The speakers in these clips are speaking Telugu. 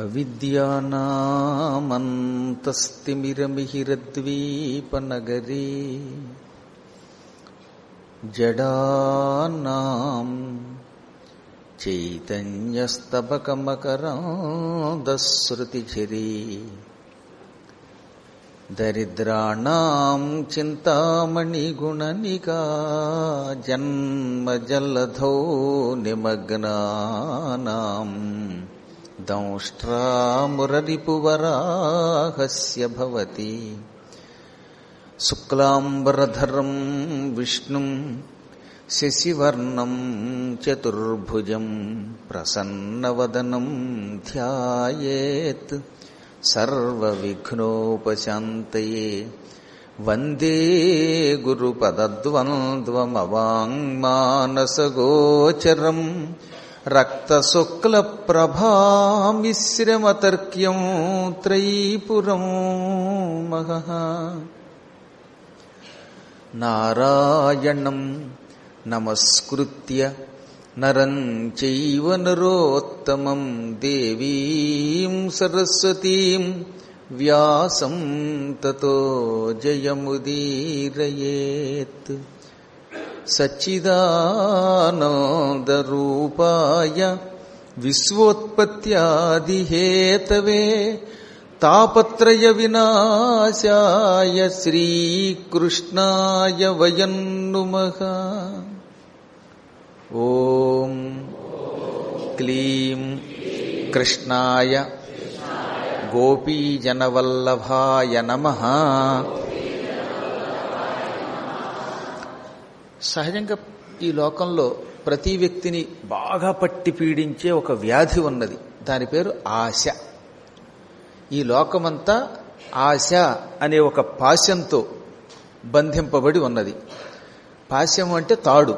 అవిద్యానామంతస్తిమిరమిహిరద్వీపనగరీ జడానాం చైతన్యస్తబకమకరాదశ్రుతిఝరీ దరిద్రాణం చింతామణిగుణనికా జన్మజలధౌ నిమగ్నానాం దంష్ట్రామురరిపువరాహస్య భవతి శుక్లాంబరధరం విష్ణుం శశివర్ణం చతుర్భుజం ప్రసన్నవదనం ధ్యాయేత్ సర్వవిఘ్నోపశాంతయే వందే గురుపదద్వంద్వమవాङ्మానసగోచరం రక్తశుక్లప్రభామిశ్రమతర్క్యం త్రైపురం మహః నారాయణం నమస్కృత్య నరం చైవ నరోత్తమం దేవీం సరస్వతీం వ్యాసం తతో జయముదీరయేత్ సచ్చిదానందరూపాయ విశ్వోత్పత్యాదిహేతవే తాపత్రయ వినాశాయ శ్రీకృష్ణాయ వయం నుమః ఓం క్లీం కృష్ణాయ గోపీజనవల్లభాయ నమ సహజంగా ఈ లోకంలో ప్రతి వ్యక్తిని బాగా పట్టి పీడించే ఒక వ్యాధి ఉన్నది దాని పేరు ఆశ ఈ లోకమంతా ఆశ అనే ఒక పాశంతో బంధింపబడి ఉన్నది పాశం అంటే తాడు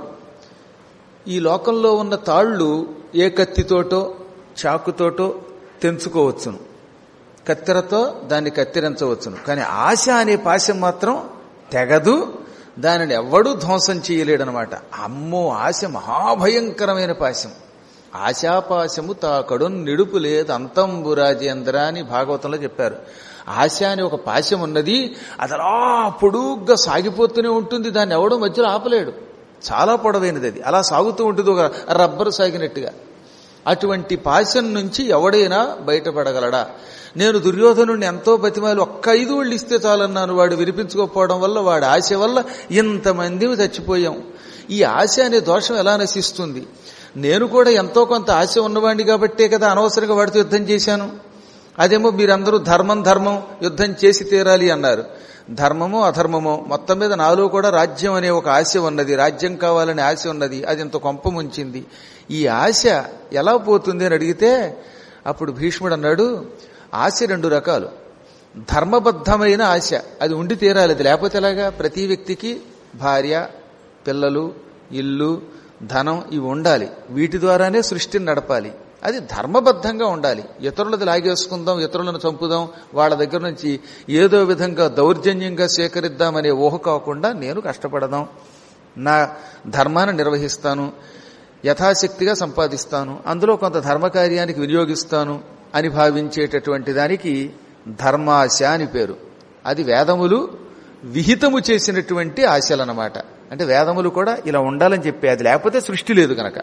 ఈ లోకంలో ఉన్న తాళ్ళు ఏ కత్తితోటో చాకుతోటో తెంచుకోవచ్చును కత్తెరతో దాన్ని కత్తిరించవచ్చును కానీ ఆశ అనే పాశం మాత్రం తెగదు దానిని ఎవ్వడూ ధ్వంసం చేయలేడనమాట అమ్మో ఆశ మహాభయంకరమైన పాశం ఆశాపాశము తాకడు నిడుపు లేదు అంతంబు రాజేంద్ర అని భాగవతంలో చెప్పారు ఆశ అని ఒక పాశం ఉన్నది అది అలా పొడుగ్గా సాగిపోతూనే ఉంటుంది దాన్ని ఎవడో మధ్యలో ఆపలేడు చాలా పొడవైనది అది అలా సాగుతూ ఉంటుంది ఒక రబ్బరు సాగినట్టుగా అటువంటి పాశం నుంచి ఎవడైనా బయటపడగలడా నేను దుర్యోధనుడిని ఎంతో బతిమాలి ఒక్క ఐదు వాళ్ళు ఇస్తే చాలన్నాను వాడు వినిపించుకోకపోవడం వల్ల వాడి ఆశ వల్ల ఇంతమంది చచ్చిపోయాం ఈ ఆశ అనే దోషం ఎలా నశిస్తుంది నేను కూడా ఎంతో కొంత ఆశ ఉన్నవాడిని కాబట్టే కదా అనవసరంగా వాడితో యుద్ధం చేశాను అదేమో మీరందరూ ధర్మం ధర్మం యుద్ధం చేసి తీరాలి అన్నారు ధర్మమో అధర్మమో మొత్తం మీద నాలో కూడా రాజ్యం అనే ఒక ఆశ ఉన్నది రాజ్యం కావాలనే ఆశ ఉన్నది అది ఇంత కొంప ముంచింది ఈ ఆశ ఎలా పోతుంది అని అడిగితే అప్పుడు భీష్ముడు అన్నాడు ఆశ రెండు రకాలు ధర్మబద్ధమైన ఆశ అది ఉండి తీరాలి అది లేకపోతే ఎలాగా ప్రతి వ్యక్తికి భార్య పిల్లలు ఇల్లు ధనం ఇవి ఉండాలి వీటి ద్వారానే సృష్టిని నడపాలి అది ధర్మబద్ధంగా ఉండాలి ఇతరులది లాగేసుకుందాం ఇతరులను చంపుదాం వాళ్ళ దగ్గర నుంచి ఏదో విధంగా దౌర్జన్యంగా సేకరిద్దామనే ఊహ కాకుండా నేను కష్టపడదాం నా ధర్మాన్ని నిర్వహిస్తాను యథాశక్తిగా సంపాదిస్తాను అందులో కొంత ధర్మకార్యానికి వినియోగిస్తాను అని భావించేటటువంటి దానికి ధర్మాశ అని పేరు అది వేదములు విహితము చేసినటువంటి ఆశలన్నమాట అంటే వేదములు కూడా ఇలా ఉండాలని చెప్పే అది లేకపోతే సృష్టి లేదు కనుక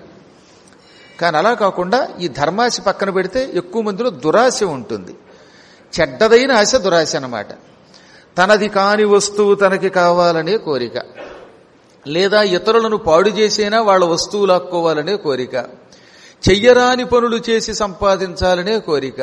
కానీ అలా కాకుండా ఈ ధర్మాశ పక్కన పెడితే ఎక్కువ మందిలో దురాశ ఉంటుంది చెడ్డదైన ఆశ దురాశ అన్నమాట తనది కాని వస్తువు తనకి కావాలనే కోరిక లేదా ఇతరులను పాడు చేసైనా వాళ్ళ వస్తువు లాక్కోవాలనే కోరిక చెయ్యరాని పనులు చేసి సంపాదించాలనే కోరిక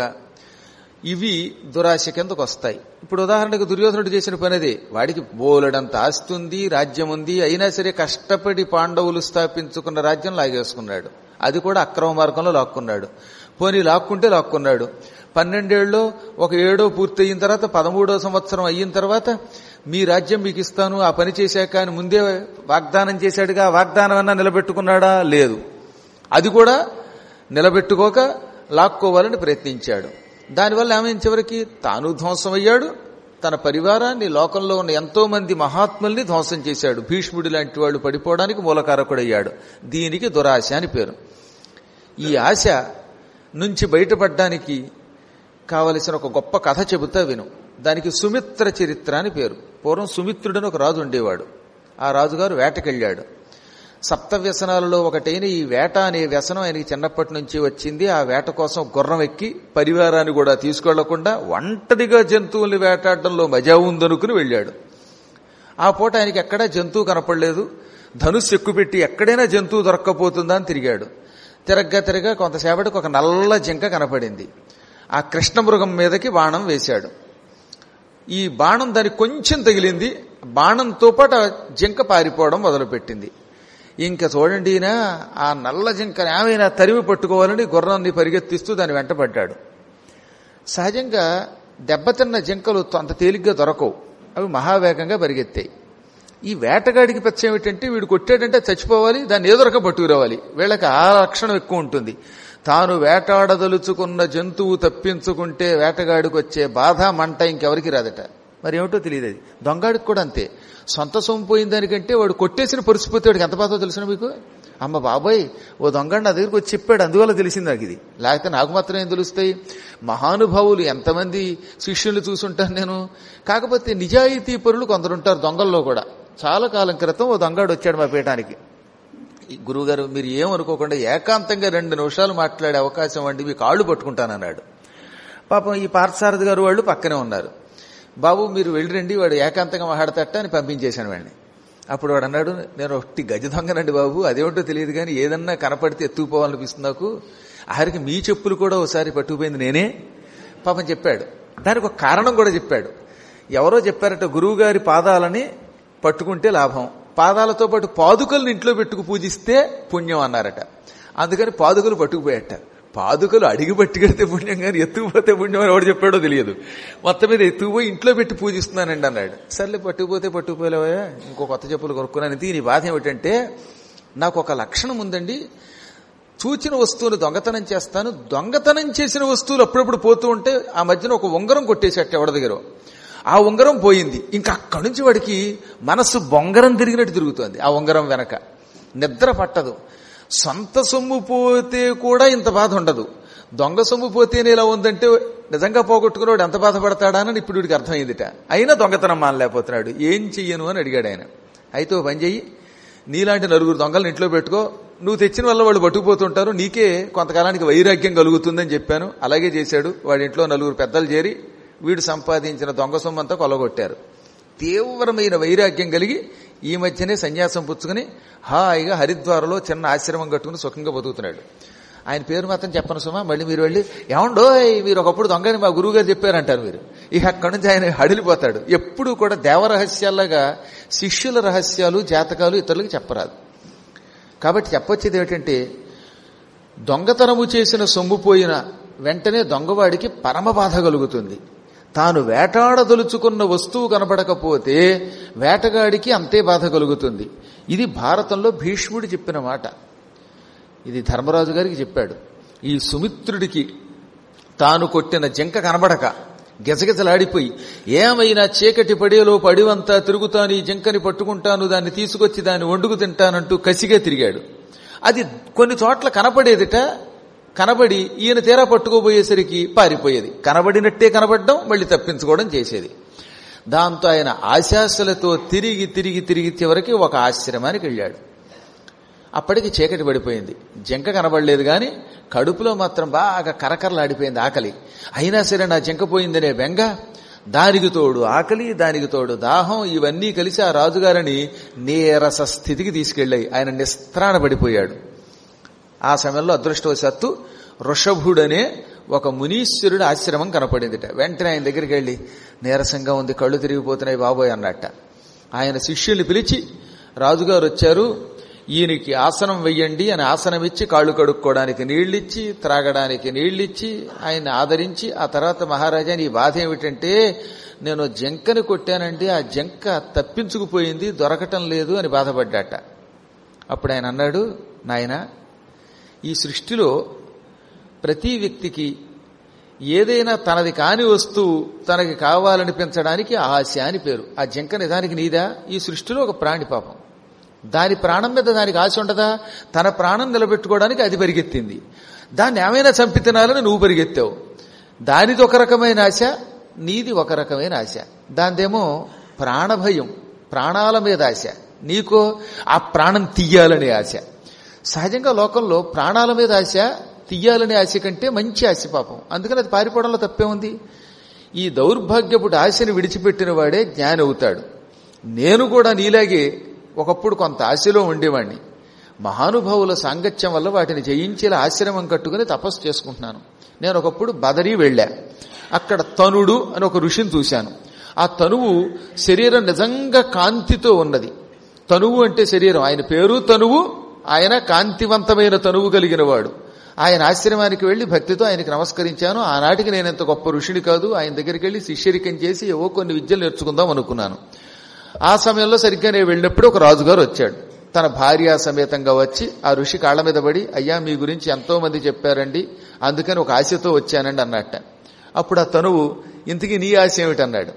ఇవి దురాశ కిందకు వస్తాయి ఇప్పుడు ఉదాహరణకు దుర్యోధనుడు చేసిన పనిదే వాడికి బోలెడంత ఆస్తి ఉంది రాజ్యం ఉంది అయినా సరే కష్టపడి పాండవులు స్థాపించుకున్న రాజ్యం లాగేసుకున్నాడు అది కూడా అక్రమ మార్గంలో లాక్కున్నాడు పోనీ లాక్కుంటే లాక్కున్నాడు పన్నెండేళ్ళలో ఒక ఏడో పూర్తి అయిన తర్వాత పదమూడో సంవత్సరం అయిన తర్వాత మీ రాజ్యం మీకు ఇస్తాను ఆ పని చేశాక అని ముందే వాగ్దానం చేశాడుగా వాగ్దానం అన్నా నిలబెట్టుకున్నాడా లేదు అది కూడా నిలబెట్టుకోక లాక్కోవాలని ప్రయత్నించాడు దానివల్ల ఏమైంది చివరికి తాను ధ్వంసమయ్యాడు తన పరివారాన్ని లోకంలో ఉన్న ఎంతో మంది మహాత్ముల్ని ధ్వంసం చేశాడు భీష్ముడి లాంటి వాళ్ళు పడిపోవడానికి మూలకారకుడయ్యాడు దీనికి దురాశ అని పేరు ఈ ఆశ నుంచి బయటపడడానికి కావలసిన ఒక గొప్ప కథ చెబుతా విను దానికి సుమిత్ర చరిత్ర అని పేరు పూర్వం సుమిత్రుడని ఒక రాజు ఉండేవాడు ఆ రాజుగారు వేటకెళ్ళాడు సప్త వ్యసనాలలో ఒకటైన ఈ వేట అనే వ్యసనం ఆయనకి చిన్నప్పటి నుంచి వచ్చింది ఆ వేట కోసం గుర్రం ఎక్కి పరివారాన్ని కూడా తీసుకెళ్లకుండా ఒంటరిగా జంతువుల్ని వేటాడడంలో మజా ఉందనుకుని వెళ్ళాడు ఆ పూట ఆయనకి ఎక్కడా జంతువు కనపడలేదు ధనుస్సు ఎక్కుపెట్టి ఎక్కడైనా జంతువు దొరక్కపోతుందా అని తిరిగాడు తిరగ్గా తిరగా కొంతసేపటికి ఒక నల్ల జింక కనపడింది ఆ కృష్ణమృగం మీదకి బాణం వేశాడు ఈ బాణం దానికి కొంచెం తగిలింది బాణంతో పాటు ఆ జింక పారిపోవడం మొదలుపెట్టింది ఇంకా చూడండి ఈయన ఆ నల్ల జింకని ఏమైనా తరిమి పట్టుకోవాలని గుర్రాన్ని పరిగెత్తిస్తూ దాని వెంటపడ్డాడు సహజంగా దెబ్బతిన్న జింకలు అంత తేలిగ్గా దొరకవు అవి మహావేగంగా పరిగెత్తాయి ఈ వేటగాడికి పెచ్చ ఏమిటంటే వీడు కొట్టాడంటే చచ్చిపోవాలి దాన్ని ఏదొరక పట్టుకురావాలి వీళ్ళకి ఆ లక్షణం ఎక్కువ ఉంటుంది తాను వేటాడదలుచుకున్న జంతువు తప్పించుకుంటే వేటగాడికి వచ్చే బాధ మంట ఇంకెవరికి రాదట మరి ఏమిటో తెలియదు అది దొంగాడికి కూడా అంతే సొంత సొమ్ము పోయిన దానికంటే వాడు కొట్టేసిన పరిస్థితి వాడికి ఎంత బాధో తెలిసిన మీకు అమ్మ బాబాయ్ ఓ దొంగడు నా దగ్గరికి వచ్చి చెప్పాడు అందువల్ల తెలిసింది నాకు ఇది లేకపోతే నాకు మాత్రం ఏం తెలుస్తాయి మహానుభావులు ఎంతమంది శిష్యులు చూసుంటాను నేను కాకపోతే నిజాయితీ పరులు కొందరుంటారు దొంగల్లో కూడా చాలా కాలం క్రితం ఓ దొంగాడు వచ్చాడు మా పీఠానికి ఈ గురువుగారు మీరు ఏమనుకోకుండా ఏకాంతంగా రెండు నిమిషాలు మాట్లాడే అవకాశం అండి మీ కాళ్ళు పట్టుకుంటానన్నాడు పాపం ఈ పార్థసారథి గారు వాళ్ళు పక్కనే ఉన్నారు బాబు మీరు వెళ్ళిరండి వాడు ఏకాంతంగా మాట్లాడతట్ట అని పంపించేశాను వాడిని అప్పుడు వాడు అన్నాడు నేను ఒకటి గజ దొంగనండి బాబు అదేమిటో తెలియదు కానీ ఏదన్నా కనపడితే ఎత్తుకుపోవాలనిపిస్తుంది నాకు ఆఖరికి మీ చెప్పులు కూడా ఒకసారి పట్టుకుపోయింది నేనే పాపం చెప్పాడు దానికి ఒక కారణం కూడా చెప్పాడు ఎవరో చెప్పారట గురువుగారి పాదాలని పట్టుకుంటే లాభం పాదాలతో పాటు పాదుకలను ఇంట్లో పెట్టుకు పూజిస్తే పుణ్యం అన్నారట అందుకని పాదుకలు పట్టుకుపోయాట పాదుకలు అడిగి పట్టుకెడితే పుణ్యం కానీ ఎత్తుకుపోతే పుణ్యం అని ఎవడు చెప్పాడో తెలియదు మొత్తం మీద ఎత్తుకుపోయి ఇంట్లో పెట్టి పూజిస్తున్నానండి అన్నాడు సర్లే పట్టుకుపోతే పట్టుకుపోలేవా ఇంకో కొత్త చెప్పులు కొనుక్కున్నాను దీని బాధ ఏమిటంటే నాకు ఒక లక్షణం ఉందండి చూచిన వస్తువుని దొంగతనం చేస్తాను దొంగతనం చేసిన వస్తువులు అప్పుడప్పుడు పోతూ ఉంటే ఆ మధ్యన ఒక ఉంగరం కొట్టేసేట ఎవడ దగ్గర ఆ ఉంగరం పోయింది ఇంకా అక్కడి నుంచి వాడికి మనస్సు బొంగరం తిరిగినట్టు తిరుగుతోంది ఆ ఉంగరం వెనక నిద్ర పట్టదు సొంత సొమ్ము పోతే కూడా ఇంత బాధ ఉండదు దొంగ సొమ్ము పోతేనే ఇలా ఉందంటే నిజంగా పోగొట్టుకున్నాడు ఎంత బాధపడతాడానని ఇప్పుడు వీడికి అర్థమైందిట అయినా దొంగతనం మానలేకపోతున్నాడు ఏం చెయ్యను అని అడిగాడు ఆయన అయితే ఓ పని చెయ్యి నీలాంటి నలుగురు దొంగలను ఇంట్లో పెట్టుకో నువ్వు తెచ్చిన వల్ల వాళ్ళు పట్టుకుపోతుంటారు నీకే కొంతకాలానికి వైరాగ్యం కలుగుతుందని చెప్పాను అలాగే చేశాడు వాడి ఇంట్లో నలుగురు పెద్దలు చేరి వీడు సంపాదించిన దొంగ సొమ్మంతా కొలగొట్టారు తీవ్రమైన వైరాగ్యం కలిగి ఈ మధ్యనే సన్యాసం పుచ్చుకుని హాయిగా హరిద్వారలో చిన్న ఆశ్రమం కట్టుకుని సుఖంగా బతుకుతున్నాడు ఆయన పేరు మాత్రం చెప్పను సుమా మళ్ళీ మీరు వెళ్ళి ఏమండో మీరు ఒకప్పుడు దొంగని మా గురువు గారు చెప్పారంటారు మీరు ఇక అక్కడి నుంచి ఆయన హడిలిపోతాడు ఎప్పుడూ కూడా దేవరహస్యాల్లాగా శిష్యుల రహస్యాలు జాతకాలు ఇతరులకు చెప్పరాదు కాబట్టి చెప్పొచ్చేది ఏమిటంటే దొంగతనము చేసిన సొమ్ము పోయిన వెంటనే దొంగవాడికి పరమ బాధ కలుగుతుంది తాను వేటాడదలుచుకున్న వస్తువు కనబడకపోతే వేటగాడికి అంతే బాధ కలుగుతుంది ఇది భారతంలో భీష్ముడు చెప్పిన మాట ఇది ధర్మరాజు గారికి చెప్పాడు ఈ సుమిత్రుడికి తాను కొట్టిన జింక కనబడక గెజగెజలాడిపోయి ఏమైనా చీకటి పడేలోపు అడివంతా తిరుగుతాను ఈ జింకని పట్టుకుంటాను దాన్ని తీసుకొచ్చి దాన్ని వండుకు తింటానంటూ కసిగా తిరిగాడు అది కొన్ని చోట్ల కనపడేదిట కనబడి ఈయన తీరా పట్టుకోబోయేసరికి పారిపోయేది కనబడినట్టే కనబడడం మళ్ళీ తప్పించుకోవడం చేసేది దాంతో ఆయన ఆశాసలతో తిరిగి తిరిగి తిరిగి చివరికి ఒక ఆశ్రమానికి వెళ్ళాడు అప్పటికి చీకటి పడిపోయింది జింక కనబడలేదు కానీ కడుపులో మాత్రం బాగా కరకరలాడిపోయింది ఆకలి అయినా సరే నా జింక పోయిందనే బెంగ దానికి తోడు ఆకలి దానికి తోడు దాహం ఇవన్నీ కలిసి ఆ రాజుగారిని నీరస స్థితికి తీసుకెళ్ళాయి ఆయన నిస్త్రాణ పడిపోయాడు ఆ సమయంలో అదృష్టవశాత్తు వృషభుడనే ఒక మునీశ్వరుడి ఆశ్రమం కనపడిందిట వెంటనే ఆయన దగ్గరికి వెళ్ళి నీరసంగా ఉంది కళ్ళు తిరిగిపోతున్నాయి బాబోయ్ అన్నట్ట ఆయన శిష్యుల్ని పిలిచి రాజుగారు వచ్చారు ఈయనకి ఆసనం వెయ్యండి అని ఆసనం ఇచ్చి కాళ్ళు కడుక్కోవడానికి నీళ్ళిచ్చి త్రాగడానికి నీళ్ళిచ్చి ఆయన్ని ఆదరించి ఆ తర్వాత మహారాజా నీ బాధ ఏమిటంటే నేను జంకని కొట్టానండి ఆ జంక తప్పించుకుపోయింది దొరకటం లేదు అని బాధపడ్డాట అప్పుడు ఆయన అన్నాడు నాయన ఈ సృష్టిలో ప్రతి వ్యక్తికి ఏదైనా తనది కాని వస్తువు తనకి కావాలనిపించడానికి ఆశ అని పేరు ఆ జింక నిజానికి నీదా ఈ సృష్టిలో ఒక ప్రాణి పాపం దాని ప్రాణం మీద దానికి ఆశ ఉండదా తన ప్రాణం నిలబెట్టుకోవడానికి అది పరిగెత్తింది దాన్ని ఏమైనా చంపి తినాలని నువ్వు పరిగెత్తావు దానిది ఒక రకమైన ఆశ నీది ఒక రకమైన ఆశ దాందేమో ప్రాణభయం ప్రాణాల మీద ఆశ నీకో ఆ ప్రాణం తీయాలనే ఆశ సహజంగా లోకంలో ప్రాణాల మీద ఆశ తీయాలనే ఆశ కంటే మంచి ఆశ పాపం అందుకని అది పారిపోవడంలో తప్పే ఉంది ఈ దౌర్భాగ్యపుడు ఆశని విడిచిపెట్టిన వాడే జ్ఞాని అవుతాడు నేను కూడా నీలాగే ఒకప్పుడు కొంత ఆశలో ఉండేవాణ్ణి మహానుభావుల సాంగత్యం వల్ల వాటిని జయించేలా ఆశ్రమం కట్టుకుని తపస్సు చేసుకుంటున్నాను నేను ఒకప్పుడు బదరీ వెళ్ళా అక్కడ తనుడు అని ఒక ఋషిని చూశాను ఆ తనువు శరీరం నిజంగా కాంతితో ఉన్నది తనువు అంటే శరీరం ఆయన పేరు తనువు ఆయన కాంతివంతమైన తనువు కలిగిన వాడు ఆయన ఆశ్రమానికి వెళ్లి భక్తితో ఆయనకి నమస్కరించాను ఆనాటికి నేను ఎంత గొప్ప ఋషిని కాదు ఆయన దగ్గరికి వెళ్లి శిష్యరికం చేసి ఏవో కొన్ని విద్యలు నేర్చుకుందాం అనుకున్నాను ఆ సమయంలో సరిగ్గా నేను వెళ్ళినప్పుడు ఒక రాజుగారు వచ్చాడు తన భార్య సమేతంగా వచ్చి ఆ ఋషి కాళ్ల మీద పడి అయ్యా మీ గురించి ఎంతో మంది చెప్పారండి అందుకని ఒక ఆశతో వచ్చానండి అన్నట్ట అప్పుడు ఆ తనువు ఇంతకీ నీ ఆశ ఏమిటన్నాడు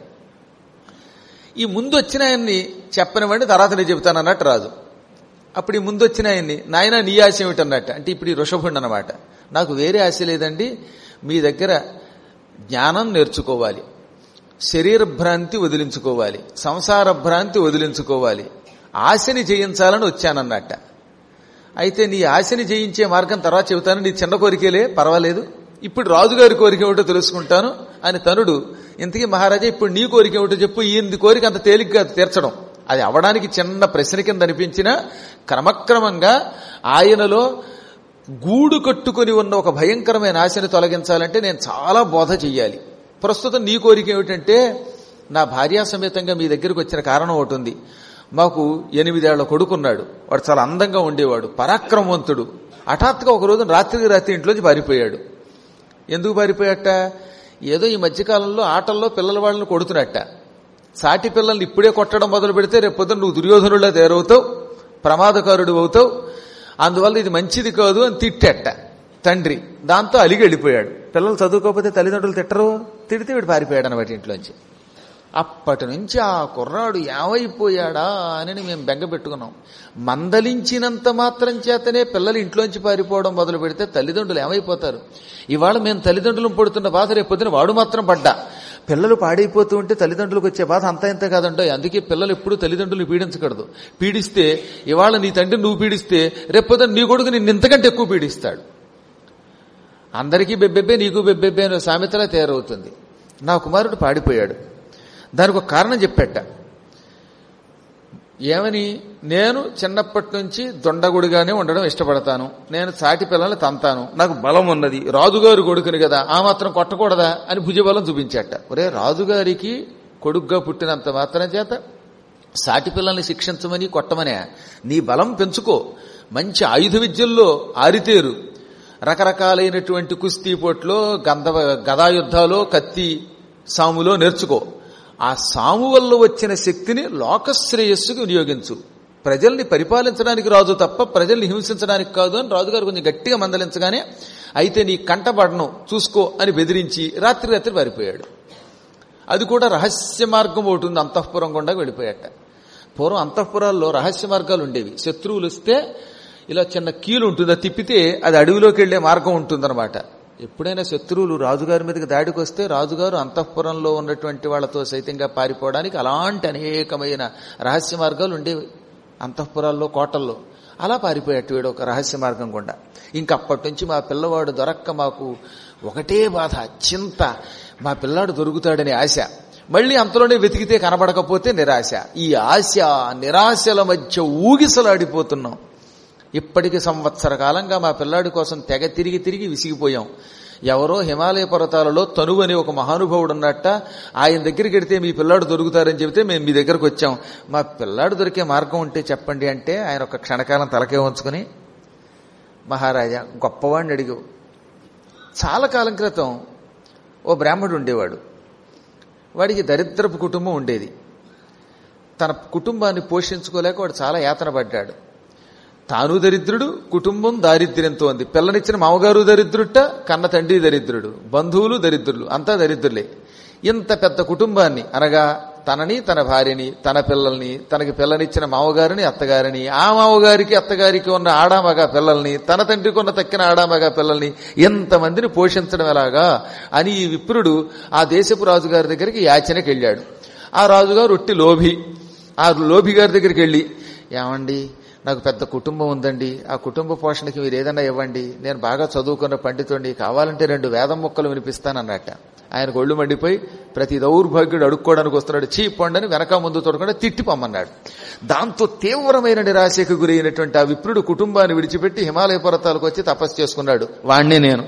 ఈ ముందు వచ్చిన ఆయన్ని చెప్పనివ్వండి తర్వాత నేను చెబుతాను అన్నట్టు రాజు అప్పుడు ఈ ముందు వచ్చిన ఆయన్ని నాయన నీ ఆశ ఏమిటన్నట్టు అంటే ఇప్పుడు ఈ ఋషభుండు అనమాట నాకు వేరే ఆశ లేదండి మీ దగ్గర జ్ఞానం నేర్చుకోవాలి శరీర భ్రాంతి వదిలించుకోవాలి సంసార భ్రాంతి వదిలించుకోవాలి ఆశని జయించాలని వచ్చానన్నట్ట అయితే నీ ఆశని జయించే మార్గం తర్వాత చెబుతాను నీ చిన్న కోరికలే పర్వాలేదు ఇప్పుడు రాజుగారి కోరిక ఏమిటో తెలుసుకుంటాను అని తనుడు ఇంతకీ మహారాజా ఇప్పుడు నీ కోరిక ఏమిటో చెప్పు ఈయన కోరిక అంత తేలిగ్గా తీర్చడం అది అవడానికి చిన్న ప్రశ్న కింద అనిపించినా క్రమక్రమంగా ఆయనలో గూడు కట్టుకుని ఉన్న ఒక భయంకరమైన ఆశని తొలగించాలంటే నేను చాలా బోధ చెయ్యాలి ప్రస్తుతం నీ కోరిక ఏమిటంటే నా భార్యా సమేతంగా మీ దగ్గరికి వచ్చిన కారణం ఒకటి ఉంది మాకు ఎనిమిదేళ్ల కొడుకున్నాడు వాడు చాలా అందంగా ఉండేవాడు పరాక్రమవంతుడు హఠాత్తుగా ఒక రోజు రాత్రికి రాత్రి ఇంట్లోంచి పారిపోయాడు ఎందుకు పారిపోయాట ఏదో ఈ మధ్యకాలంలో ఆటల్లో పిల్లల వాళ్ళని కొడుతున్నట్ట సాటి పిల్లల్ని ఇప్పుడే కొట్టడం మొదలు పెడితే రేపు పొద్దున నువ్వు దుర్యోధనులా తయారవుతావు ప్రమాదకారుడు అవుతావు అందువల్ల ఇది మంచిది కాదు అని తిట్టేట తండ్రి దాంతో అలిగి వెళ్ళిపోయాడు పిల్లలు చదువుకోకపోతే తల్లిదండ్రులు తిట్టరు తిడితే వీడు పారిపోయాడు అనమాట ఇంట్లోంచి అప్పటి నుంచి ఆ కుర్రాడు ఏమైపోయాడా అని మేము బెంగ పెట్టుకున్నాం మందలించినంత మాత్రం చేతనే పిల్లలు ఇంట్లోంచి పారిపోవడం మొదలు పెడితే తల్లిదండ్రులు ఏమైపోతారు ఇవాళ మేము తల్లిదండ్రులు పడుతున్న బాధ రేపు పొద్దున వాడు మాత్రం పడ్డా పిల్లలు పాడైపోతూ ఉంటే తల్లిదండ్రులకు వచ్చే బాధ అంత ఇంత కాదంటో అందుకే పిల్లలు ఎప్పుడు తల్లిదండ్రులు పీడించకూడదు పీడిస్తే ఇవాళ నీ తండ్రి నువ్వు పీడిస్తే రేపు పొద్దున నీ కొడుకు నిన్ను ఇంతకంటే ఎక్కువ పీడిస్తాడు అందరికీ బెబ్బెబ్బే నీకు బెబ్బెబ్బే అనే సామెతలా తయారవుతుంది నా కుమారుడు పాడిపోయాడు దానికి ఒక కారణం చెప్పేట ఏమని నేను చిన్నప్పటి నుంచి దొండగుడిగానే ఉండడం ఇష్టపడతాను నేను సాటి పిల్లల్ని తంతాను నాకు బలం ఉన్నది రాజుగారు కొడుకుని కదా ఆ మాత్రం కొట్టకూడదా అని భుజబలం చూపించాట ఒరే రాజుగారికి కొడుగ్గా పుట్టినంత మాత్రం చేత సాటి పిల్లల్ని శిక్షించమని కొట్టమనే నీ బలం పెంచుకో మంచి ఆయుధ విద్యల్లో ఆరితేరు రకరకాలైనటువంటి కుస్తీ పోట్లో గంధ గదాయుద్ధాలో కత్తి సాములో నేర్చుకో ఆ సాము వల్ల వచ్చిన శక్తిని లోకశ్రేయస్సుకు వినియోగించు ప్రజల్ని పరిపాలించడానికి రాజు తప్ప ప్రజల్ని హింసించడానికి కాదు అని రాజుగారు కొంచెం గట్టిగా మందలించగానే అయితే నీ కంటపడను చూసుకో అని బెదిరించి రాత్రి రాత్రి పారిపోయాడు అది కూడా రహస్య మార్గం ఒకటి ఉంది అంతఃపురం గుండా వెళ్ళిపోయాట పూర్వం అంతఃపురాల్లో రహస్య మార్గాలు ఉండేవి శత్రువులు వస్తే ఇలా చిన్న కీలు ఉంటుంది అది తిప్పితే అది అడవిలోకి వెళ్లే మార్గం ఉంటుందన్నమాట ఎప్పుడైనా శత్రువులు రాజుగారి మీదకి దాడికి వస్తే రాజుగారు అంతఃపురంలో ఉన్నటువంటి వాళ్ళతో సైతంగా పారిపోవడానికి అలాంటి అనేకమైన రహస్య మార్గాలు ఉండేవి అంతఃపురాల్లో కోటల్లో అలా పారిపోయేట్టు వీడు ఒక రహస్య మార్గం గుండా ఇంకప్పటి నుంచి మా పిల్లవాడు దొరక్క మాకు ఒకటే బాధ చింత మా పిల్లాడు దొరుకుతాడనే ఆశ మళ్ళీ అంతలోనే వెతికితే కనబడకపోతే నిరాశ ఈ ఆశ నిరాశల మధ్య ఊగిసలాడిపోతున్నాం ఇప్పటికి సంవత్సర కాలంగా మా పిల్లాడి కోసం తెగ తిరిగి తిరిగి విసిగిపోయాం ఎవరో హిమాలయ పర్వతాలలో తనువు అనే ఒక మహానుభావుడు ఉన్నట్ట ఆయన దగ్గరికి వెడితే మీ పిల్లాడు దొరుకుతారని చెబితే మేము మీ దగ్గరకు వచ్చాం మా పిల్లాడు దొరికే మార్గం ఉంటే చెప్పండి అంటే ఆయన ఒక క్షణకాలం తలకే ఉంచుకుని మహారాజా గొప్పవాడిని అడిగావు చాలా కాలం క్రితం ఓ బ్రాహ్మడు ఉండేవాడు వాడికి దరిద్రపు కుటుంబం ఉండేది తన కుటుంబాన్ని పోషించుకోలేక వాడు చాలా యాతన పడ్డాడు తాను దరిద్రుడు కుటుంబం దారిద్ర్యంతో ఉంది పిల్లనిచ్చిన మామగారు దరిద్రుట కన్న తండ్రి దరిద్రుడు బంధువులు దరిద్రులు అంతా దరిద్రులే ఇంత పెద్ద కుటుంబాన్ని అనగా తనని తన భార్యని తన పిల్లల్ని తనకి పిల్లనిచ్చిన మామగారిని అత్తగారిని ఆ మామగారికి అత్తగారికి ఉన్న ఆడామగా పిల్లల్ని తన తండ్రికి ఉన్న తక్కిన ఆడామగా పిల్లల్ని ఎంతమందిని పోషించడం ఎలాగా అని ఈ విప్రుడు ఆ దేశపు రాజుగారి దగ్గరికి యాచనకి వెళ్ళాడు ఆ రాజుగారు ఒట్టి లోభి ఆ లోభి గారి దగ్గరికి వెళ్ళి ఏమండి నాకు పెద్ద కుటుంబం ఉందండి ఆ కుటుంబ పోషణకి మీరు ఏదైనా ఇవ్వండి నేను బాగా చదువుకున్న పండితుడిని కావాలంటే రెండు వేదం మొక్కలు వినిపిస్తానన్నట్ట ఆయన ఒళ్ళు మండిపోయి ప్రతి దౌర్భాగ్యుడు అడుక్కోవడానికి వస్తున్నాడు చీ పొండని వెనక ముందు తోడకుండా తిట్టి పొమ్మన్నాడు దాంతో తీవ్రమైన నిరాశకు గురైనటువంటి ఆ విప్రుడు కుటుంబాన్ని విడిచిపెట్టి హిమాలయ పర్వతాలకు వచ్చి తపస్సు చేసుకున్నాడు వాణ్ణి నేను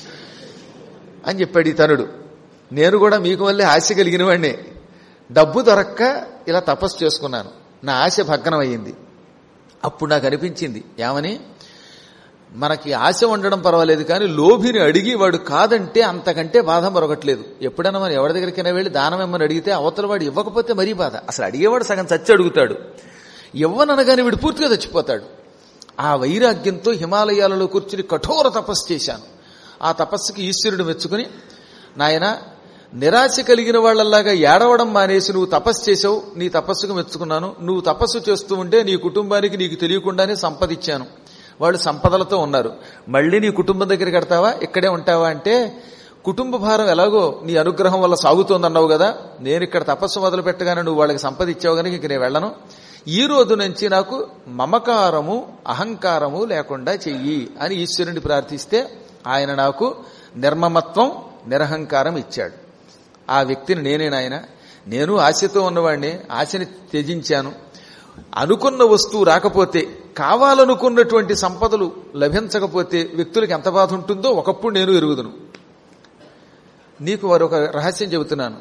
అని చెప్పాడు ఈ తనుడు నేను కూడా మీకు వల్లే ఆశ కలిగిన వాడినే డబ్బు దొరక్క ఇలా తపస్సు చేసుకున్నాను నా ఆశ భగ్నం అయ్యింది అప్పుడు నాకు అనిపించింది ఏమని మనకి ఆశ ఉండడం పర్వాలేదు కానీ లోభిని అడిగి వాడు కాదంటే అంతకంటే బాధ మరొకట్లేదు ఎప్పుడైనా మనం ఎవరి దగ్గరికైనా వెళ్ళి దానం ఇమ్మని అడిగితే అవతల వాడు ఇవ్వకపోతే మరీ బాధ అసలు అడిగేవాడు సగం చచ్చి అడుగుతాడు ఇవ్వననగానే వీడు పూర్తిగా చచ్చిపోతాడు ఆ వైరాగ్యంతో హిమాలయాలలో కూర్చుని కఠోర తపస్సు చేశాను ఆ తపస్సుకి ఈశ్వరుడు మెచ్చుకుని నాయన నిరాశ కలిగిన వాళ్ళలాగా ఏడవడం మానేసి నువ్వు తపస్సు చేసావు నీ తపస్సుకు మెచ్చుకున్నాను నువ్వు తపస్సు చేస్తూ ఉంటే నీ కుటుంబానికి నీకు తెలియకుండానే సంపద ఇచ్చాను వాళ్ళు సంపదలతో ఉన్నారు మళ్ళీ నీ కుటుంబం దగ్గరికి కడతావా ఇక్కడే ఉంటావా అంటే కుటుంబ భారం ఎలాగో నీ అనుగ్రహం వల్ల సాగుతోందన్నావు కదా నేను ఇక్కడ తపస్సు మొదలు పెట్టగానే నువ్వు వాళ్ళకి సంపద ఇచ్చావు కనుక ఇంక నేను వెళ్ళను ఈ రోజు నుంచి నాకు మమకారము అహంకారము లేకుండా చెయ్యి అని ఈశ్వరుని ప్రార్థిస్తే ఆయన నాకు నిర్మమత్వం నిరహంకారం ఇచ్చాడు ఆ వ్యక్తిని నేనే నాయన నేను ఆశతో ఉన్నవాడిని ఆశని త్యజించాను అనుకున్న వస్తువు రాకపోతే కావాలనుకున్నటువంటి సంపదలు లభించకపోతే వ్యక్తులకు ఎంత బాధ ఉంటుందో ఒకప్పుడు నేను ఎరుగుదును నీకు వారు ఒక రహస్యం చెబుతున్నాను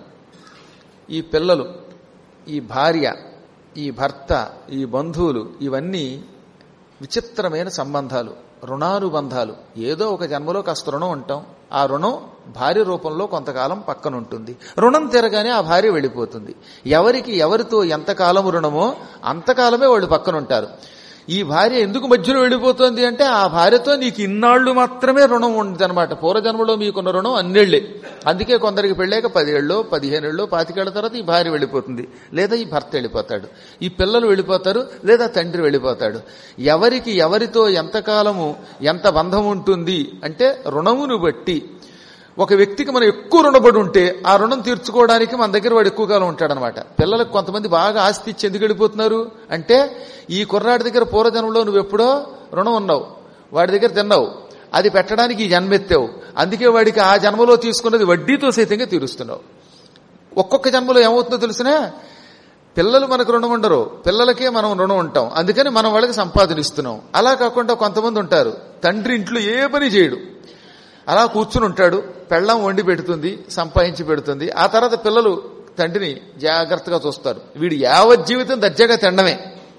ఈ పిల్లలు ఈ భార్య ఈ భర్త ఈ బంధువులు ఇవన్నీ విచిత్రమైన సంబంధాలు రుణానుబంధాలు ఏదో ఒక జన్మలో కాస్త రుణం ఉంటాం ఆ రుణం భార్య రూపంలో కొంతకాలం పక్కన ఉంటుంది రుణం తిరగానే ఆ భార్య వెళ్ళిపోతుంది ఎవరికి ఎవరితో ఎంతకాలం రుణమో అంతకాలమే వాళ్ళు పక్కన ఉంటారు ఈ భార్య ఎందుకు మధ్యలో వెళ్ళిపోతుంది అంటే ఆ భార్యతో నీకు ఇన్నాళ్లు మాత్రమే రుణం ఉంది అనమాట పూర్వజన్మలో మీకున్న రుణం అన్నేళ్లే అందుకే కొందరికి పెళ్ళాక పదేళ్ళు పదిహేనేళ్ళు పాతికేళ్ల తర్వాత ఈ భార్య వెళ్ళిపోతుంది లేదా ఈ భర్త వెళ్ళిపోతాడు ఈ పిల్లలు వెళ్ళిపోతారు లేదా తండ్రి వెళ్ళిపోతాడు ఎవరికి ఎవరితో ఎంతకాలము ఎంత బంధం ఉంటుంది అంటే రుణమును బట్టి ఒక వ్యక్తికి మనం ఎక్కువ రుణపడి ఉంటే ఆ రుణం తీర్చుకోవడానికి మన దగ్గర వాడు ఎక్కువ కాలం ఉంటాడనమాట పిల్లలకు కొంతమంది బాగా ఆస్తి ఇచ్చి ఎందుకు వెళ్ళిపోతున్నారు అంటే ఈ కుర్రాడి దగ్గర పూర్వజన్మలో నువ్వు ఎప్పుడో రుణం ఉన్నావు వాడి దగ్గర తిన్నావు అది పెట్టడానికి ఈ జన్మెత్తావు అందుకే వాడికి ఆ జన్మలో తీసుకున్నది వడ్డీతో సైతంగా తీరుస్తున్నావు ఒక్కొక్క జన్మలో ఏమవుతుందో తెలిసినా పిల్లలు మనకు రుణం ఉండరు పిల్లలకే మనం రుణం ఉంటాం అందుకని మనం వాళ్ళకి సంపాదనిస్తున్నాం అలా కాకుండా కొంతమంది ఉంటారు తండ్రి ఇంట్లో ఏ పని చేయడు అలా కూర్చుని ఉంటాడు పెళ్ళం వండి పెడుతుంది సంపాదించి పెడుతుంది ఆ తర్వాత పిల్లలు తండ్రిని జాగ్రత్తగా చూస్తారు వీడు యావత్ జీవితం దర్జాగా తినడమే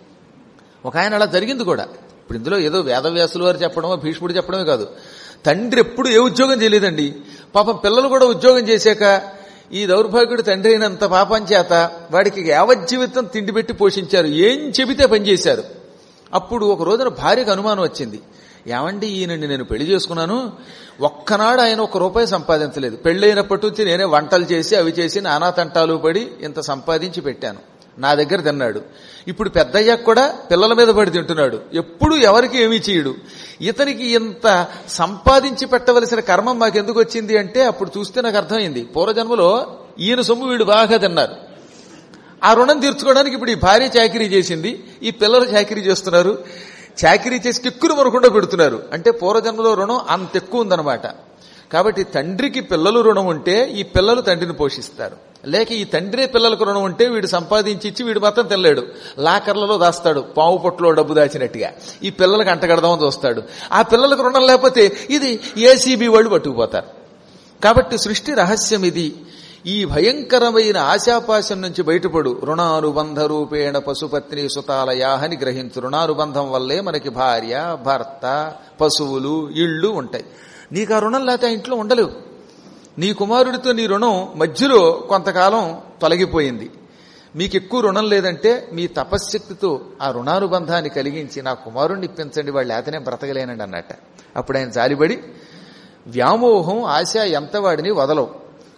ఒక ఆయన అలా జరిగింది కూడా ఇప్పుడు ఇందులో ఏదో వేదవ్యాసులు వారు చెప్పడమో భీష్ముడు చెప్పడమే కాదు తండ్రి ఎప్పుడు ఏ ఉద్యోగం చేయలేదండి పాపం పిల్లలు కూడా ఉద్యోగం చేశాక ఈ దౌర్భాగ్యుడు తండ్రి అయినంత పాపం చేత వాడికి యావజ్జీవితం తిండి పెట్టి పోషించారు ఏం చెబితే పనిచేశారు అప్పుడు ఒక రోజున భార్యకు అనుమానం వచ్చింది ఏమండి ఈయనని నేను పెళ్లి చేసుకున్నాను ఒక్కనాడు ఆయన ఒక రూపాయి సంపాదించలేదు పెళ్ళైనప్పటి నుంచి నేనే వంటలు చేసి అవి చేసి నానా తంటాలు పడి ఇంత సంపాదించి పెట్టాను నా దగ్గర తిన్నాడు ఇప్పుడు పెద్దయ్యాక కూడా పిల్లల మీద పడి తింటున్నాడు ఎప్పుడు ఎవరికి ఏమీ చేయడు ఇతనికి ఇంత సంపాదించి పెట్టవలసిన కర్మం మాకెందుకు వచ్చింది అంటే అప్పుడు చూస్తే నాకు అర్థమైంది పూర్వజన్మలో ఈయన సొమ్ము వీడు బాగా తిన్నారు ఆ రుణం తీర్చుకోవడానికి ఇప్పుడు ఈ భార్య చాకరీ చేసింది ఈ పిల్లలు చాకరీ చేస్తున్నారు చాకరీ చేసి కిక్కురు మరకుండా పెడుతున్నారు అంటే పూర్వజన్మలో రుణం అంత ఎక్కువ ఉందన్నమాట కాబట్టి తండ్రికి పిల్లలు రుణం ఉంటే ఈ పిల్లలు తండ్రిని పోషిస్తారు లేక ఈ తండ్రే పిల్లలకు రుణం ఉంటే వీడు సంపాదించి ఇచ్చి వీడు మాత్రం తెల్లాడు లాకర్లలో దాస్తాడు పావు పొట్టులో డబ్బు దాచినట్టుగా ఈ పిల్లలకు అంటగడదామని చూస్తాడు ఆ పిల్లలకు రుణం లేకపోతే ఇది ఏసీబీ వాళ్ళు పట్టుకుపోతారు కాబట్టి సృష్టి రహస్యం ఇది ఈ భయంకరమైన ఆశాపాశం నుంచి బయటపడు రుణానుబంధ రూపేణ పశుపత్ని సుతాలయాహని గ్రహించు రుణానుబంధం వల్లే మనకి భార్య భర్త పశువులు ఇళ్ళు ఉంటాయి నీకు ఆ రుణం లేకపోతే ఆ ఇంట్లో ఉండలేవు నీ కుమారుడితో నీ రుణం మధ్యలో కొంతకాలం తొలగిపోయింది మీకు ఎక్కువ రుణం లేదంటే మీ తపశ్శక్తితో ఆ రుణానుబంధాన్ని కలిగించి నా కుమారుణ్ణి ఇప్పించండి వాళ్ళు లేతనే బ్రతకలేనండి అన్నట్ట అప్పుడు ఆయన జాలిపడి వ్యామోహం ఆశ ఎంత వాడిని వదలవు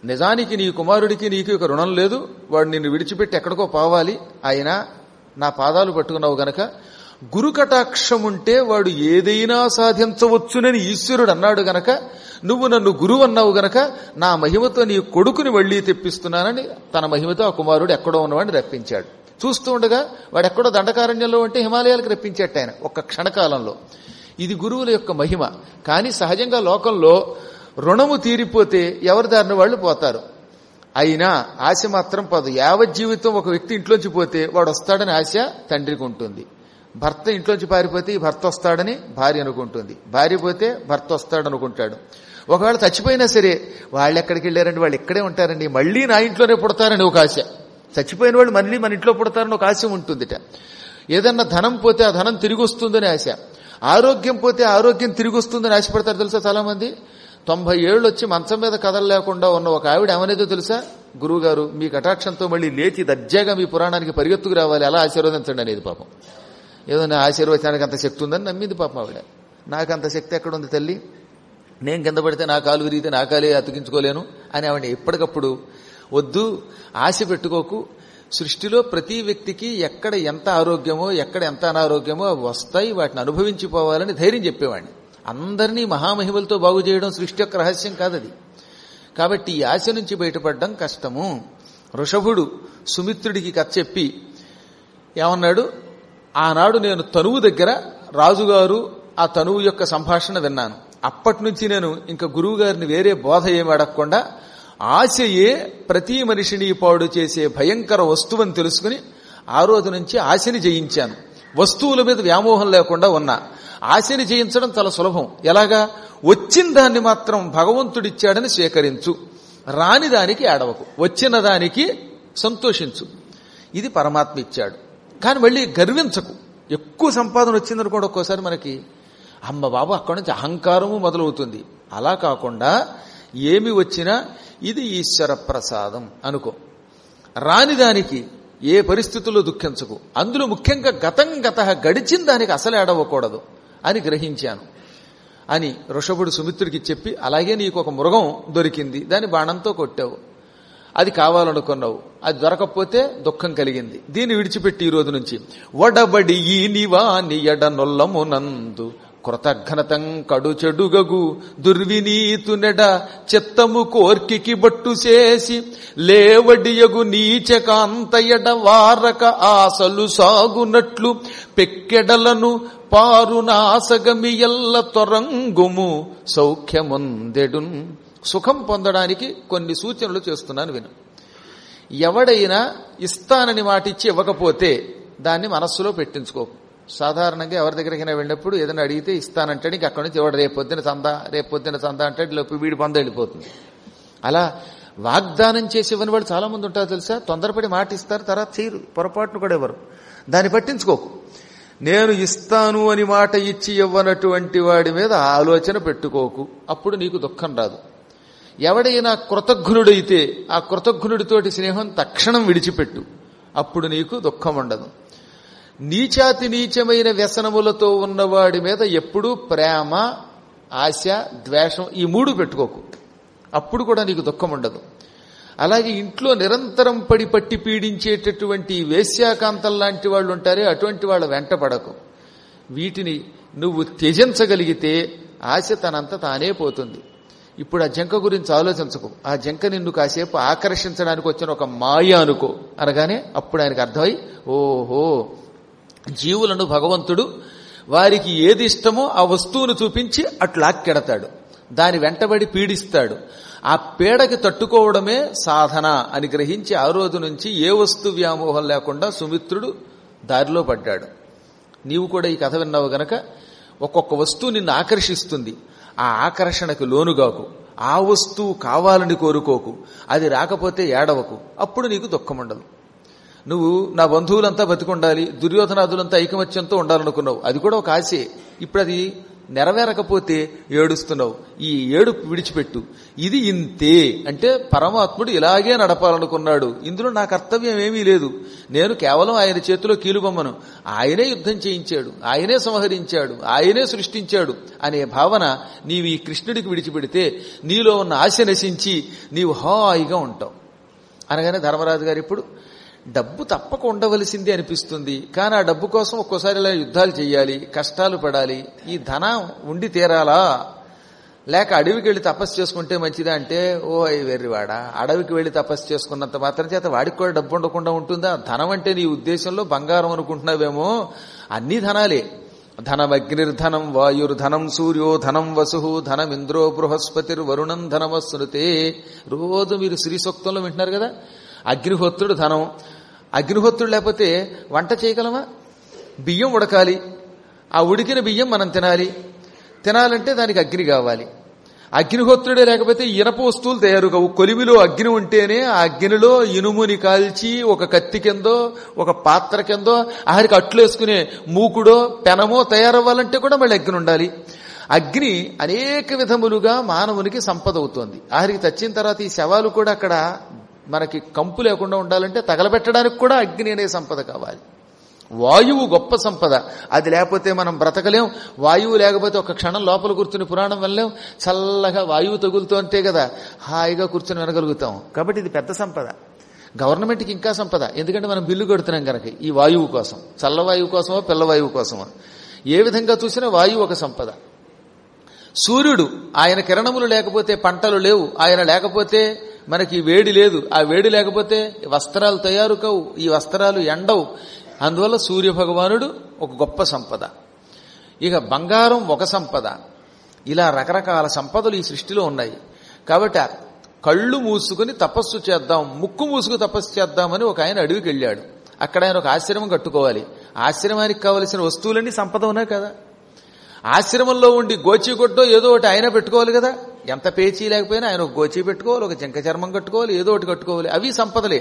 నిజానికి నీ కుమారుడికి నీకు ఇక రుణం లేదు వాడు నిన్ను విడిచిపెట్టి ఎక్కడికో పోవాలి అయినా నా పాదాలు పట్టుకున్నావు గనక గురు కటాక్షం ఉంటే వాడు ఏదైనా సాధించవచ్చునని ఈశ్వరుడు అన్నాడు గనక నువ్వు నన్ను గురువు అన్నావు గనక నా మహిమతో నీ కొడుకుని వెళ్ళి తెప్పిస్తున్నానని తన మహిమతో ఆ కుమారుడు ఎక్కడో ఉన్నవాడిని రప్పించాడు చూస్తూ ఉండగా వాడు ఎక్కడో దండకారణ్యంలో ఉంటే హిమాలయాలకు రప్పించేట ఆయన ఒక్క క్షణకాలంలో ఇది గురువుల యొక్క మహిమ కానీ సహజంగా లోకంలో రుణము తీరిపోతే ఎవరి దారిన వాళ్ళు పోతారు అయినా ఆశ మాత్రం పదు యావత్ జీవితం ఒక వ్యక్తి ఇంట్లోంచి పోతే వాడు వస్తాడని ఆశ తండ్రికి ఉంటుంది భర్త ఇంట్లోంచి పారిపోతే ఈ భర్త వస్తాడని భార్య అనుకుంటుంది భార్య పోతే భర్త వస్తాడనుకుంటాడు ఒకవేళ చచ్చిపోయినా సరే వాళ్ళు ఎక్కడికి వెళ్ళారండి వాళ్ళు ఇక్కడే ఉంటారండి మళ్ళీ నా ఇంట్లోనే పుడతారని ఒక ఆశ చచ్చిపోయిన వాళ్ళు మళ్ళీ మన ఇంట్లో పుడతారని ఒక ఆశ ఉంటుందిట ఏదన్నా ధనం పోతే ఆ ధనం తిరిగి వస్తుందని ఆశ ఆరోగ్యం పోతే ఆరోగ్యం తిరిగి వస్తుందని ఆశపడతారు తెలుసా చాలా మంది తొంభై ఏళ్ళు వచ్చి మంచం మీద కదలలేకుండా ఉన్న ఒక ఆవిడ ఏమనేదో తెలుసా గురువుగారు మీ కటాక్షంతో మళ్ళీ లేచి దర్జాగా మీ పురాణానికి పరిగెత్తుకు రావాలి అలా ఆశీర్వదించండి అనేది పాపం ఏదో నా ఆశీర్వచనానికి అంత శక్తి ఉందని నమ్మింది పాపం ఆవిడ నాకు అంత శక్తి ఎక్కడుంది తల్లి నేను కింద పడితే నా కాలు విరిగితే నా కాలే అతికించుకోలేను అని ఆవిడ ఎప్పటికప్పుడు వద్దు ఆశ పెట్టుకోకు సృష్టిలో ప్రతి వ్యక్తికి ఎక్కడ ఎంత ఆరోగ్యమో ఎక్కడ ఎంత అనారోగ్యమో అవి వస్తాయి వాటిని అనుభవించిపోవాలని ధైర్యం చెప్పేవాడిని అందరినీ మహామహిమలతో బాగు చేయడం సృష్టి యొక్క రహస్యం కాదది కాబట్టి ఈ ఆశ నుంచి బయటపడడం కష్టము వృషభుడు సుమిత్రుడికి కథ చెప్పి ఏమన్నాడు ఆనాడు నేను తనువు దగ్గర రాజుగారు ఆ తనువు యొక్క సంభాషణ విన్నాను అప్పటి నుంచి నేను ఇంకా గురువు గారిని వేరే బోధ ఏమి అడగకుండా ఆశయే ప్రతి మనిషిని పాడు చేసే భయంకర వస్తువని తెలుసుకుని ఆ రోజు నుంచి ఆశని జయించాను వస్తువుల మీద వ్యామోహం లేకుండా ఉన్నా ఆశని జయించడం చాలా సులభం ఎలాగా వచ్చిన దాన్ని మాత్రం భగవంతుడిచ్చాడని స్వీకరించు రాని దానికి ఏడవకు వచ్చిన దానికి సంతోషించు ఇది పరమాత్మ ఇచ్చాడు కానీ మళ్ళీ గర్వించకు ఎక్కువ సంపాదన వచ్చిందనుకోండి ఒక్కోసారి మనకి అమ్మ బాబు అక్కడి నుంచి అహంకారము మొదలవుతుంది అలా కాకుండా ఏమి వచ్చినా ఇది ఈశ్వర ప్రసాదం అనుకో రాని దానికి ఏ పరిస్థితుల్లో దుఃఖించకు అందులో ముఖ్యంగా గతం గత గడిచిన దానికి అసలు ఏడవకూడదు అని గ్రహించాను అని ఋషభుడు సుమిత్రుడికి చెప్పి అలాగే నీకు ఒక మృగం దొరికింది దాని బాణంతో కొట్టావు అది కావాలనుకున్నావు అది దొరకకపోతే దుఃఖం కలిగింది దీన్ని విడిచిపెట్టి ఈ రోజు నుంచి వడబడి ఈ నివాని ఎడనొల్లమునందు కృతఘ్నతం కడు చెడుగగు దుర్వినీతునెడ చిత్తము కోర్కికి బట్టు చేసి లేవడియగు నీచకాంతయడ వారక ఆశలు సాగునట్లు పెక్కెడలను పారు నాసగమి ఎల్ల తొరంగుము సౌఖ్యముందెడున్ సుఖం పొందడానికి కొన్ని సూచనలు చేస్తున్నాను విను ఎవడైనా ఇస్తానని మాటిచ్చి ఇవ్వకపోతే దాన్ని మనస్సులో పెట్టించుకోకు సాధారణంగా ఎవరి దగ్గరికైనా వెళ్ళినప్పుడు ఏదైనా అడిగితే ఇస్తానంటే నీకు అక్కడి నుంచి ఎవడు రేపు పొద్దున చందా రేపు పొద్దున చందా అంటే లోపు వీడి పొంద వెళ్ళిపోతుంది అలా వాగ్దానం చేసి ఇవ్వని వాళ్ళు చాలా మంది ఉంటారు తెలుసా తొందరపడి మాట ఇస్తారు తర్వాత చేయరు పొరపాటును కూడా ఎవరు దాన్ని పట్టించుకోకు నేను ఇస్తాను అని మాట ఇచ్చి ఇవ్వనటువంటి వాడి మీద ఆలోచన పెట్టుకోకు అప్పుడు నీకు దుఃఖం రాదు ఎవడైనా కృతజ్ఞుడైతే ఆ కృతజ్ఞుడితోటి స్నేహం తక్షణం విడిచిపెట్టు అప్పుడు నీకు దుఃఖం ఉండదు నీచాతి నీచమైన వ్యసనములతో ఉన్నవాడి మీద ఎప్పుడూ ప్రేమ ఆశ ద్వేషం ఈ మూడు పెట్టుకోకు అప్పుడు కూడా నీకు దుఃఖం ఉండదు అలాగే ఇంట్లో నిరంతరం పడి పట్టి పీడించేటటువంటి వేశ్యాకాంతం లాంటి వాళ్ళు ఉంటారే అటువంటి వాళ్ళ వెంట పడకు వీటిని నువ్వు త్యజించగలిగితే ఆశ తనంత తానే పోతుంది ఇప్పుడు ఆ జంక గురించి ఆలోచించకు ఆ జంక నిన్ను కాసేపు ఆకర్షించడానికి వచ్చిన ఒక మాయ అనుకో అనగానే అప్పుడు ఆయనకు అర్థమై ఓహో జీవులను భగవంతుడు వారికి ఏది ఇష్టమో ఆ వస్తువును చూపించి అట్లాక్కెడతాడు దాని వెంటబడి పీడిస్తాడు ఆ పీడకి తట్టుకోవడమే సాధన అని గ్రహించి ఆ రోజు నుంచి ఏ వస్తు వ్యామోహం లేకుండా సుమిత్రుడు దారిలో పడ్డాడు నీవు కూడా ఈ కథ విన్నావు గనక ఒక్కొక్క వస్తువు నిన్ను ఆకర్షిస్తుంది ఆ ఆకర్షణకు లోనుగాకు ఆ వస్తువు కావాలని కోరుకోకు అది రాకపోతే ఏడవకు అప్పుడు నీకు దుఃఖం ఉండదు నువ్వు నా బంధువులంతా బతికుండాలి దుర్యోధనాదులంతా ఐకమత్యంతో ఉండాలనుకున్నావు అది కూడా ఒక ఆశే ఇప్పుడు అది నెరవేరకపోతే ఏడుస్తున్నావు ఈ ఏడుపు విడిచిపెట్టు ఇది ఇంతే అంటే పరమాత్ముడు ఇలాగే నడపాలనుకున్నాడు ఇందులో నా కర్తవ్యం ఏమీ లేదు నేను కేవలం ఆయన చేతిలో కీలుబొమ్మను ఆయనే యుద్ధం చేయించాడు ఆయనే సంహరించాడు ఆయనే సృష్టించాడు అనే భావన నీవు ఈ కృష్ణుడికి విడిచిపెడితే నీలో ఉన్న ఆశ నశించి నీవు హాయిగా ఉంటావు అనగానే ధర్మరాజు గారు ఇప్పుడు డబ్బు తప్పక ఉండవలసిందే అనిపిస్తుంది కానీ ఆ డబ్బు కోసం ఒక్కోసారి ఇలా యుద్ధాలు చేయాలి కష్టాలు పడాలి ఈ ధనం ఉండి తీరాలా లేక అడవికి వెళ్ళి తపస్సు చేసుకుంటే మంచిదా అంటే ఓ అయ్యి వెర్రివాడ అడవికి వెళ్ళి తపస్సు చేసుకున్నంత మాత్రం చేత వాడికి కూడా డబ్బు ఉండకుండా ఉంటుందా ధనం అంటే నీ ఉద్దేశంలో బంగారం అనుకుంటున్నావేమో అన్ని ధనాలే ధనమగ్నిర్ధనం వాయుర్ధనం సూర్యో ధనం వసు ధనం ఇంద్రో బృహస్పతిర్ వరుణం ధనమస్నుతే రోజు మీరు శ్రీ సూక్తంలో వింటున్నారు కదా అగ్నిహోత్రుడు ధనం అగ్నిహోత్రుడు లేకపోతే వంట చేయగలమా బియ్యం ఉడకాలి ఆ ఉడికిన బియ్యం మనం తినాలి తినాలంటే దానికి అగ్ని కావాలి అగ్నిహోత్రుడే లేకపోతే ఇనప వస్తువులు తయారు కావు కొలిమిలో అగ్ని ఉంటేనే ఆ అగ్నిలో ఇనుముని కాల్చి ఒక కత్తి కిందో ఒక పాత్ర కిందో ఆఖరికి అట్లు వేసుకునే మూకుడో పెనమో తయారవ్వాలంటే కూడా మళ్ళీ అగ్ని ఉండాలి అగ్ని అనేక విధములుగా మానవునికి సంపద అవుతోంది ఆఖరికి తెచ్చిన తర్వాత ఈ శవాలు కూడా అక్కడ మనకి కంపు లేకుండా ఉండాలంటే తగలబెట్టడానికి కూడా అగ్ని అనే సంపద కావాలి వాయువు గొప్ప సంపద అది లేకపోతే మనం బ్రతకలేం వాయువు లేకపోతే ఒక క్షణం లోపల కూర్చుని పురాణం వెళ్ళలేం చల్లగా వాయువు తగులుతుంటే కదా హాయిగా కూర్చుని వినగలుగుతాం కాబట్టి ఇది పెద్ద సంపద గవర్నమెంట్కి ఇంకా సంపద ఎందుకంటే మనం బిల్లు కడుతున్నాం కనుక ఈ వాయువు కోసం చల్లవాయువు కోసమో పిల్లవాయువు కోసమో ఏ విధంగా చూసినా వాయువు ఒక సంపద సూర్యుడు ఆయన కిరణములు లేకపోతే పంటలు లేవు ఆయన లేకపోతే మనకి వేడి లేదు ఆ వేడి లేకపోతే వస్త్రాలు తయారు కావు ఈ వస్త్రాలు ఎండవు అందువల్ల సూర్య భగవానుడు ఒక గొప్ప సంపద ఇక బంగారం ఒక సంపద ఇలా రకరకాల సంపదలు ఈ సృష్టిలో ఉన్నాయి కాబట్టి ఆ కళ్ళు మూసుకుని తపస్సు చేద్దాం ముక్కు మూసుకు తపస్సు చేద్దామని ఒక ఆయన అడవికి వెళ్ళాడు అక్కడ ఆయన ఒక ఆశ్రమం కట్టుకోవాలి ఆశ్రమానికి కావలసిన వస్తువులన్నీ సంపద ఉన్నాయి కదా ఆశ్రమంలో ఉండి గోచిగుడ్డో ఏదో ఒకటి ఆయన పెట్టుకోవాలి కదా ఎంత పేచీ లేకపోయినా ఆయన ఒక గోచి పెట్టుకోవాలి ఒక జింక చర్మం కట్టుకోవాలి ఏదో ఒకటి కట్టుకోవాలి అవి సంపదలే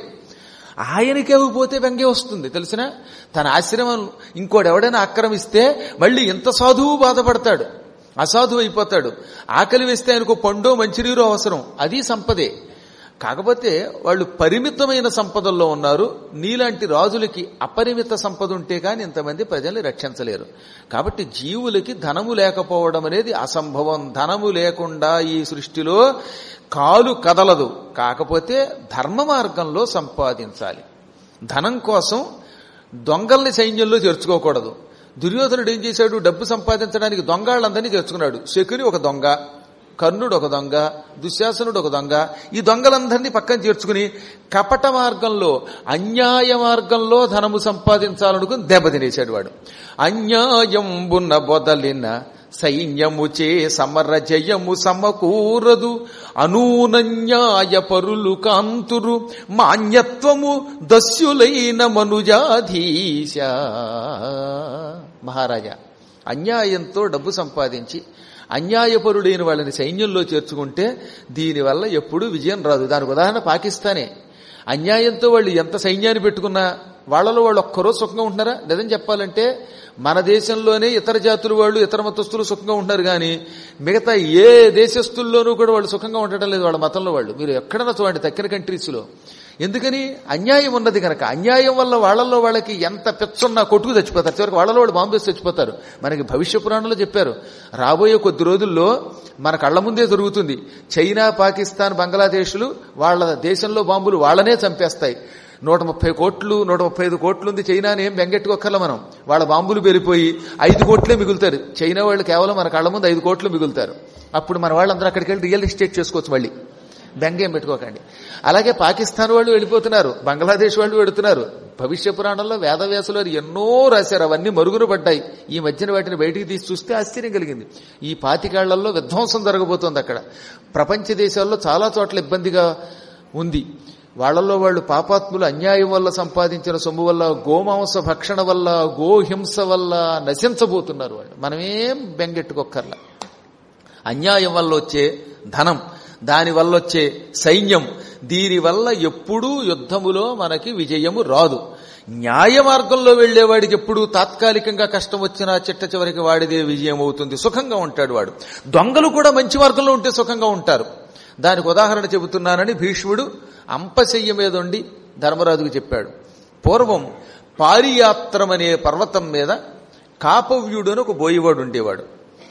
ఆయనకే పోతే వెంగే వస్తుంది తెలిసిన తన ఆశ్రమం ఇంకోటి ఎవడైనా ఆక్రమిస్తే మళ్ళీ ఇంత సాధువు బాధపడతాడు అసాధువు అయిపోతాడు ఆకలి వేస్తే ఆయనకు పండో మంచినీరు అవసరం అది సంపదే కాకపోతే వాళ్ళు పరిమితమైన సంపదల్లో ఉన్నారు నీలాంటి రాజులకి అపరిమిత సంపద ఉంటే కానీ ఇంతమంది ప్రజల్ని రక్షించలేరు కాబట్టి జీవులకి ధనము లేకపోవడం అనేది అసంభవం ధనము లేకుండా ఈ సృష్టిలో కాలు కదలదు కాకపోతే ధర్మ మార్గంలో సంపాదించాలి ధనం కోసం దొంగల్ని సైన్యంలో చేర్చుకోకూడదు దుర్యోధనుడు ఏం చేశాడు డబ్బు సంపాదించడానికి దొంగాళ్ళందరినీ చేర్చుకున్నాడు శకుని ఒక దొంగ కర్ణుడు ఒక దొంగ దుశ్శాసనుడు ఒక దొంగ ఈ దొంగలందరినీ పక్కన చేర్చుకుని కపట మార్గంలో అన్యాయ మార్గంలో ధనము సంపాదించాలనుకుని దెబ్బతినేశాడు వాడు అన్యాయంబున్న బొదలిన సైన్యముచే సమర జయము సమకూరదు అనూనన్యాయ పరులు కాంతురు మాన్యత్వము దస్యులైన మనుజాధీశ మహారాజా అన్యాయంతో డబ్బు సంపాదించి అన్యాయపరుడైన వాళ్ళని సైన్యంలో చేర్చుకుంటే దీనివల్ల ఎప్పుడూ విజయం రాదు దానికి ఉదాహరణ పాకిస్తానే అన్యాయంతో వాళ్ళు ఎంత సైన్యాన్ని పెట్టుకున్నా వాళ్ళలో వాళ్ళు ఒక్కరో సుఖంగా ఉంటున్నారా నిజం చెప్పాలంటే మన దేశంలోనే ఇతర జాతుల వాళ్ళు ఇతర మతస్థులు సుఖంగా ఉంటున్నారు కానీ మిగతా ఏ దేశస్తుల్లోనూ కూడా వాళ్ళు సుఖంగా ఉండటం లేదు వాళ్ళ మతంలో వాళ్ళు మీరు ఎక్కడన్నా చూడండి తక్కిన కంట్రీస్లో ఎందుకని అన్యాయం ఉన్నది కనుక అన్యాయం వల్ల వాళ్ళల్లో వాళ్ళకి ఎంత పెచ్చున్నా కొట్టుకు చచ్చిపోతారు చివరికి వాళ్ళలో వాళ్ళు బాంబు వేసి చచ్చిపోతారు మనకి భవిష్య పురాణంలో చెప్పారు రాబోయే కొద్ది రోజుల్లో మన కళ్ళ ముందే జరుగుతుంది చైనా పాకిస్తాన్ బంగ్లాదేశ్లు వాళ్ళ దేశంలో బాంబులు వాళ్ళనే చంపేస్తాయి నూట ముప్పై కోట్లు నూట ముప్పై ఐదు కోట్లు ఉంది చైనాని ఏం బెంగెట్టుకోక్కర్ల మనం వాళ్ళ బాంబులు పెరిగిపోయి ఐదు కోట్లే మిగులుతారు చైనా వాళ్ళు కేవలం మన కళ్ళ ముందు ఐదు కోట్లు మిగులుతారు అప్పుడు మన వాళ్ళందరూ అక్కడికి వెళ్ళి రియల్ ఎస్టేట్ చేసుకోవచ్చు మళ్ళీ బెంగేం పెట్టుకోకండి అలాగే పాకిస్తాన్ వాళ్ళు వెళ్ళిపోతున్నారు బంగ్లాదేశ్ వాళ్ళు వెడుతున్నారు భవిష్య పురాణంలో వేదవ్యాసులు వారు ఎన్నో రాశారు అవన్నీ మరుగున పడ్డాయి ఈ మధ్యన వాటిని బయటికి తీసి చూస్తే ఆశ్చర్యం కలిగింది ఈ పాతికేళ్లలో విధ్వంసం జరగబోతోంది అక్కడ ప్రపంచ దేశాల్లో చాలా చోట్ల ఇబ్బందిగా ఉంది వాళ్లలో వాళ్ళు పాపాత్ములు అన్యాయం వల్ల సంపాదించిన సొమ్ము వల్ల గోమాంస భక్షణ వల్ల గోహింస వల్ల నశించబోతున్నారు వాళ్ళు మనమేం బెంగెట్టుకోక్కర్లా అన్యాయం వల్ల వచ్చే ధనం దాని వల్ల వచ్చే సైన్యం దీనివల్ల ఎప్పుడూ యుద్ధములో మనకి విజయము రాదు న్యాయ మార్గంలో వెళ్లేవాడికి ఎప్పుడు తాత్కాలికంగా కష్టం వచ్చినా చిట్ట చివరికి వాడిదే విజయం అవుతుంది సుఖంగా ఉంటాడు వాడు దొంగలు కూడా మంచి మార్గంలో ఉంటే సుఖంగా ఉంటారు దానికి ఉదాహరణ చెబుతున్నానని భీష్ముడు అంపశయ్య మీద ఉండి ధర్మరాజుకు చెప్పాడు పూర్వం పారియాత్రం అనే పర్వతం మీద కాపవ్యుడు అని ఒక బోయివాడు ఉండేవాడు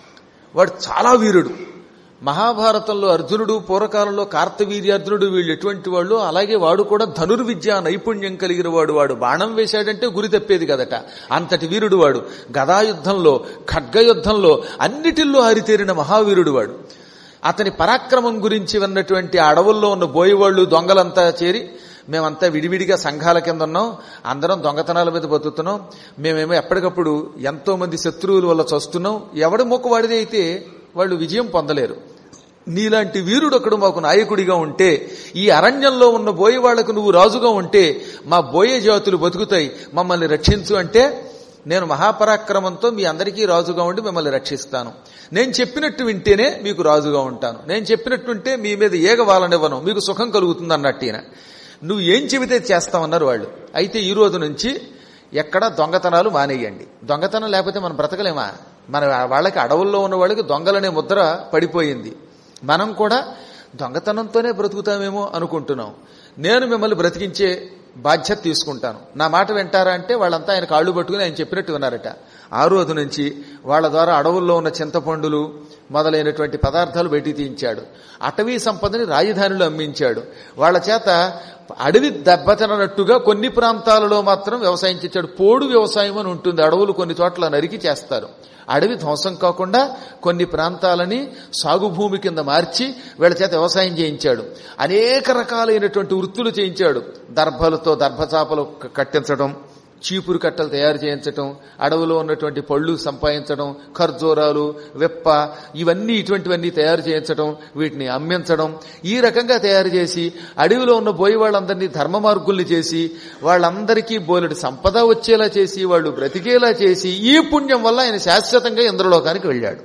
వాడు చాలా వీరుడు మహాభారతంలో అర్జునుడు పూర్వకాలంలో కార్తవీర్యార్జునుడు వీళ్ళు ఎటువంటి వాళ్ళు అలాగే వాడు కూడా ధనుర్విద్య నైపుణ్యం కలిగిన వాడు వాడు బాణం వేశాడంటే గురి తప్పేది కదట అంతటి వీరుడు వాడు గదాయుద్ధంలో ఖడ్గయుద్ధంలో అన్నిటిల్లో హరితేరిన మహావీరుడు వాడు అతని పరాక్రమం గురించి విన్నటువంటి ఆ అడవుల్లో ఉన్న బోయివాళ్లు దొంగలంతా చేరి మేమంతా విడివిడిగా సంఘాల కింద ఉన్నాం అందరం దొంగతనాల మీద బతుకుతున్నాం మేమేమో ఎప్పటికప్పుడు ఎంతో మంది శత్రువుల వల్ల చస్తున్నాం ఎవడి మొక్కు వాడిది అయితే వాళ్ళు విజయం పొందలేరు నీలాంటి వీరుడు ఒకడు మాకు నాయకుడిగా ఉంటే ఈ అరణ్యంలో ఉన్న బోయ వాళ్లకు నువ్వు రాజుగా ఉంటే మా బోయే జాతులు బతుకుతాయి మమ్మల్ని రక్షించు అంటే నేను మహాపరాక్రమంతో మీ అందరికీ రాజుగా ఉండి మిమ్మల్ని రక్షిస్తాను నేను చెప్పినట్టు వింటేనే మీకు రాజుగా ఉంటాను నేను చెప్పినట్టు వింటే మీ మీద ఏగ వాళ్ళనివ్వను మీకు సుఖం కలుగుతుంది అన్నట్టు ఈయన నువ్వు ఏం చెబితే చేస్తామన్నారు వాళ్ళు అయితే ఈ రోజు నుంచి ఎక్కడ దొంగతనాలు మానేయండి దొంగతనం లేకపోతే మనం బ్రతకలేమా మన వాళ్ళకి అడవుల్లో ఉన్న వాళ్ళకి దొంగలనే ముద్ర పడిపోయింది మనం కూడా దొంగతనంతోనే బ్రతుకుతామేమో అనుకుంటున్నాం నేను మిమ్మల్ని బ్రతికించే బాధ్యత తీసుకుంటాను నా మాట వింటారా అంటే వాళ్ళంతా ఆయన కాళ్ళు పట్టుకుని ఆయన చెప్పినట్టు విన్నారట ఆ రోజు నుంచి వాళ్ళ ద్వారా అడవుల్లో ఉన్న చింతపండులు మొదలైనటువంటి పదార్థాలు బయటికి తీయించాడు అటవీ సంపదని రాజధానిలో అమ్మించాడు వాళ్ళ చేత అడవి దెబ్బతినట్టుగా కొన్ని ప్రాంతాలలో మాత్రం వ్యవసాయం చేశాడు పోడు వ్యవసాయం అని ఉంటుంది అడవులు కొన్ని చోట్ల నరికి చేస్తారు అడవి ధ్వంసం కాకుండా కొన్ని ప్రాంతాలని సాగు భూమి కింద మార్చి వీళ్ళ చేత వ్యవసాయం చేయించాడు అనేక రకాలైనటువంటి వృత్తులు చేయించాడు దర్భలతో దర్భచాపలు కట్టించడం చీపురు కట్టలు తయారు చేయించటం అడవిలో ఉన్నటువంటి పళ్ళు సంపాదించడం ఖర్జూరాలు వెప్ప ఇవన్నీ ఇటువంటివన్నీ తయారు చేయించడం వీటిని అమ్మించడం ఈ రకంగా తయారు చేసి అడవిలో ఉన్న బోయి వాళ్ళందరినీ ధర్మ మార్గుల్ని చేసి వాళ్ళందరికీ బోలెడు సంపద వచ్చేలా చేసి వాళ్ళు బ్రతికేలా చేసి ఈ పుణ్యం వల్ల ఆయన శాశ్వతంగా ఇంద్రలోకానికి వెళ్ళాడు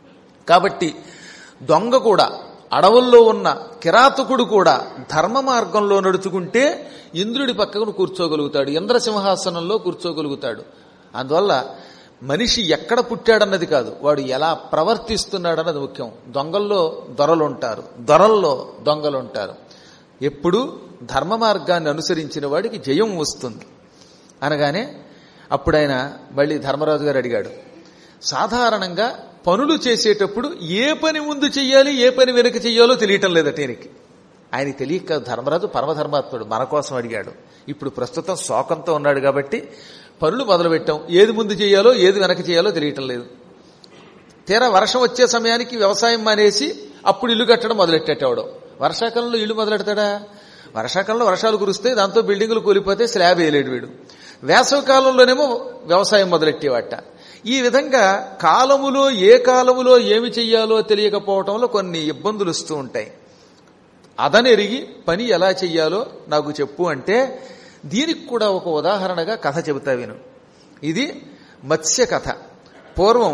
కాబట్టి దొంగ కూడా అడవుల్లో ఉన్న కిరాతకుడు కూడా ధర్మ మార్గంలో నడుచుకుంటే ఇంద్రుడి పక్కన కూర్చోగలుగుతాడు ఇంద్రసింహాసనంలో కూర్చోగలుగుతాడు అందువల్ల మనిషి ఎక్కడ పుట్టాడన్నది కాదు వాడు ఎలా ప్రవర్తిస్తున్నాడన్నది ముఖ్యం దొంగల్లో దొరలుంటారు దొరల్లో దొంగలుంటారు ఎప్పుడూ ధర్మ మార్గాన్ని అనుసరించిన వాడికి జయం వస్తుంది అనగానే అప్పుడు ఆయన మళ్ళీ ధర్మరాజు గారు అడిగాడు సాధారణంగా పనులు చేసేటప్పుడు ఏ పని ముందు చెయ్యాలి ఏ పని వెనుక చెయ్యాలో తెలియటం లేదట ఈయనకి ఆయనకి తెలియక ధర్మరాజు పరమధర్మాత్ముడు మన కోసం అడిగాడు ఇప్పుడు ప్రస్తుతం శోకంతో ఉన్నాడు కాబట్టి పనులు మొదలుపెట్టాం ఏది ముందు చేయాలో ఏది వెనక చేయాలో తెలియటం లేదు తీరా వర్షం వచ్చే సమయానికి వ్యవసాయం మానేసి అప్పుడు ఇల్లు కట్టడం మొదలెట్టేటవాడు వర్షాకాలంలో ఇల్లు మొదలెడతాడా వర్షాకాలంలో వర్షాలు కురిస్తే దాంతో బిల్డింగులు కూలిపోతే స్లాబ్ వేయలేడు వీడు వేసవి కాలంలోనేమో వ్యవసాయం మొదలెట్టేవాట ఈ విధంగా కాలములో ఏ కాలములో ఏమి చెయ్యాలో తెలియకపోవటంలో కొన్ని ఇబ్బందులు వస్తూ ఉంటాయి అదనెరిగి పని ఎలా చెయ్యాలో నాకు చెప్పు అంటే దీనికి కూడా ఒక ఉదాహరణగా కథ చెబుతా విను ఇది మత్స్య కథ పూర్వం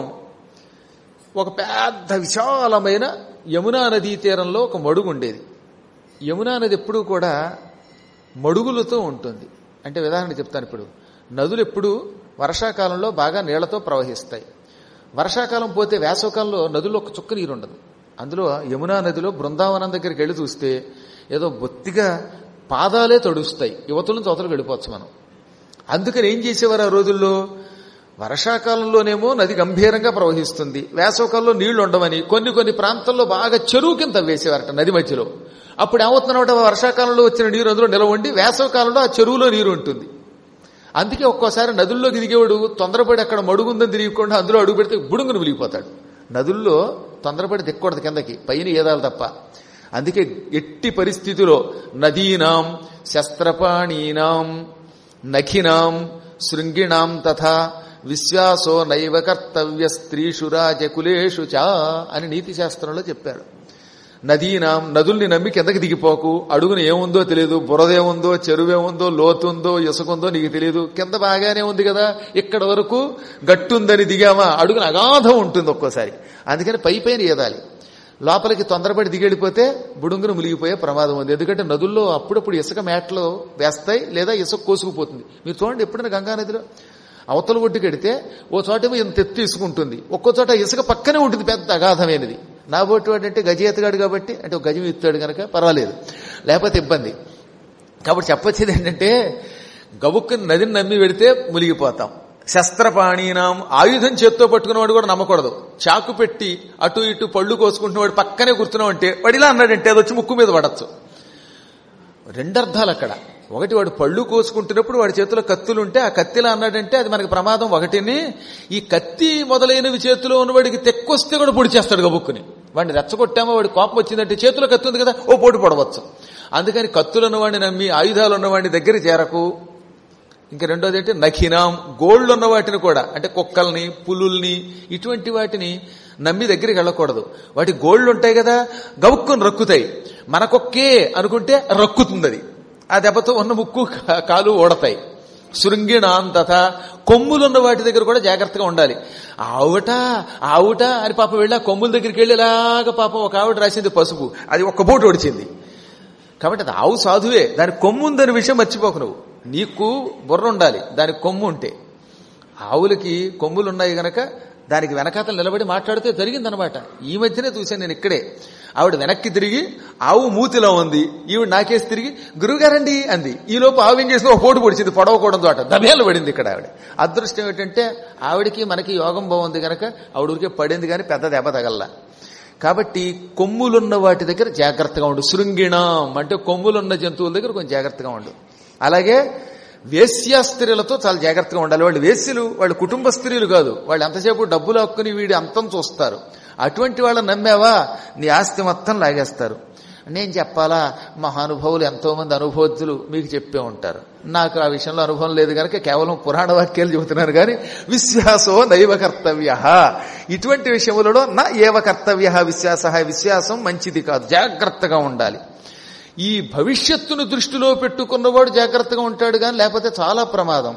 ఒక పెద్ద విశాలమైన యమునా నదీ తీరంలో ఒక మడుగు ఉండేది యమునా నది ఎప్పుడూ కూడా మడుగులతో ఉంటుంది అంటే ఉదాహరణ చెప్తాను ఇప్పుడు నదులు ఎప్పుడు వర్షాకాలంలో బాగా నీళ్లతో ప్రవహిస్తాయి వర్షాకాలం పోతే వేసవకాలంలో నదుల్లో ఒక చుక్క నీరు ఉండదు అందులో యమునా నదిలో బృందావనం దగ్గరికి వెళ్ళి చూస్తే ఏదో బొత్తిగా పాదాలే తడుస్తాయి యువతల నుంచి అవతలకు వెళ్ళిపోవచ్చు మనం అందుకని ఏం చేసేవారు ఆ రోజుల్లో వర్షాకాలంలోనేమో నది గంభీరంగా ప్రవహిస్తుంది వేసవకాలంలో నీళ్లు ఉండవని కొన్ని కొన్ని ప్రాంతాల్లో బాగా చెరువు కింద తవ్వేసేవారట నది మధ్యలో అప్పుడు ఏమవుతున్నమాట వర్షాకాలంలో వచ్చిన నీరు అందులో నిలవండి వేసవకాలంలో ఆ చెరువులో నీరు ఉంటుంది అందుకే ఒక్కోసారి నదుల్లోకి దిగేవాడు తొందరపడి అక్కడ మడుగుందని తిరిగకుండా అందులో అడుగు పెడితే బుడుగును మిలిగిపోతాడు నదుల్లో తొందరపడి దిక్కకూడదు కిందకి పైన ఏదాలు తప్ప అందుకే ఎట్టి పరిస్థితిలో నదీనాం శస్త్రపాణీనాం నఖినాం శృంగిణాం తథా విశ్వాసో నైవ కర్తవ్య స్త్రీషు రాజకులేషు చా అని నీతి శాస్త్రంలో చెప్పారు నదీనాం నదుల్ని నమ్మి కిందకి దిగిపోకు అడుగున ఏముందో తెలియదు బురదేముందో చెరువేముందో లోతుందో ఇసుకుందో నీకు తెలియదు కింద బాగానే ఉంది కదా ఇక్కడ వరకు గట్టుందని దిగామా అడుగున అగాధం ఉంటుంది ఒక్కోసారి అందుకని పై పైన ఏదాలి లోపలికి తొందరపడి దిగెళ్ళిపోతే బుడుంగును మునిగిపోయే ప్రమాదం ఉంది ఎందుకంటే నదుల్లో అప్పుడప్పుడు ఇసుక మేటలు వేస్తాయి లేదా ఇసుక కోసుకుపోతుంది మీరు చూడండి ఎప్పుడైనా గంగా నదిలో అవతల ఒడ్డుకి వెడితే ఓ చోట ఇంత ఎత్తు ఇసుక ఉంటుంది ఒక్కో చోట ఇసుక పక్కనే ఉంటుంది పెద్ద అగాధమైనది నా బోటి వాడు అంటే గజ ఎత్తుగాడు కాబట్టి అంటే ఒక గజం ఎత్తాడు కనుక పర్వాలేదు లేకపోతే ఇబ్బంది కాబట్టి చెప్పొచ్చేది ఏంటంటే గబుక్కుని నదిని నమ్మి వెడితే మునిగిపోతాం శస్త్రపాణీనాం ఆయుధం చేత్తో పట్టుకున్నవాడు కూడా నమ్మకూడదు చాకు పెట్టి అటు ఇటు పళ్ళు కోసుకుంటున్నవాడు పక్కనే కూర్చున్నావు అంటే వాడిలా అన్నాడంటే అది వచ్చి ముక్కు మీద పడచ్చు రెండర్థాలు అక్కడ ఒకటి వాడు పళ్ళు కోసుకుంటున్నప్పుడు వాడి చేతిలో కత్తులు ఉంటే ఆ కత్తిలా అన్నాడంటే అది మనకి ప్రమాదం ఒకటిని ఈ కత్తి మొదలైనవి చేతిలో ఉన్నవాడికి తెక్కొస్తే కూడా పొడి చేస్తాడు గబుక్కుని వాడిని రెచ్చగొట్టామో వాడి కోపం వచ్చిందంటే చేతిలో కత్తి ఉంది కదా ఓ పోటు పడవచ్చు అందుకని కత్తులు ఉన్నవాడిని నమ్మి ఆయుధాలు ఉన్నవాడిని దగ్గర చేరకు ఇంకా రెండోది ఏంటి నఖినాం గోల్డ్ ఉన్న వాటిని కూడా అంటే కుక్కల్ని పులుల్ని ఇటువంటి వాటిని నమ్మి దగ్గరికి వెళ్ళకూడదు వాటి గోల్డ్ ఉంటాయి కదా గవుక్కుని రక్కుతాయి మనకొక్కే అనుకుంటే రక్కుతుంది అది ఆ దెబ్బతో ఉన్న ముక్కు కా- కాలు ఓడతాయి శృంగిణాంతత కొమ్ములున్న వాటి దగ్గర కూడా జాగ్రత్తగా ఉండాలి ఆవుట ఆవుట అని పాప వెళ్ళి ఆ కొమ్ముల దగ్గరికి వెళ్ళి ఇలాగ పాపం ఒక ఆవిడ రాసింది పసుపు అది ఒక్క బోటు ఒడిచింది కాబట్టి అది ఆవు సాధువే దాని కొమ్ము ఉందని విషయం మర్చిపోకు నువ్వు నీకు బుర్ర ఉండాలి దానికి కొమ్ము ఉంటే ఆవులకి కొమ్ములు ఉన్నాయి గనక దానికి వెనకాతలు నిలబడి మాట్లాడితే జరిగిందనమాట ఈ మధ్యనే చూశాను నేను ఇక్కడే ఆవిడ వెనక్కి తిరిగి ఆవు మూతిలో ఉంది ఈవిడ నాకేసి తిరిగి గురువుగారండి అంది ఈ లోపు ఆవు ఏం చేసింది ఒక పోటు పొడిచింది పొడవకూడదు చోట దమేలు పడింది ఇక్కడ ఆవిడ అదృష్టం ఏంటంటే ఆవిడకి మనకి యోగం బాగుంది గనక ఆవిడ ఊరికే పడింది కానీ పెద్ద దెబ్బ తగల్లా కాబట్టి కొమ్ములున్న వాటి దగ్గర జాగ్రత్తగా ఉండు శృంగిణం అంటే కొమ్ములున్న జంతువుల దగ్గర కొంచెం జాగ్రత్తగా ఉండు అలాగే వేశ్యా స్త్రీలతో చాలా జాగ్రత్తగా ఉండాలి వాళ్ళు వేశ్యలు వాళ్ళు కుటుంబ స్త్రీలు కాదు వాళ్ళు ఎంతసేపు డబ్బులు హక్కుని వీడి అంతం చూస్తారు అటువంటి వాళ్ళని నమ్మావా నీ ఆస్తి మొత్తం లాగేస్తారు నేను చెప్పాలా మహానుభావులు ఎంతో మంది అనుభవజ్ఞులు మీకు చెప్పే ఉంటారు నాకు ఆ విషయంలో అనుభవం లేదు కనుక కేవలం పురాణ వాక్యాలు చెబుతున్నాను కానీ విశ్వాసో నైవ కర్తవ్య ఇటువంటి విషయములలో నా ఏవ కర్తవ్య విశ్వాస విశ్వాసం మంచిది కాదు జాగ్రత్తగా ఉండాలి ఈ భవిష్యత్తును దృష్టిలో పెట్టుకున్నవాడు జాగ్రత్తగా ఉంటాడు కానీ లేకపోతే చాలా ప్రమాదం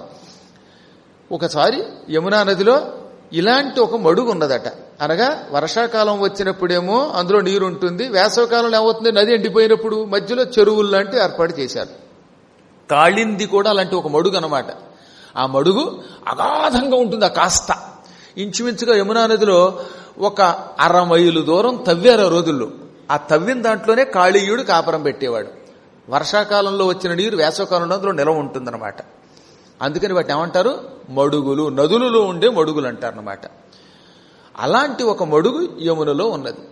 ఒకసారి యమునా నదిలో ఇలాంటి ఒక మడుగు ఉన్నదట అనగా వర్షాకాలం వచ్చినప్పుడేమో అందులో నీరు ఉంటుంది వేసవకాలంలో ఏమవుతుంది నది ఎండిపోయినప్పుడు మధ్యలో చెరువులు లాంటి ఏర్పాటు చేశారు కాళింది కూడా అలాంటి ఒక మడుగు అనమాట ఆ మడుగు అగాధంగా ఉంటుంది ఆ కాస్త ఇంచుమించుగా యమునా నదిలో ఒక అర మైలు దూరం తవ్వారు ఆ రోజుల్లో ఆ తవ్విన దాంట్లోనే కాళీయుడు కాపరం పెట్టేవాడు వర్షాకాలంలో వచ్చిన నీరు వేసవకాలంలో అందులో నిలవ ఉంటుందన్నమాట అందుకని వాటిని ఏమంటారు మడుగులు నదులలో ఉండే మడుగులు అంటారనమాట అలాంటి ఒక మడుగు యమునలో ఉన్నది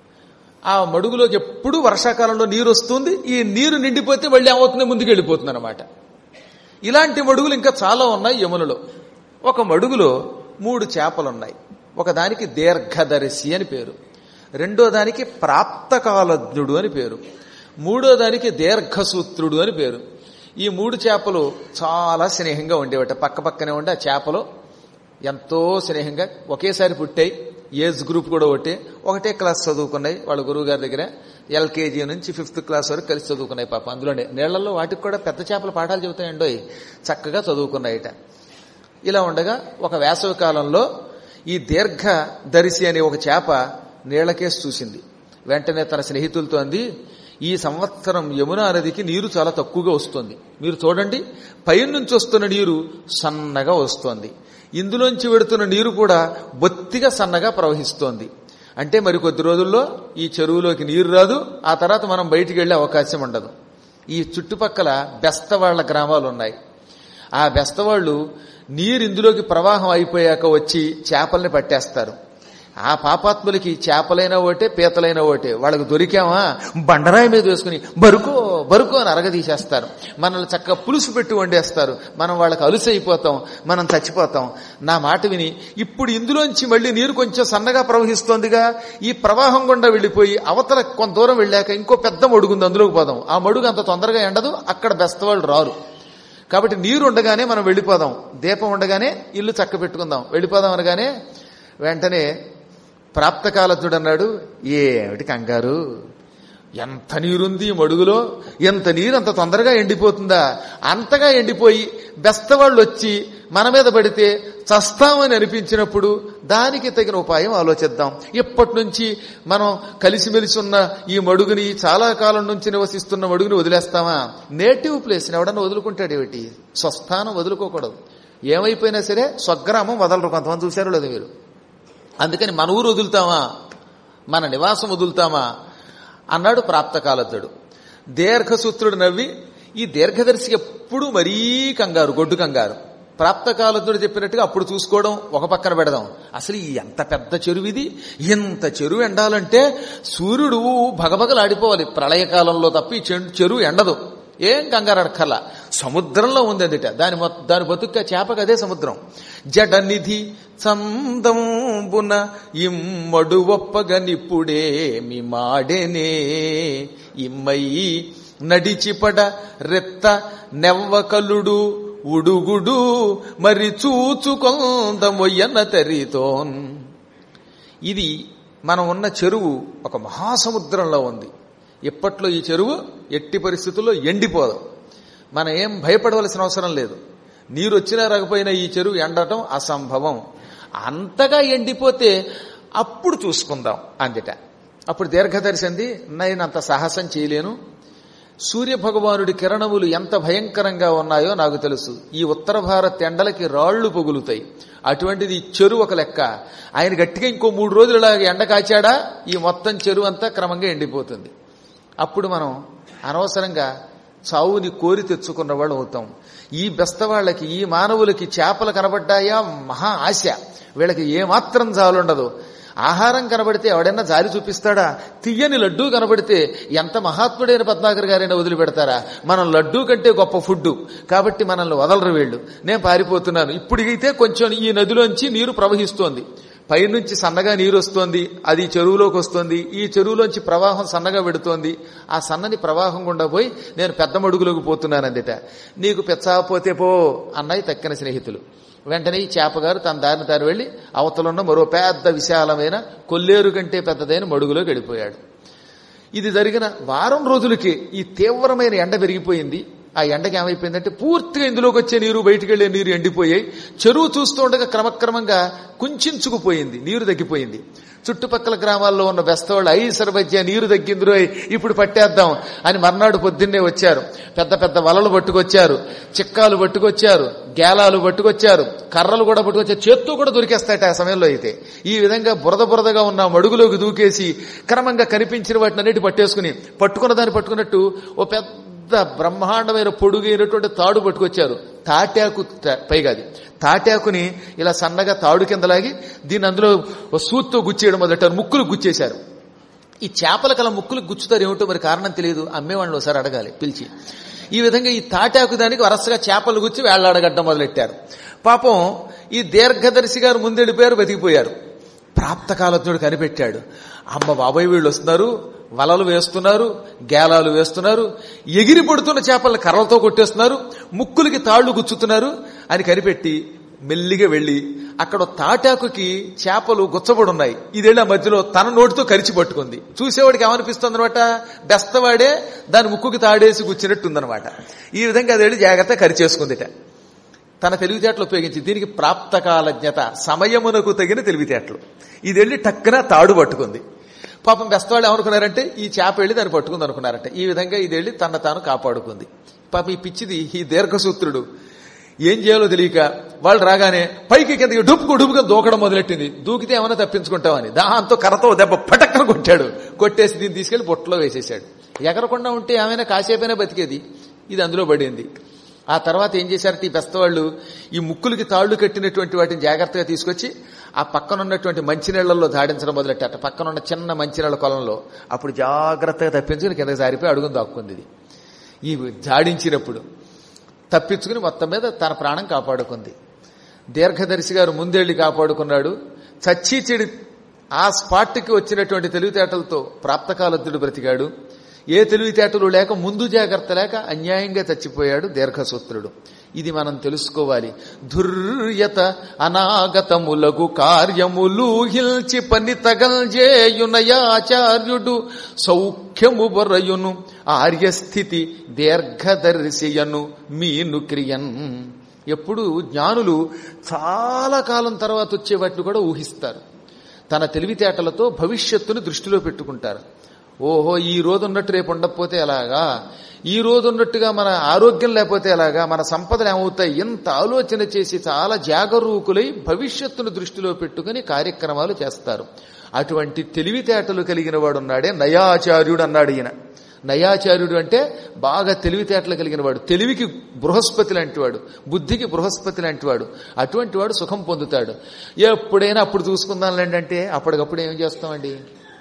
ఆ మడుగులోకి ఎప్పుడు వర్షాకాలంలో నీరు వస్తుంది ఈ నీరు నిండిపోతే మళ్ళీ ఏమవుతుంది ముందుకు వెళ్ళిపోతుంది అనమాట ఇలాంటి మడుగులు ఇంకా చాలా ఉన్నాయి యమునలో ఒక మడుగులో మూడు చేపలున్నాయి ఒకదానికి దీర్ఘదర్శి అని పేరు రెండో దానికి ప్రాప్తకాలజ్ఞుడు అని పేరు మూడో దానికి దీర్ఘసూత్రుడు అని పేరు ఈ మూడు చేపలు చాలా స్నేహంగా ఉండేవట పక్క పక్కనే ఉండి ఆ చేపలు ఎంతో స్నేహంగా ఒకేసారి పుట్టాయి ఏజ్ గ్రూప్ కూడా ఒకటే ఒకటే క్లాస్ చదువుకున్నాయి వాళ్ళ గురువు గారి దగ్గర ఎల్కేజీ నుంచి ఫిఫ్త్ క్లాస్ వరకు కలిసి చదువుకున్నాయి పాప అందులోనే నీళ్లలో వాటికి కూడా పెద్ద చేపలు పాఠాలు చెబుతాయండోయ్ చక్కగా చదువుకున్నాయిట ఇలా ఉండగా ఒక వేసవి కాలంలో ఈ దీర్ఘ దరిసి అనే ఒక చేప నీళ్లకేసి చూసింది వెంటనే తన స్నేహితులతో అంది ఈ సంవత్సరం యమునా నదికి నీరు చాలా తక్కువగా వస్తుంది మీరు చూడండి పైనుంచి వస్తున్న నీరు సన్నగా వస్తోంది ఇందులోంచి వెడుతున్న నీరు కూడా బొత్తిగా సన్నగా ప్రవహిస్తోంది అంటే మరి కొద్ది రోజుల్లో ఈ చెరువులోకి నీరు రాదు ఆ తర్వాత మనం బయటికి వెళ్లే అవకాశం ఉండదు ఈ చుట్టుపక్కల బెస్తవాళ్ల గ్రామాలు ఉన్నాయి ఆ బెస్తవాళ్లు నీరు ఇందులోకి ప్రవాహం అయిపోయాక వచ్చి చేపల్ని పట్టేస్తారు ఆ పాపాత్ములకి చేపలైన ఒకటే పీతలైన ఒకటే వాళ్ళకి దొరికామా బండరాయి మీద వేసుకుని బరుకో బరుకో అని అరగదీసేస్తారు మనల్ని చక్కగా పులుసు పెట్టి వండేస్తారు మనం వాళ్ళకి అలుసు అయిపోతాం మనం చచ్చిపోతాం నా మాట విని ఇప్పుడు ఇందులోంచి మళ్ళీ నీరు కొంచెం సన్నగా ప్రవహిస్తోందిగా ఈ ప్రవాహం గుండా వెళ్ళిపోయి అవతల కొంత దూరం వెళ్ళాక ఇంకో పెద్ద మడుగుంది అందులోకి పోదాం ఆ మడుగు అంత తొందరగా ఎండదు అక్కడ బెస్తవాళ్ళు రారు కాబట్టి నీరు ఉండగానే మనం వెళ్ళిపోదాం దీపం ఉండగానే ఇల్లు చక్క పెట్టుకుందాం వెళ్ళిపోదాం అనగానే వెంటనే ప్రాప్తకాలజ్ఞుడు అన్నాడు ఏమిటి కంగారు ఎంత నీరుంది ఈ మడుగులో ఎంత నీరు అంత తొందరగా ఎండిపోతుందా అంతగా ఎండిపోయి బెస్తవాళ్ళు వచ్చి మన మీద పడితే చస్తామని అనిపించినప్పుడు దానికి తగిన ఉపాయం ఆలోచిద్దాం ఇప్పటి నుంచి మనం కలిసిమెలిసి ఉన్న ఈ మడుగుని చాలా కాలం నుంచి నివసిస్తున్న మడుగుని వదిలేస్తామా నేటివ్ ప్లేస్ని ఎవడన్నా వదులుకుంటాడు ఏమిటి స్వస్థానం వదులుకోకూడదు ఏమైపోయినా సరే స్వగ్రామం వదలరు కొంతమంది చూశారో లేదు మీరు అందుకని మన ఊరు వదులుతామా మన నివాసం వదులుతామా అన్నాడు ప్రాప్తకాలతుడు దీర్ఘసూత్రుడు నవ్వి ఈ దీర్ఘదర్శికి ఎప్పుడు మరీ కంగారు గొడ్డు కంగారు ప్రాప్తకాలతుడు చెప్పినట్టుగా అప్పుడు చూసుకోవడం ఒక పక్కన పెడదాం అసలు ఈ ఎంత పెద్ద చెరువు ఇది ఇంత చెరువు ఎండాలంటే సూర్యుడు భగభగలాడిపోవాలి ప్రళయకాలంలో తప్ప ఈ చెం- చెరువు ఎండదు ఏం కంగారు అడక్కల్లా సముద్రంలో ఉంది అదిట దాని మొత్తం దాని బతుక్క చేపకు అదే సముద్రం జడనిధి చందంబున ఇమ్మడు ఒప్పగనిప్పుడే మీ మాడేనే ఇమ్మయి నడిచిపడ రెత్త నెవ్వకలుడు ఉడుగుడు మరి చూచుకొందమొయ్యన తరితోన్ ఇది మనం ఉన్న చెరువు ఒక మహాసముద్రంలో ఉంది ఇప్పట్లో ఈ చెరువు ఎట్టి పరిస్థితుల్లో ఎండిపోదు మనం ఏం భయపడవలసిన అవసరం లేదు నీరు వచ్చినా రాకపోయినా ఈ చెరువు ఎండటం అసంభవం అంతగా ఎండిపోతే అప్పుడు చూసుకుందాం అందుట అప్పుడు దీర్ఘదర్శంది నేను అంత సాహసం చేయలేను సూర్య భగవానుడి కిరణములు ఎంత భయంకరంగా ఉన్నాయో నాకు తెలుసు ఈ ఉత్తర భారత్ ఎండలకి రాళ్లు పొగులుతాయి అటువంటిది ఈ చెరువు ఒక లెక్క ఆయన గట్టిగా ఇంకో మూడు రోజులు ఇలాగ ఎండ కాచాడా ఈ మొత్తం చెరువు అంతా క్రమంగా ఎండిపోతుంది అప్పుడు మనం అనవసరంగా చావుని కోరి తెచ్చుకున్న వాళ్ళు అవుతాం ఈ బెస్తవాళ్ళకి ఈ మానవులకి చేపలు కనబడ్డాయా మహా ఆశ వీళ్ళకి ఏమాత్రం చాలుండదు ఆహారం కనబడితే ఎవడైనా జారి చూపిస్తాడా తియ్యని లడ్డూ కనబడితే ఎంత మహాత్ముడైన పద్మాకర్ గారైనా వదిలిపెడతారా మనం లడ్డూ కంటే గొప్ప ఫుడ్ కాబట్టి మనల్ని వదలరు వీళ్ళు నేను పారిపోతున్నాను ఇప్పుడైతే కొంచెం ఈ నదిలోంచి నీరు ప్రవహిస్తోంది పైనుంచి సన్నగా నీరు వస్తోంది అది చెరువులోకి వస్తోంది ఈ చెరువులోంచి ప్రవాహం సన్నగా పెడుతోంది ఆ సన్నని ప్రవాహం గుండా పోయి నేను పెద్ద మడుగులోకి పోతున్నాను అందుట నీకు పెచ్చాపోతే పో అన్నయ్య తక్కిన స్నేహితులు వెంటనే ఈ చేపగారు తన దారిని తాను వెళ్లి అవతలున్న మరో పెద్ద విశాలమైన కొల్లేరు కంటే పెద్దదైన మడుగులోకి వెళ్ళిపోయాడు ఇది జరిగిన వారం రోజులకి ఈ తీవ్రమైన ఎండ పెరిగిపోయింది ఆ ఎండకి ఏమైపోయిందంటే పూర్తిగా ఇందులోకి వచ్చే నీరు బయటికి వెళ్లే నీరు ఎండిపోయాయి చెరువు చూస్తూ ఉండగా క్రమక్రమంగా కుంచుకుపోయింది నీరు తగ్గిపోయింది చుట్టుపక్కల గ్రామాల్లో ఉన్న బెస్తవాళ్ళు ఐసర మధ్య నీరు తగ్గిందిరో ఇప్పుడు పట్టేద్దాం అని మర్నాడు పొద్దున్నే వచ్చారు పెద్ద పెద్ద వలలు పట్టుకొచ్చారు చిక్కాలు పట్టుకొచ్చారు గేలాలు పట్టుకొచ్చారు కర్రలు కూడా పట్టుకొచ్చారు చేత్తో కూడా దొరికేస్తాయట ఆ సమయంలో అయితే ఈ విధంగా బురద బురదగా ఉన్న మడుగులోకి దూకేసి క్రమంగా కనిపించిన వాటిని అన్నిటి పట్టేసుకుని పట్టుకున్న దాన్ని పట్టుకున్నట్టు ఓ పెద్ద బ్రహ్మాండమైన పొడుగైనటువంటి తాడు పట్టుకొచ్చారు తాటాకు త- పైగా అది తాటాకుని ఇలా సన్నగా తాడు కింద లాగి దీన్ని అందులో ఓ సూత్తో గుచ్చేయడం మొదలెట్టారు ముక్కులు గుచ్చేశారు ఈ చేపలకు అలా ముక్కులు గుచ్చుతారు ఏమిటో మరి కారణం తెలియదు అమ్మేవాళ్ళని ఒకసారి అడగాలి పిలిచి ఈ విధంగా ఈ తాటాకు దానికి వరసగా చేపలు గుచ్చి వేళ్లాడగడ్డం మొదలెట్టారు పాపం ఈ దీర్ఘదర్శి గారు ముందెళ్ళిపోయారు బతికిపోయారు ప్రాప్తకాలజ్ఞుడు కనిపెట్టాడు అమ్మ బాబాయ్ వీళ్ళు వస్తున్నారు వలలు వేస్తున్నారు గేలాలు వేస్తున్నారు ఎగిరి పడుతున్న చేపలను కర్రలతో కొట్టేస్తున్నారు ముక్కులకి తాళ్లు గుచ్చుతున్నారు అని కనిపెట్టి మెల్లిగా వెళ్లి అక్కడ ఓ తాటాకుకి చేపలు గుచ్చబడున్నాయి ఇదేళ్ళ మధ్యలో తన నోటితో కరిచి పట్టుకుంది చూసేవాడికి ఏమనిపిస్తుంది అనమాట బెస్తవాడే దాని ముక్కుకి తాడేసి గుచ్చినట్టుందనమాట ఈ విధంగా అది వెళ్ళి జాగ్రత్త కరిచేసుకుందిట తన తెలివితేటలు ఉపయోగించి దీనికి ప్రాప్తకాలజ్ఞత సమయమునకు తగిన తెలివితేటలు ఇది వెళ్ళి టక్కున తాడు పట్టుకుంది పాపం బెస్తవాళ్ళు ఏమనుకున్నారంటే ఈ చేప వెళ్ళి దాన్ని పట్టుకుంది అనుకున్నారంట ఈ విధంగా ఇది వెళ్ళి తన తాను కాపాడుకుంది పాప ఈ పిచ్చిది ఈ దీర్ఘసూత్రుడు ఏం చేయాలో తెలియక వాళ్ళు రాగానే పైకి కిందకి డుప్పుకు డుప్పుగా దూకడం మొదలెట్టింది దూకితే ఏమైనా తప్పించుకుంటామని దాంతో కర్రతో ఓ దెబ్బ పటక్కన కొట్టాడు కొట్టేసి దీన్ని తీసుకెళ్లి బొట్టలో వేసేశాడు ఎగరకుండా ఉంటే ఏమైనా కాసేపైనా బతికేది ఇది అందులో పడింది ఆ తర్వాత ఏం చేశారంటే ఈ బెస్తవాళ్ళు ఈ ముక్కులకి తాళ్లు కట్టినటువంటి వాటిని జాగ్రత్తగా తీసుకొచ్చి ఆ పక్కన ఉన్నటువంటి మంచినీళ్లలో దాడించడం మొదలెట్టారట పక్కన ఉన్న చిన్న మంచినీళ్ళ కొలంలో అప్పుడు జాగ్రత్తగా తప్పించుకుని కిందకి జారిపోయి అడుగుని దాక్కుంది ఇది ఈ జాడించినప్పుడు తప్పించుకుని మొత్తం మీద తన ప్రాణం కాపాడుకుంది దీర్ఘదర్శి గారు ముందెళ్లి కాపాడుకున్నాడు చచ్చి చెడి ఆ స్పాట్కి వచ్చినటువంటి తెలివితేటలతో ప్రాప్తకాలద్దుడు బ్రతికాడు ఏ తెలివితేటలు లేక ముందు జాగ్రత్త లేక అన్యాయంగా చచ్చిపోయాడు దీర్ఘసూత్రుడు ఇది మనం తెలుసుకోవాలి ధుర్యత అనాగతములగు కార్యములు హిల్చి పని తగల్జేయునయాచార్యుడు సౌఖ్యము బొరయును ఆర్యస్థితి దీర్ఘదర్శియను మీను క్రియన్ ఎప్పుడు జ్ఞానులు చాలా కాలం తర్వాత వచ్చే వాటిని కూడా ఊహిస్తారు తన తెలివితేటలతో భవిష్యత్తును దృష్టిలో పెట్టుకుంటారు ఓహో ఈ రోజు ఉన్నట్టు రేపు ఉండకపోతే ఎలాగా ఈ రోజు ఉన్నట్టుగా మన ఆరోగ్యం లేకపోతే ఎలాగా మన సంపదలు ఏమవుతాయి ఎంత ఆలోచన చేసి చాలా జాగరూకులై భవిష్యత్తును దృష్టిలో పెట్టుకుని కార్యక్రమాలు చేస్తారు అటువంటి తెలివితేటలు కలిగిన వాడు ఉన్నాడే నయాచార్యుడు అన్నాడు ఈయన నయాచార్యుడు అంటే బాగా తెలివితేటలు కలిగిన వాడు తెలివికి బృహస్పతి లాంటి వాడు బుద్ధికి బృహస్పతి లాంటి వాడు అటువంటి వాడు సుఖం పొందుతాడు ఎప్పుడైనా అప్పుడు చూసుకుందాంలేండి అంటే అప్పటికప్పుడు ఏం చేస్తామండి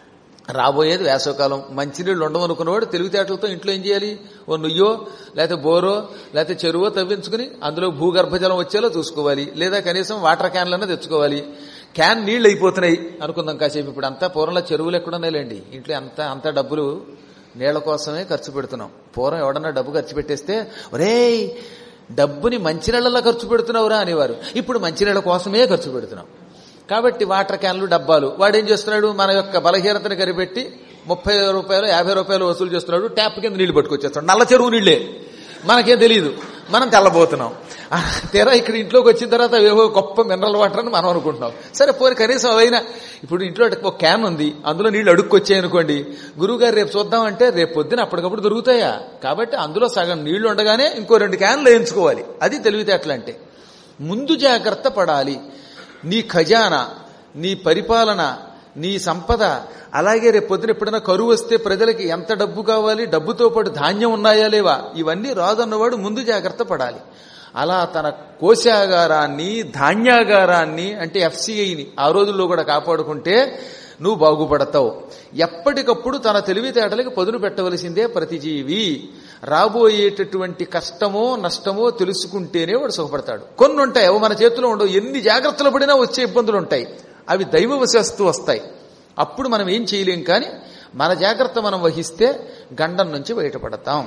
రాబోయేది వేసవకాలం మంచినీళ్ళు ఉండమనుకున్నవాడు తెలివితేటలతో ఇంట్లో ఏం చేయాలి ఓ నుయ్యో లేకపోతే బోరో లేకపోతే చెరువో తవ్వించుకుని అందులో భూగర్భజలం వచ్చేలా చూసుకోవాలి లేదా కనీసం వాటర్ క్యాన్లన్నా తెచ్చుకోవాలి క్యాన్ నీళ్ళు అయిపోతున్నాయి అనుకుందాం కాసేపు ఇప్పుడు అంతా పూర్వంలో చెరువులు ఎక్కడున్నాయిలేండి ఇంట్లో అంత అంత డబ్బులు నీళ్ల కోసమే ఖర్చు పెడుతున్నాం పూర్వం ఎవడన్నా డబ్బు ఖర్చు పెట్టేస్తే ఒరేయ్ డబ్బుని మంచినీళ్ళలో ఖర్చు పెడుతున్నావురా అనేవారు ఇప్పుడు మంచినీళ్ళ కోసమే ఖర్చు పెడుతున్నాం కాబట్టి వాటర్ క్యాన్లు డబ్బాలు వాడు ఏం చేస్తున్నాడు మన యొక్క బలహీనతను కనిపెట్టి ముప్పై రూపాయలు యాభై రూపాయలు వసూలు చేస్తున్నాడు ట్యాప్ కింద నీళ్లు పట్టుకొచ్చేస్తాడు నల్ల చెరువు నీళ్లే మనకేం తెలియదు మనం తెల్లబోతున్నాం తీరా ఇక్కడ ఇంట్లోకి వచ్చిన తర్వాత ఏవో గొప్ప మినరల్ వాటర్ అని మనం అనుకుంటున్నాం సరే పోనీ కనీసం అవైనా ఇప్పుడు ఇంట్లో ఒక క్యాన్ ఉంది అందులో నీళ్లు అడుక్కొచ్చాయి అనుకోండి గురువుగారు రేపు చూద్దామంటే రేపు పొద్దున అప్పటికప్పుడు దొరుకుతాయా కాబట్టి అందులో సగం నీళ్లు ఉండగానే ఇంకో రెండు క్యాన్లు వేయించుకోవాలి అది తెలివితేటలు అంటే ముందు జాగ్రత్త పడాలి నీ ఖజానా నీ పరిపాలన నీ సంపద అలాగే రేపు పొద్దున ఎప్పుడైనా కరువు వస్తే ప్రజలకి ఎంత డబ్బు కావాలి డబ్బుతో పాటు ధాన్యం ఉన్నాయా లేవా ఇవన్నీ రాజు అన్నవాడు ముందు జాగ్రత్త పడాలి అలా తన కోశాగారాన్ని ధాన్యాగారాన్ని అంటే ఎఫ్సిఐని ఆ రోజుల్లో కూడా కాపాడుకుంటే నువ్వు బాగుపడతావు ఎప్పటికప్పుడు తన తెలివితేటలకి పదును పెట్టవలసిందే ప్రతి జీవి రాబోయేటటువంటి కష్టమో నష్టమో తెలుసుకుంటేనే వాడు సుఖపడతాడు కొన్ని ఉంటాయి అవి మన చేతిలో ఉండవు ఎన్ని జాగ్రత్తలు పడినా వచ్చే ఇబ్బందులు ఉంటాయి అవి దైవవశస్తూ వస్తాయి అప్పుడు మనం ఏం చేయలేం కానీ మన జాగ్రత్త మనం వహిస్తే గండం నుంచి బయటపడతాం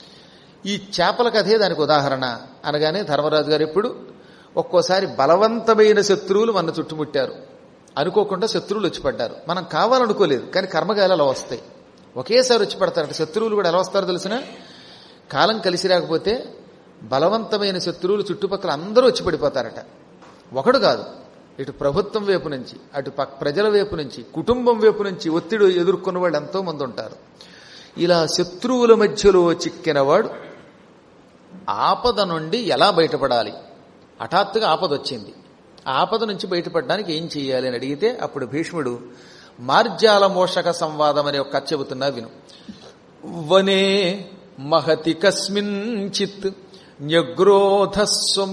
ఈ చేపల కథే దానికి ఉదాహరణ అనగానే ధర్మరాజు గారు ఎప్పుడు ఒక్కోసారి బలవంతమైన శత్రువులు మన చుట్టుముట్టారు అనుకోకుండా శత్రువులు వచ్చి పడ్డారు మనం కావాలనుకోలేదు కానీ కర్మగాలు అలా వస్తాయి ఒకేసారి వచ్చి పడతారట శత్రువులు కూడా ఎలా వస్తారో తెలిసిన కాలం కలిసి రాకపోతే బలవంతమైన శత్రువులు చుట్టుపక్కల అందరూ వచ్చి పడిపోతారట ఒకడు కాదు ఇటు ప్రభుత్వం వైపు నుంచి అటు పక్ ప్రజల వైపు నుంచి కుటుంబం వైపు నుంచి ఒత్తిడి ఎదుర్కొన్న వాళ్ళు ఎంతో మంది ఉంటారు ఇలా శత్రువుల మధ్యలో చిక్కినవాడు ఆపద నుండి ఎలా బయటపడాలి హఠాత్తుగా ఆపద వచ్చింది ఆ ఆపద నుంచి బయటపడడానికి ఏం చేయాలి అని అడిగితే అప్పుడు భీష్ముడు మార్జాల మోషక సంవాదం అనే ఒక కథ చెబుతున్నా విను వనే మహతి కస్మించిత్ న్యగ్రోధస్సు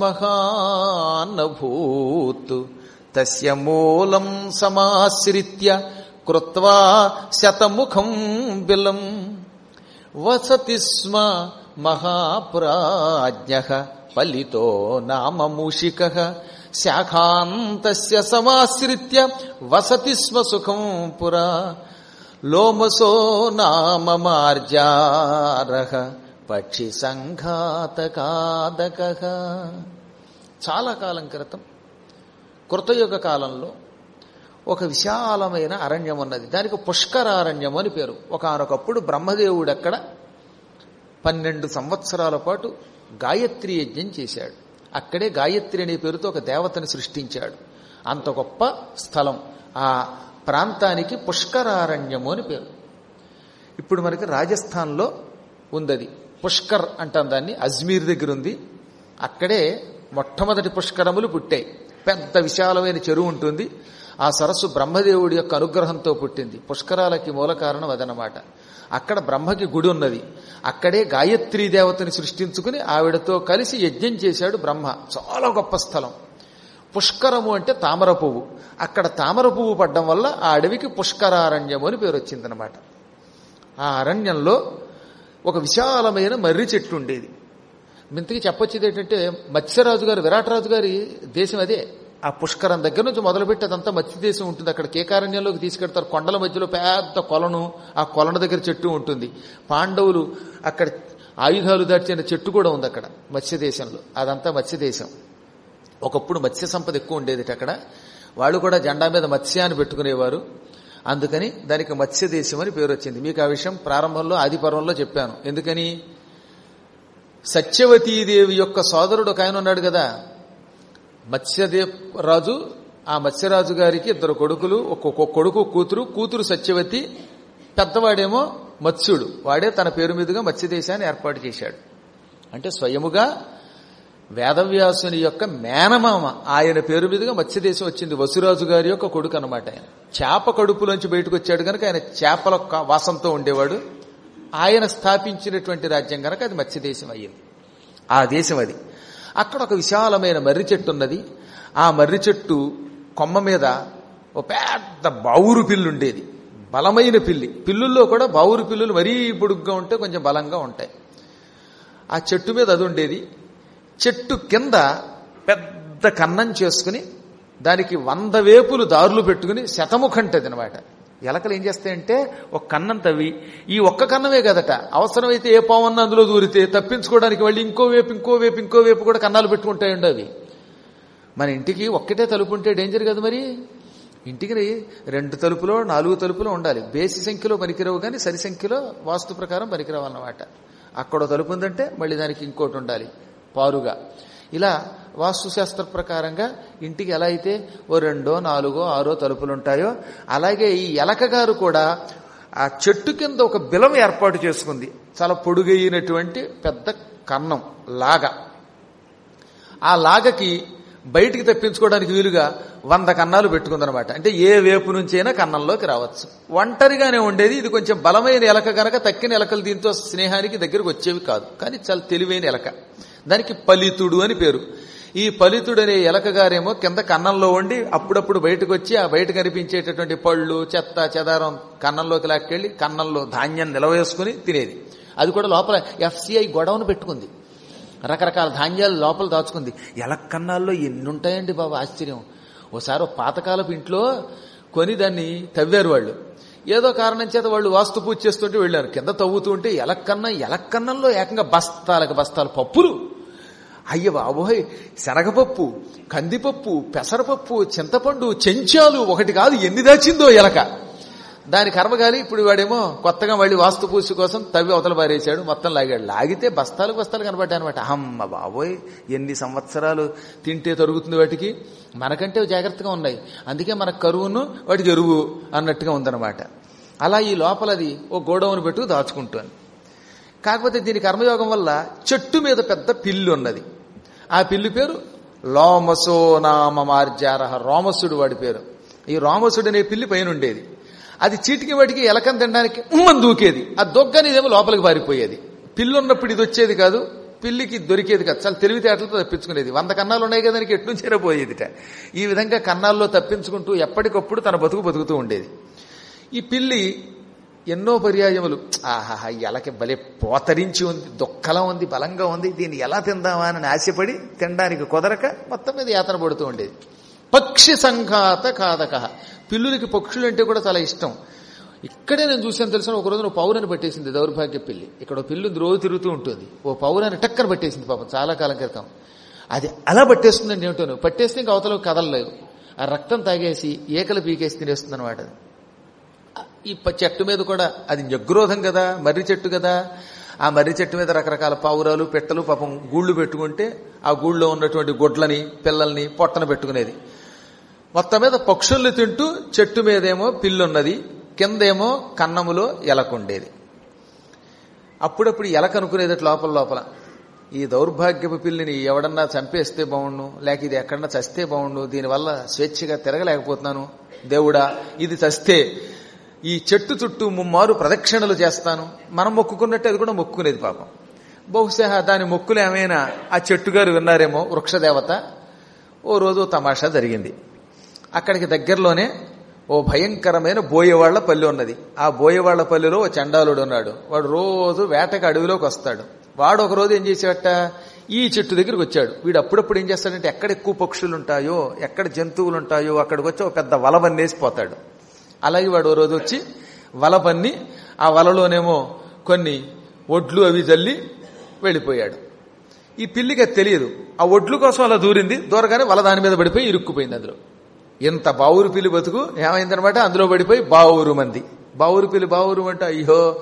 మహానభూత్ తస్య మూలం సమాశ్రిత్య కృత్వా శతముఖం బిలం వసతి స్మ మహాప్రాజ్ఞ ఫలితో నామ మూషిక శాఖాంతస్య సమాశ్రిత్య వసతి స్మ సుఖం పురా లోమసో నామ మార్జారహ పక్షి సంఘాతకాదక చాలా కాలం క్రితం కృతయుగ కాలంలో ఒక విశాలమైన అరణ్యం ఉన్నది దానికి పుష్కరారణ్యం అని పేరు ఒకనొకప్పుడు బ్రహ్మదేవుడు అక్కడ పన్నెండు సంవత్సరాల పాటు గాయత్రి యజ్ఞం చేశాడు అక్కడే గాయత్రి అనే పేరుతో ఒక దేవతని సృష్టించాడు అంత గొప్ప స్థలం ఆ ప్రాంతానికి పుష్కరారణ్యము అని పేరు ఇప్పుడు మనకి రాజస్థాన్లో ఉందది పుష్కర్ అంటాం దాన్ని అజ్మీర్ దగ్గర ఉంది అక్కడే మొట్టమొదటి పుష్కరములు పుట్టాయి పెద్ద విశాలమైన చెరువు ఉంటుంది ఆ సరస్సు బ్రహ్మదేవుడి యొక్క అనుగ్రహంతో పుట్టింది పుష్కరాలకి మూల కారణం అదనమాట అక్కడ బ్రహ్మకి గుడి ఉన్నది అక్కడే గాయత్రీ దేవతని సృష్టించుకుని ఆవిడతో కలిసి యజ్ఞం చేశాడు బ్రహ్మ చాలా గొప్ప స్థలం పుష్కరము అంటే తామర పువ్వు అక్కడ తామర పువ్వు పడ్డం వల్ల ఆ అడవికి పుష్కరారణ్యము అని పేరు వచ్చిందనమాట ఆ అరణ్యంలో ఒక విశాలమైన మర్రి చెట్టు ఉండేది ఇంతకీ చెప్పొచ్చేది ఏంటంటే మత్స్యరాజు గారు విరాటరాజు గారి దేశం అదే ఆ పుష్కరం దగ్గర నుంచి మొదలుపెట్టి అదంతా మత్స్య దేశం ఉంటుంది అక్కడ కేకారణ్యంలోకి తీసుకెడతారు కొండల మధ్యలో పెద్ద కొలను ఆ కొలను దగ్గర చెట్టు ఉంటుంది పాండవులు అక్కడ ఆయుధాలు దాచిన చెట్టు కూడా ఉంది అక్కడ మత్స్య దేశంలో అదంతా మత్స్య దేశం ఒకప్పుడు మత్స్య సంపద ఎక్కువ ఉండేది అక్కడ వాళ్ళు కూడా జెండా మీద మత్స్యాన్ని పెట్టుకునేవారు అందుకని దానికి మత్స్య దేశం అని పేరు వచ్చింది మీకు ఆ విషయం ప్రారంభంలో ఆది పర్వంలో చెప్పాను ఎందుకని సత్యవతీదేవి యొక్క సోదరుడు ఒక ఆయన ఉన్నాడు కదా మత్స్యదేవ్ రాజు ఆ మత్స్యరాజు గారికి ఇద్దరు కొడుకులు ఒక్కొక్క కొడుకు కూతురు కూతురు సత్యవతి పెద్దవాడేమో మత్స్యుడు వాడే తన పేరు మీదుగా మత్స్యదేశాన్ని ఏర్పాటు చేశాడు అంటే స్వయముగా వేదవ్యాసుని యొక్క మేనమామ ఆయన పేరు మీదుగా మత్స్యదేశం వచ్చింది వసురాజు గారి యొక్క కొడుకు అనమాట ఆయన చేప కడుపులోంచి బయటకు వచ్చాడు కనుక ఆయన చేపల క- వాసంతో ఉండేవాడు ఆయన స్థాపించినటువంటి రాజ్యం కనుక అది మత్స్యదేశం అయ్యింది ఆ దేశం అది అక్కడ ఒక విశాలమైన మర్రి చెట్టు ఉన్నది ఆ మర్రి చెట్టు కొమ్మ మీద ఒక పెద్ద బావురు పిల్లు ఉండేది బలమైన పిల్లి పిల్లుల్లో కూడా బావురు పిల్లులు మరీ పొడుగ్గా ఉంటే కొంచెం బలంగా ఉంటాయి ఆ చెట్టు మీద అది ఉండేది చెట్టు కింద పెద్ద కన్నం చేసుకుని దానికి వంద వేపులు దారులు పెట్టుకుని శతముఖంటది అనమాట ఎలకలు ఏం చేస్తాయంటే ఒక కన్నం తవ్వి ఈ ఒక్క కన్నమే కదట అవసరమైతే ఏ పావన్న అందులో దూరితే తప్పించుకోవడానికి మళ్ళీ ఇంకో వేపు ఇంకో వేపు ఇంకో వేపు కూడా కన్నాలు పెట్టుకుంటాయండి అవి మన ఇంటికి ఒక్కటే తలుపు ఉంటే డేంజర్ కదా మరి ఇంటికి రెండు తలుపులో నాలుగు తలుపులో ఉండాలి బేసి సంఖ్యలో పనికిరావు కానీ సరి సంఖ్యలో వాస్తు ప్రకారం పనికిరావన్నమాట అక్కడ తలుపు ఉందంటే మళ్ళీ దానికి ఇంకోటి ఉండాలి పారుగా ఇలా వాస్తుశాస్త్ర ప్రకారంగా ఇంటికి ఎలా అయితే ఓ రెండో నాలుగో ఆరో తలుపులు ఉంటాయో అలాగే ఈ ఎలక గారు కూడా ఆ చెట్టు కింద ఒక బిలం ఏర్పాటు చేసుకుంది చాలా పొడుగైనటువంటి పెద్ద కన్నం లాగా ఆ లాగకి బయటికి తప్పించుకోవడానికి వీలుగా వంద కన్నాలు పెట్టుకుందనమాట అంటే ఏ వేపు నుంచైనా కన్నంలోకి రావచ్చు ఒంటరిగానే ఉండేది ఇది కొంచెం బలమైన ఎలక గనక తక్కిన ఎలకలు దీంతో స్నేహానికి దగ్గరకు వచ్చేవి కాదు కానీ చాలా తెలివైన ఎలక దానికి పలితుడు అని పేరు ఈ పలితుడు అనే ఎలక గారేమో కింద కన్నంలో ఉండి అప్పుడప్పుడు బయటకు వచ్చి ఆ బయట కనిపించేటటువంటి పళ్ళు చెత్త చెదారం కన్నంలోకి లాక్కెళ్ళి కన్నంలో ధాన్యం నిలవేసుకుని తినేది అది కూడా లోపల ఎఫ్సిఐ గొడవను పెట్టుకుంది రకరకాల ధాన్యాలు లోపల దాచుకుంది ఎలక్కన్నాల్లో ఎన్ని ఉంటాయండి బాబు ఆశ్చర్యం ఓసారి ఓ పాతకాలపు ఇంట్లో కొని దాన్ని తవ్వారు వాళ్ళు ఏదో కారణం చేత వాళ్ళు వాస్తు పూజ చేస్తుంటే వెళ్ళారు కింద తవ్వుతూ ఉంటే ఎలక్కన్న ఎలక్కన్నంలో ఏకంగా బస్తాలకు బస్తాలు పప్పులు అయ్య బాబోయ్ శనగపప్పు కందిపప్పు పెసరపప్పు చింతపండు చెంచాలు ఒకటి కాదు ఎన్ని దాచిందో ఎలక దాని కర్మగాలి ఇప్పుడు వాడేమో కొత్తగా మళ్ళీ వాస్తు పూజ కోసం తవ్వి అవతల పారేశాడు మొత్తం లాగాడు లాగితే బస్తాలకు బస్తాలు కనబడ్డాయి అనమాట అమ్మ బాబోయ్ ఎన్ని సంవత్సరాలు తింటే తరుగుతుంది వాటికి మనకంటే జాగ్రత్తగా ఉన్నాయి అందుకే మన కరువును వాటికి ఎరువు అన్నట్టుగా ఉందన్నమాట అలా ఈ లోపలది ఓ గోడౌన్ పెట్టు దాచుకుంటాను కాకపోతే దీని కర్మయోగం వల్ల చెట్టు మీద పెద్ద పిల్లి ఉన్నది ఆ పిల్లి పేరు లోమసో నామ మార్జారహ రోమసుడు వాడి పేరు ఈ రోమసుడు అనే పిల్లి పైన ఉండేది అది చీటికి వాటికి ఎలకం తినడానికి ఉమ్మని దూకేది ఆ దొగ్గనిదేమో లోపలికి పారిపోయేది పిల్లి ఉన్నప్పుడు ఇది వచ్చేది కాదు పిల్లికి దొరికేది కాదు చాలా తెలివితేటలతో తప్పించుకునేది వంద కన్నాలు ఉన్నాయి కదా దానికి ఎట్నుంచి చేరపోయేదిట ఈ విధంగా కన్నాల్లో తప్పించుకుంటూ ఎప్పటికప్పుడు తన బతుకు బతుకుతూ ఉండేది ఈ పిల్లి ఎన్నో పర్యాయములు ఆహాహా ఎలకి భలే పోతరించి ఉంది దుఃఖలా ఉంది బలంగా ఉంది దీన్ని ఎలా తిందామా అని ఆశపడి తినడానికి కుదరక మొత్తం మీద యాతన పడుతూ ఉండేది పక్షి సంఘాత కాదక పిల్లులకి పక్షులు అంటే కూడా చాలా ఇష్టం ఇక్కడే నేను చూసాను తెలిసిన ఒక రోజున ఓ పౌరని పట్టేసింది దౌర్భాగ్య పిల్లి ఇక్కడ ఓ పిల్లి ఉంది, రోజు తిరుగుతూ ఉంటుంది ఓ పౌరాన్ని టక్కన పట్టేసింది పాపం చాలా కాలం క్రితం అది అలా పట్టేస్తుందండి ఏమిటోను పట్టేస్తే ఇంకా అవతల కదలలేవు ఆ రక్తం తాగేసి ఏకలు పీకేసి తినేస్తుంది అనమాట ఈ ప- చెట్టు మీద కూడా అది జగ్రోధం కదా మర్రి చెట్టు కదా ఆ మర్రి చెట్టు మీద రకరకాల పావురాలు పెట్టలు పాపం గూళ్ళు పెట్టుకుంటే ఆ గూళ్ళో ఉన్నటువంటి గుడ్లని పిల్లల్ని పొట్టన పెట్టుకునేది మొత్తం మీద పక్షుల్ని తింటూ చెట్టు మీదేమో పిల్లున్నది కిందేమో కన్నములో ఎలకుండేది అప్పుడప్పుడు ఎలక అనుకునేది లోపల లోపల ఈ దౌర్భాగ్యపు పిల్లిని ఎవడన్నా చంపేస్తే బాగుండు లేక ఇది ఎక్కడన్నా చస్తే బాగుండు దీనివల్ల స్వేచ్ఛగా తిరగలేకపోతున్నాను దేవుడా ఇది చస్తే ఈ చెట్టు చుట్టూ ముమ్మారు ప్రదక్షిణలు చేస్తాను మనం మొక్కుకున్నట్టు అది కూడా మొక్కునేది పాపం బహుశా దాని మొక్కులు ఏమైనా ఆ చెట్టు గారు విన్నారేమో వృక్షదేవత ఓ రోజు తమాషా జరిగింది అక్కడికి దగ్గరలోనే ఓ భయంకరమైన బోయవాళ్ల పల్లె ఉన్నది ఆ బోయవాళ్ల పల్లెలో ఓ చండాలుడు ఉన్నాడు వాడు రోజు వేటకు అడవిలోకి వస్తాడు వాడు ఒక రోజు ఏం చేసేవట ఈ చెట్టు దగ్గరికి వచ్చాడు వీడు అప్పుడప్పుడు ఏం చేస్తాడంటే ఎక్కడ ఎక్కువ పక్షులు ఉంటాయో ఎక్కడ జంతువులు ఉంటాయో అక్కడికి వచ్చి ఒక పెద్ద వల పన్నేసిపోతాడు అలాగే వాడు ఓ రోజు వచ్చి వల పన్ని ఆ వలలోనేమో కొన్ని ఒడ్లు అవి జల్లి వెళ్ళిపోయాడు ఈ పిల్లికి అది తెలియదు ఆ ఒడ్లు కోసం అలా దూరింది దూరగానే వల దాని మీద పడిపోయి ఇరుక్కుపోయింది అందులో ఇంత బావురు పిల్లి బతుకు ఏమైందనమాట అందులో పడిపోయి బావురు మంది బావురు పిల్లి బావురు అంటే అయ్యో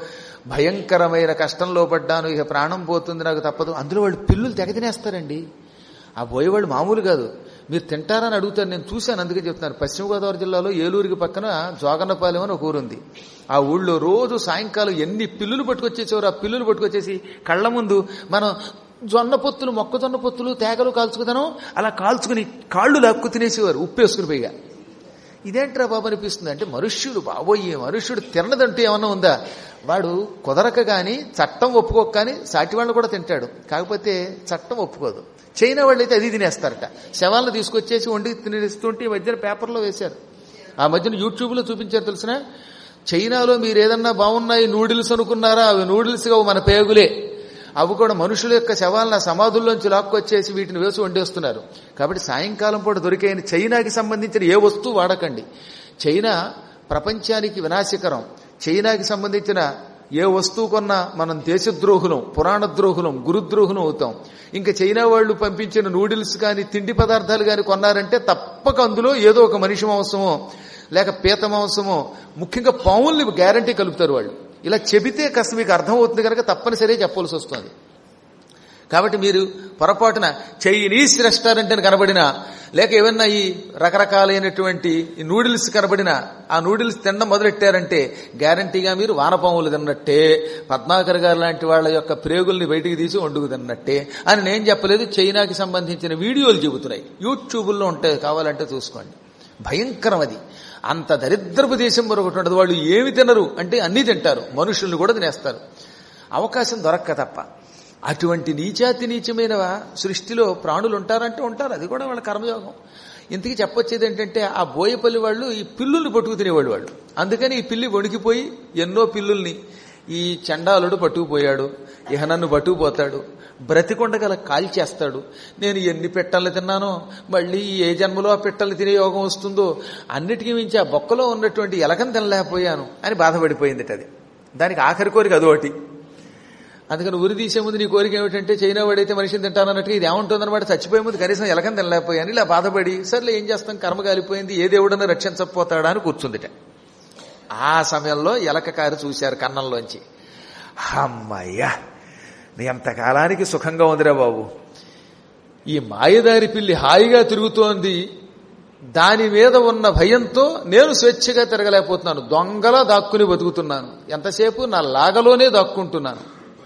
భయంకరమైన కష్టంలో పడ్డాను ఇక ప్రాణం పోతుంది నాకు తప్పదు అందులో వాళ్ళు పిల్లులు తెగ తినేస్తారండి ఆ పోయేవాళ్ళు మామూలు కాదు మీరు తింటారని అడుగుతారు నేను చూశాను అందుకే చెప్తున్నాను పశ్చిమ గోదావరి జిల్లాలో ఏలూరుకి పక్కన జోగన్నపాలెం అని ఒక ఊరుంది ఆ ఊళ్ళో రోజు సాయంకాలం ఎన్ని పిల్లులు పట్టుకొచ్చేసేవారు ఆ పిల్లులు పట్టుకొచ్చేసి కళ్ళ ముందు మనం జొన్న పొత్తులు మొక్కజొన్న పొత్తులు తేగలు కాల్చుకుతాను అలా కాల్చుకుని కాళ్ళు లాక్కు తినేసేవారు ఉప్పేసుకుని పైగా ఇదేంట్రా బాబు అనిపిస్తుంది అంటే మనుష్యుడు బాబోయే మనుష్యుడు తిన్నదంటూ ఏమన్నా ఉందా వాడు కుదరక గాని చట్టం ఒప్పుకోక కానీ సాటి వాళ్ళు కూడా తింటాడు కాకపోతే చట్టం ఒప్పుకోదు చైనా వాళ్ళు అయితే అది తినేస్తారట శవాలను తీసుకొచ్చేసి వండి తినేస్తుంటే ఈ మధ్యన పేపర్లో వేశారు ఆ మధ్యన యూట్యూబ్లో చూపించారు తెలిసిన చైనాలో మీరు ఏదన్నా బాగున్నాయి నూడిల్స్ అనుకున్నారా అవి నూడిల్స్గా మన పేగులే అవి కూడా మనుషుల యొక్క శవాలను సమాధుల్లోంచి లాక్కొచ్చేసి వీటిని వేసి వండేస్తున్నారు కాబట్టి సాయంకాలం పూట దొరికే చైనాకి సంబంధించిన ఏ వస్తువు వాడకండి చైనా ప్రపంచానికి వినాశకరం చైనాకి సంబంధించిన ఏ వస్తువు కొన్నా మనం దేశద్రోహులం పురాణ ద్రోహులం గురుద్రోహులం అవుతాం ఇంకా చైనా వాళ్ళు పంపించిన నూడిల్స్ కానీ తిండి పదార్థాలు కానీ కొన్నారంటే తప్పక అందులో ఏదో ఒక మనిషి మాంసమో లేక పీత మాంసమో ముఖ్యంగా పావుల్ని గ్యారంటీ కలుపుతారు వాళ్ళు ఇలా చెబితే కాస్త మీకు అర్థమవుతుంది కనుక తప్పనిసరిగా చెప్పవలసి వస్తుంది కాబట్టి మీరు పొరపాటున చైనీస్ రెస్టారెంట్ అని కనబడినా లేక ఏమన్నా ఈ రకరకాలైనటువంటి ఈ నూడిల్స్ కనబడినా ఆ నూడిల్స్ తినడం మొదలెట్టారంటే గ్యారంటీగా మీరు వానపాములు తిన్నట్టే పద్మాకర్ గారు లాంటి వాళ్ళ యొక్క ప్రేగుల్ని బయటికి తీసి వండుకు తిన్నట్టే అని నేను చెప్పలేదు చైనాకి సంబంధించిన వీడియోలు చెబుతున్నాయి యూట్యూబుల్లో ఉంటాయి కావాలంటే చూసుకోండి భయంకరం అది అంత దరిద్రపు దేశం మరొకటి ఉండదు వాళ్ళు ఏమి తినరు అంటే అన్నీ తింటారు మనుషుల్ని కూడా తినేస్తారు అవకాశం దొరక్క తప్ప అటువంటి నీచాతి నీచమైన సృష్టిలో ప్రాణులు ఉంటారంటే ఉంటారు అది కూడా వాళ్ళ కర్మయోగం ఇంతకీ చెప్పొచ్చేది ఏంటంటే ఆ బోయపల్లి వాళ్ళు ఈ పిల్లుల్ని పట్టుకు తినేవాళ్ళు వాళ్ళు అందుకని ఈ పిల్లి వణికిపోయి ఎన్నో పిల్లుల్ని ఈ చండాలుడు పట్టుకుపోయాడు ఇహ నన్ను పట్టుకుపోతాడు బ్రతికొండగల కాల్చేస్తాడు నేను ఎన్ని పెట్టలు తిన్నానో మళ్ళీ ఏ జన్మలో ఆ పెట్టలు తినే యోగం వస్తుందో అన్నిటికీ మించి ఆ బొక్కలో ఉన్నటువంటి ఎలకం తినలేకపోయాను అని బాధపడిపోయింది అది దానికి ఆఖరి కోరిక అదొకటి అందుకని ఉరి తీసే ముందు నీ కోరిక ఏమిటంటే చైనా వాడైతే మనిషిని తింటానన్నట్టు ఇది ఏముంటుందన్నమాట చచ్చిపోయే ముందు కనీసం ఎలకం తినలేకపోయాను ఇలా బాధపడి సర్లే ఏం చేస్తాం కర్మ కాలిపోయింది ఏ దేవుడన్నా రక్షించకపోతాడా అని కూర్చుందిట ఆ సమయంలో ఎలక కారు చూశారు కన్నంలోంచి అమ్మయ్యా నీ ఎంతకాలానికి సుఖంగా ఉందిరా బాబు ఈ మాయదారి పిల్లి హాయిగా తిరుగుతోంది దాని మీద ఉన్న భయంతో నేను స్వేచ్ఛగా తిరగలేకపోతున్నాను దొంగలా దాక్కుని బతుకుతున్నాను ఎంతసేపు నా లాగలోనే దాక్కుంటున్నాను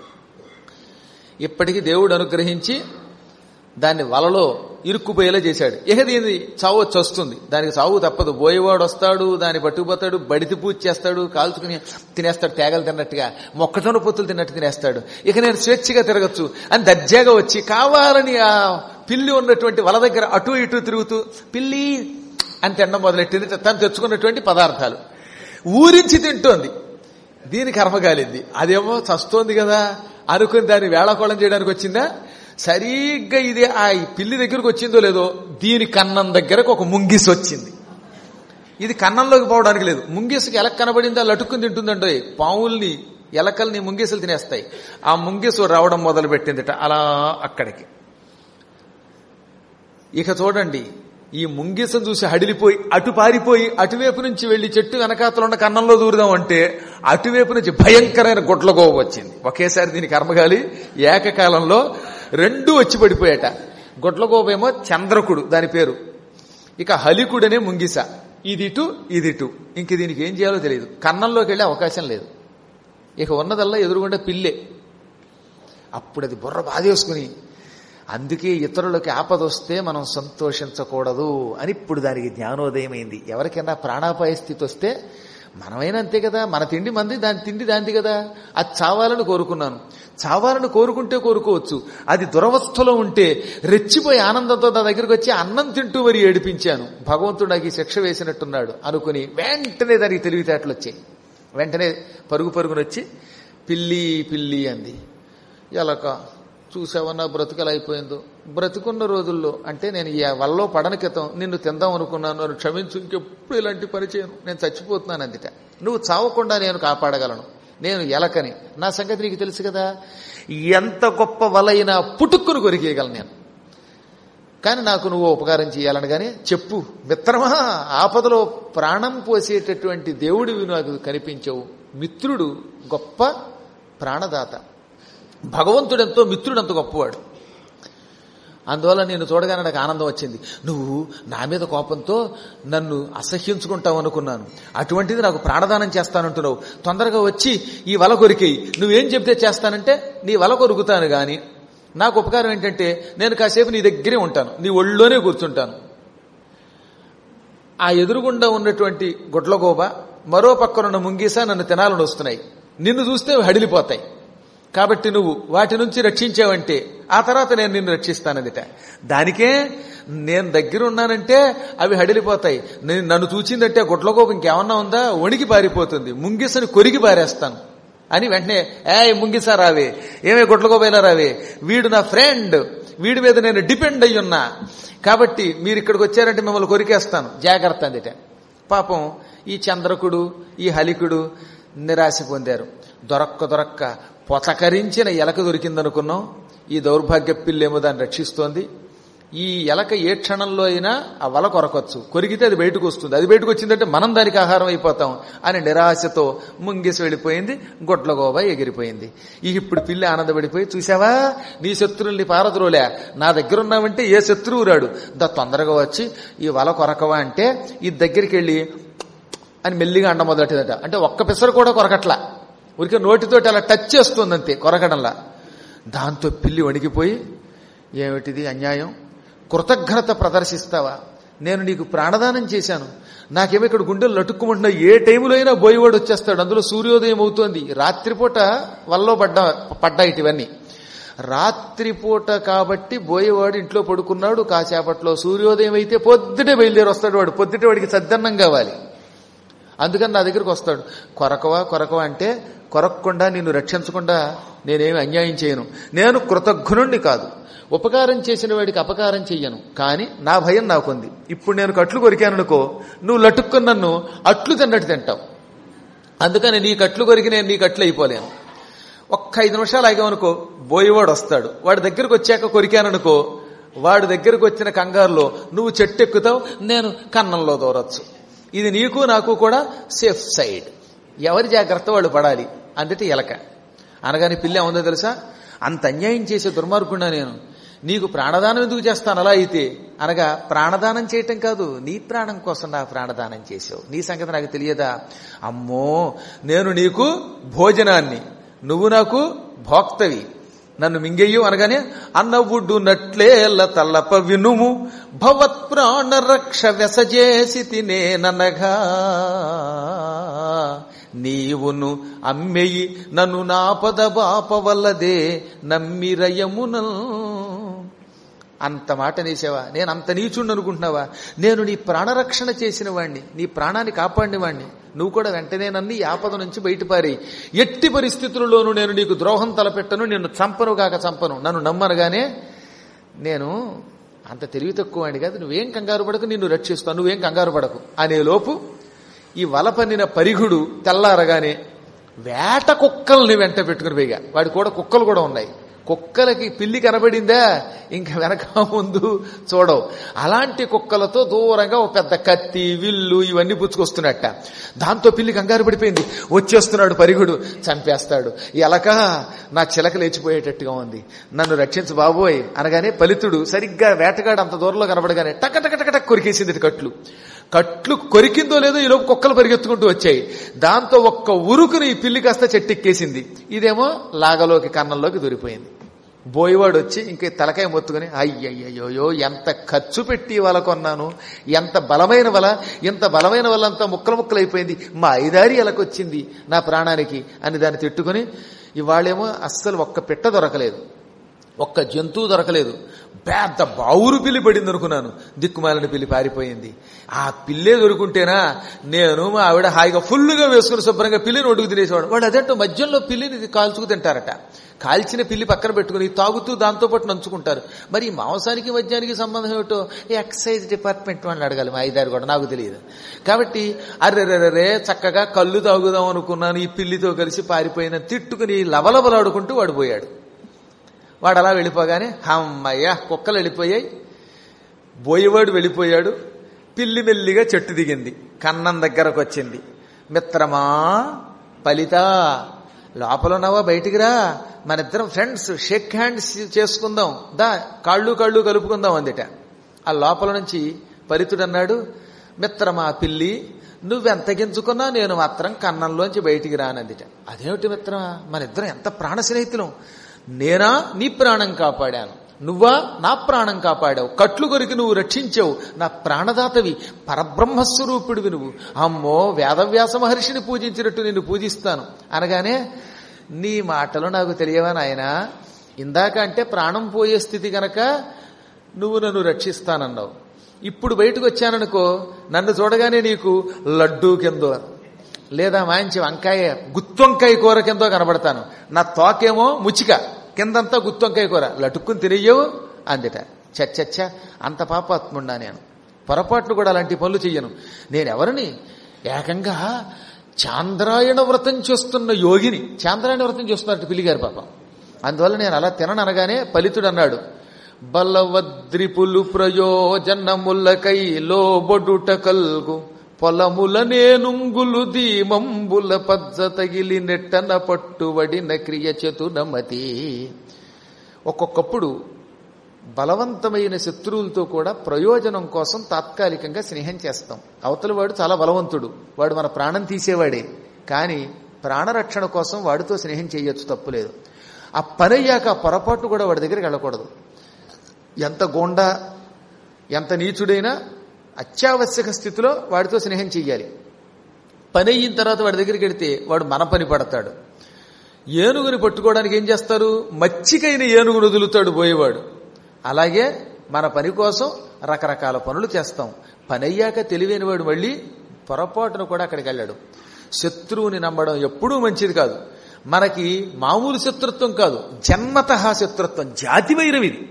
ఇప్పటికీ దేవుడు అనుగ్రహించి దాన్ని వలలో ఇరుక్కుపోయేలా చేశాడు ఇక దీని చావు వచ్చి వస్తుంది దానికి చావు తప్పదు బోయేవాడు వస్తాడు దాన్ని పట్టుకుపోతాడు బడితి పూజ చేస్తాడు కాల్చుకుని తినేస్తాడు తేగలు తిన్నట్టుగా మొక్కజొన్న పొత్తులు తిన్నట్టు తినేస్తాడు ఇక నేను స్వేచ్ఛగా తిరగచ్చు అని దర్జాగా వచ్చి కావాలని ఆ పిల్లి ఉన్నటువంటి వల దగ్గర అటు ఇటు తిరుగుతూ పిల్లి అని తినడం మొదలెట్టింది తను తెచ్చుకున్నటువంటి పదార్థాలు ఊరించి తింటోంది దీని కర్మగాలింది అదేమో చస్తోంది కదా అనుకుని దాన్ని వేళాకోళం చేయడానికి వచ్చిందా సరిగ్గా ఇది ఆ పిల్లి దగ్గరకు వచ్చిందో లేదో దీని కన్నం దగ్గరకు ఒక ముంగిస్ వచ్చింది ఇది కన్నంలోకి పోవడానికి లేదు ముంగిసుకి ఎలక కనబడిందా లటుక్కుని తింటుందండి పావుల్ని ఎలకల్ని ముంగిసులు తినేస్తాయి ఆ ముంగిసు రావడం మొదలు పెట్టిందిట అలా అక్కడికి ఇక చూడండి ఈ ముంగిసం చూసి హడిలిపోయి అటు పారిపోయి అటువైపు నుంచి వెళ్లి చెట్టు వెనకాతలు ఉన్న కన్నంలో దూరుదాం అంటే అటువైపు నుంచి భయంకరమైన గుట్లగోవ వచ్చింది ఒకేసారి దీని కర్మగాలి ఏకకాలంలో రెండు వచ్చి పడిపోయాట గుట్లగోపేమో చంద్రకుడు దాని పేరు ఇక హలికుడనే ముంగిస ఇదిటు ఇదిటు ఇంక దీనికి ఏం చేయాలో తెలియదు కన్నంలోకి వెళ్ళే అవకాశం లేదు ఇక ఉన్నదల్లా ఎదురుగుండా పిల్లే అప్పుడు అది బుర్ర బాధేసుకుని అందుకే ఇతరులకి ఆపద వస్తే మనం సంతోషించకూడదు అని ఇప్పుడు దానికి జ్ఞానోదయం అయింది ఎవరికైనా ప్రాణాపాయ స్థితి వస్తే మనమైనా అంతే కదా మన తిండి మంది దాని తిండి దాంది కదా అది చావాలని కోరుకున్నాను చావాలని కోరుకుంటే కోరుకోవచ్చు అది దురవస్థలో ఉంటే రెచ్చిపోయి ఆనందంతో నా దగ్గరికి వచ్చి అన్నం తింటూ మరి ఏడిపించాను భగవంతుడు నాకు ఈ శిక్ష వేసినట్టున్నాడు అనుకుని వెంటనే దానికి తెలివితేటలు వచ్చాయి వెంటనే పరుగు పరుగునొచ్చి వచ్చి పిల్లి పిల్లి అంది ఎలక చూసావన్నా బ్రతుకలు అయిపోయిందో బ్రతుకున్న రోజుల్లో అంటే నేను ఈ వల్లో పడని క్రితం నిన్ను తిందాం అనుకున్నాను నన్ను క్షమించు ఇంకెప్పుడు ఇలాంటి పని చేయను నేను చచ్చిపోతున్నాను అందుట నువ్వు చావకుండా నేను కాపాడగలను నేను ఎలకని నా సంగతి నీకు తెలుసు కదా ఎంత గొప్ప వలైనా పుట్టుక్కును కొరికేయగలను నేను కానీ నాకు నువ్వు ఉపకారం చేయాలని కానీ చెప్పు మిత్రమా ఆపదలో ప్రాణం పోసేటటువంటి దేవుడివి నాకు కనిపించవు మిత్రుడు గొప్ప ప్రాణదాత భగవంతుడెంతో మిత్రుడంత గొప్పవాడు అందువల్ల నేను చూడగానే నాకు ఆనందం వచ్చింది నువ్వు నా మీద కోపంతో నన్ను అసహ్యించుకుంటావు అనుకున్నాను అటువంటిది నాకు ప్రాణదానం చేస్తానంటున్నావు తొందరగా వచ్చి ఈ వల కొరికేయి నువ్వేం చెప్తే చేస్తానంటే నీ వల కొరుకుతాను గాని నాకు ఉపకారం ఏంటంటే నేను కాసేపు నీ దగ్గరే ఉంటాను నీ ఒళ్ళోనే కూర్చుంటాను ఆ ఎదురుగుండా ఉన్నటువంటి గుడ్లగోబ మరో పక్కనున్న ముంగీస నన్ను తినాలని వస్తున్నాయి నిన్ను చూస్తే హడిలిపోతాయి కాబట్టి నువ్వు వాటి నుంచి రక్షించావంటే ఆ తర్వాత నేను నిన్ను రక్షిస్తానదిట దానికే నేను దగ్గర ఉన్నానంటే అవి హడిలిపోతాయి నేను నన్ను చూచిందంటే గుడ్లగోపు ఇంకేమన్నా ఉందా వణికి పారిపోతుంది ముంగిసని కొరిగి పారేస్తాను అని వెంటనే ఏ ముంగిస రావే ఏమే గుడ్లగోబైనా రావే వీడు నా ఫ్రెండ్ వీడి మీద నేను డిపెండ్ అయ్యి ఉన్నా కాబట్టి మీరు ఇక్కడికి వచ్చారంటే మిమ్మల్ని కొరికేస్తాను జాగ్రత్త అందిట పాపం ఈ చంద్రకుడు ఈ హలికుడు నిరాశ పొందారు దొరక్క దొరక్క పొచకరించిన ఎలక దొరికిందనుకున్నాం ఈ దౌర్భాగ్య పిల్లేమో దాన్ని రక్షిస్తోంది ఈ ఎలక ఏ క్షణంలో అయినా ఆ వల కొరకొచ్చు కొరిగితే అది బయటకు వస్తుంది అది బయటకు వచ్చిందంటే మనం దానికి ఆహారం అయిపోతాం అని నిరాశతో ముంగేసి వెళ్ళిపోయింది గొడ్లగోబ ఎగిరిపోయింది ఇక ఇప్పుడు పిల్లి ఆనందపడిపోయి చూసావా నీ శత్రువుల్ని పారద్రోలే నా దగ్గర ఉన్నావంటే ఏ శత్రువు రాడు దా తొందరగా వచ్చి ఈ వల కొరకవా అంటే ఈ దగ్గరికి వెళ్ళి అని మెల్లిగా అండ మొదలెట్టిందట అంటే ఒక్క పిసరు కూడా కొరకట్లా ఊరికే నోటితోటి అలా టచ్ చేస్తుంది అంతే కొరకడంలా దాంతో పిల్లి వణికిపోయి ఏమిటిది అన్యాయం కృతజ్ఞత ప్రదర్శిస్తావా నేను నీకు ప్రాణదానం చేశాను నాకేమో ఇక్కడ గుండెలు లటుక్కుమంటున్నా ఏ టైంలో అయినా బోయివాడు వచ్చేస్తాడు అందులో సూర్యోదయం అవుతోంది రాత్రిపూట వల్లో పడ్డా పడ్డాయి ఇవన్నీ రాత్రిపూట కాబట్టి బోయేవాడు ఇంట్లో పడుకున్నాడు కాసేపట్లో సూర్యోదయం అయితే పొద్దుటే బయలుదేరి వస్తాడు వాడు పొద్దుటే వాడికి సద్దన్నం కావాలి అందుకని నా దగ్గరికి వస్తాడు కొరకవా కొరకవా అంటే కొరకకుండా నిన్ను రక్షించకుండా నేనేమి అన్యాయం చేయను నేను కృతజ్ఞుణ్ణి కాదు ఉపకారం చేసిన వాడికి అపకారం చెయ్యను కానీ నా భయం నాకుంది ఇప్పుడు నేను కట్లు కొరికాననుకో నువ్వు లటుక్కుని నన్ను అట్లు తిన్నట్టు తింటావు అందుకని నీ కట్లు కొరికి నేను నీ కట్లు అయిపోలేను ఒక్క ఐదు నిమిషాలు ఆగామనుకో బోయేవాడు వస్తాడు వాడి దగ్గరకు వచ్చాక కొరికాననుకో వాడి దగ్గరకు వచ్చిన కంగారులో నువ్వు చెట్టు ఎక్కుతావు నేను కన్నంలో దూరచ్చు ఇది నీకు నాకు కూడా సేఫ్ సైడ్ ఎవరి జాగ్రత్త వాళ్ళు పడాలి అందుకే ఎలక అనగానే పిల్ల ఉందో తెలుసా అంత అన్యాయం చేసే దుర్మార్గున్నా నేను నీకు ప్రాణదానం ఎందుకు చేస్తాను అలా అయితే అనగా ప్రాణదానం చేయటం కాదు నీ ప్రాణం కోసం నా ప్రాణదానం చేసావు నీ సంగతి నాకు తెలియదా అమ్మో నేను నీకు భోజనాన్ని నువ్వు నాకు భోక్తవి నన్ను మింగెయ్యు అనగానే అన్నవుడు నట్లేల తల్లప వినుము భవత్ ప్రాణ రక్ష వెసజేసి తినేననగా నీవును అమ్మెయి నన్ను నాపద బాపవల్లదే నమ్మిరయమునల్ అంత మాట నేసావా నేను అంత నీచుండి అనుకుంటున్నావా నేను నీ ప్రాణరక్షణ చేసిన వాణ్ణి నీ ప్రాణాన్ని కాపాడిన వాణ్ణి నువ్వు కూడా వెంటనే నన్ను ఈ ఆపద నుంచి బయటపారి ఎట్టి పరిస్థితుల్లోనూ నేను నీకు ద్రోహం తలపెట్టను నిన్ను చంపను కాక చంపను నన్ను నమ్మనగానే నేను అంత తెలివి తక్కువ వాడిని కాదు నువ్వేం కంగారు పడకు నిన్ను రక్షిస్తాను నువ్వేం కంగారు పడకు అనే లోపు ఈ వల పన్నిన పరిగుడు తెల్లారగానే వేట కుక్కల్ని వెంట పెట్టుకుని పోయిగా వాడి కూడా కుక్కలు కూడా ఉన్నాయి కుక్కలకి పిల్లి కనబడిందా ఇంకా వెనక ముందు చూడవు అలాంటి కుక్కలతో దూరంగా ఒక పెద్ద కత్తి విల్లు ఇవన్నీ పుచ్చుకొస్తున్నట్ట దాంతో పిల్లి కంగారు పడిపోయింది వచ్చేస్తున్నాడు పరిగుడు చంపేస్తాడు ఎలక నా చిలక లేచిపోయేటట్టుగా ఉంది నన్ను రక్షించు బాబోయ్ అనగానే ఫలితుడు సరిగ్గా వేటగాడు అంత దూరంలో కనబడగానే టక టక టక టక్ కొరికేసింది ఇది కట్లు కట్లు కొరికిందో లేదో ఈలోపు కుక్కలు పరిగెత్తుకుంటూ వచ్చాయి దాంతో ఒక్క ఉరుకుని ఈ పిల్లి కాస్త చెట్టెక్కేసింది ఇదేమో లాగలోకి కన్నంలోకి దూరిపోయింది బోయివాడు వచ్చి ఇంక తలకాయ మొత్తుకుని అయ్యయ్యో ఎంత ఖర్చు పెట్టి వల కొన్నాను ఎంత బలమైన వల ఎంత బలమైన వల అంతా ముక్కలు ముక్కలైపోయింది మా ఐదారి ఎలకొచ్చింది నా ప్రాణానికి అని దాన్ని తిట్టుకుని ఇవాళేమో అస్సలు ఒక్క పిట్ట దొరకలేదు ఒక్క జంతువు దొరకలేదు పెద్ద బావురు పిల్లి పడింది అనుకున్నాను దిక్కుమాలని పిల్లి పారిపోయింది ఆ పిల్లే దొరుకుంటేనా నేను మా ఆవిడ హాయిగా ఫుల్గా వేసుకుని శుభ్రంగా పిల్లిని ఒడుగు తినేసేవాడు వాడు అదేంటో మధ్యలో పిల్లిని కాల్చుకు తింటారట కాల్చిన పిల్లి పక్కన పెట్టుకుని తాగుతూ దాంతో పాటు నంచుకుంటారు మరి ఈ మాంసానికి మద్యానికి సంబంధం ఏమిటో ఎక్సైజ్ డిపార్ట్మెంట్ వాళ్ళని అడగాలి మా ఐదారు కూడా నాకు తెలియదు కాబట్టి అర్రెర్రెర్రే చక్కగా కళ్ళు తాగుదాం అనుకున్నాను ఈ పిల్లితో కలిసి పారిపోయిన తిట్టుకుని లవలవలాడుకుంటూ వాడు పోయాడు వాడు అలా వెళ్ళిపోగానే అమ్మయ్య కుక్కలు వెళ్ళిపోయాయి బోయేవాడు వెళ్ళిపోయాడు పిల్లి మెల్లిగా చెట్టు దిగింది కన్నం దగ్గరకు వచ్చింది మిత్రమా ఫలిత లోపల ఉన్నావా బయటికి రా మన ఇద్దరం ఫ్రెండ్స్ షేక్ హ్యాండ్స్ చేసుకుందాం దా కాళ్ళు కాళ్ళు కలుపుకుందాం అందుట ఆ లోపల నుంచి పరితుడు అన్నాడు మిత్రమా పిల్లి నువ్వెంత గింజుకున్నా నేను మాత్రం కన్నంలోంచి బయటికి రానందిట అదేమిటి మిత్రమా మన ఇద్దరం ఎంత ప్రాణ స్నేహితులం నేనా నీ ప్రాణం కాపాడాను నువ్వా నా ప్రాణం కాపాడావు కట్లు కొరికి నువ్వు రక్షించావు నా ప్రాణదాతవి పరబ్రహ్మస్వరూపుడివి నువ్వు అమ్మో వేదవ్యాస మహర్షిని పూజించినట్టు నిన్ను పూజిస్తాను అనగానే నీ మాటలు నాకు తెలియవా నాయనా ఇందాక అంటే ప్రాణం పోయే స్థితి గనక నువ్వు నన్ను రక్షిస్తానన్నావు ఇప్పుడు బయటకు వచ్చాననుకో నన్ను చూడగానే నీకు లడ్డూ కిందో లేదా మంచి వంకాయ గుత్తొంకాయ కూర కిందో కనబడతాను నా తోకేమో ముచిక కిందంతా గుత్తొంకాయ కూర లటుక్కుని తినయ్యవు అందిట చచ్చచ్చ అంత పాపాత్ముండా నేను పొరపాట్లు కూడా అలాంటి పనులు చెయ్యను నేనెవరిని ఏకంగా చాంద్రాయణ వ్రతం చేస్తున్న యోగిని చాంద్రాయణ వ్రతం చేస్తున్నట్టు పిల్లిగారు పాపం అందువల్ల నేను అలా తినననగానే ఫలితుడు అన్నాడు బలవద్రిపులు ప్రయోజనములకై లోబొడుట కల్గు పొలముల నేనుంగులు దీమంబుల పజ్జ తగిలి నెట్టన పట్టువడిన క్రియ చతునమతి ఒక్కొక్కప్పుడు బలవంతమైన శత్రువులతో కూడా ప్రయోజనం కోసం తాత్కాలికంగా స్నేహం చేస్తాం అవతల వాడు చాలా బలవంతుడు వాడు మన ప్రాణం తీసేవాడే కానీ ప్రాణరక్షణ కోసం వాడితో స్నేహం చేయొచ్చు తప్పులేదు ఆ పని అయ్యాక ఆ పొరపాటు కూడా వాడి దగ్గరికి వెళ్ళకూడదు ఎంత గోండా ఎంత నీచుడైనా అత్యావశ్యక స్థితిలో వాడితో స్నేహం చెయ్యాలి పని అయిన తర్వాత వాడి దగ్గరికి వెడితే వాడు మన పని పడతాడు ఏనుగుని పట్టుకోవడానికి ఏం చేస్తారు మచ్చికైన ఏనుగును వదులుతాడు పోయేవాడు అలాగే మన పని కోసం రకరకాల పనులు చేస్తాం పని అయ్యాక తెలివైన వాడు మళ్ళీ పొరపాటును కూడా అక్కడికి వెళ్ళాడు శత్రువుని నమ్మడం ఎప్పుడూ మంచిది కాదు మనకి మామూలు శత్రుత్వం కాదు జన్మత శత్రుత్వం జాతి వైరం ఇది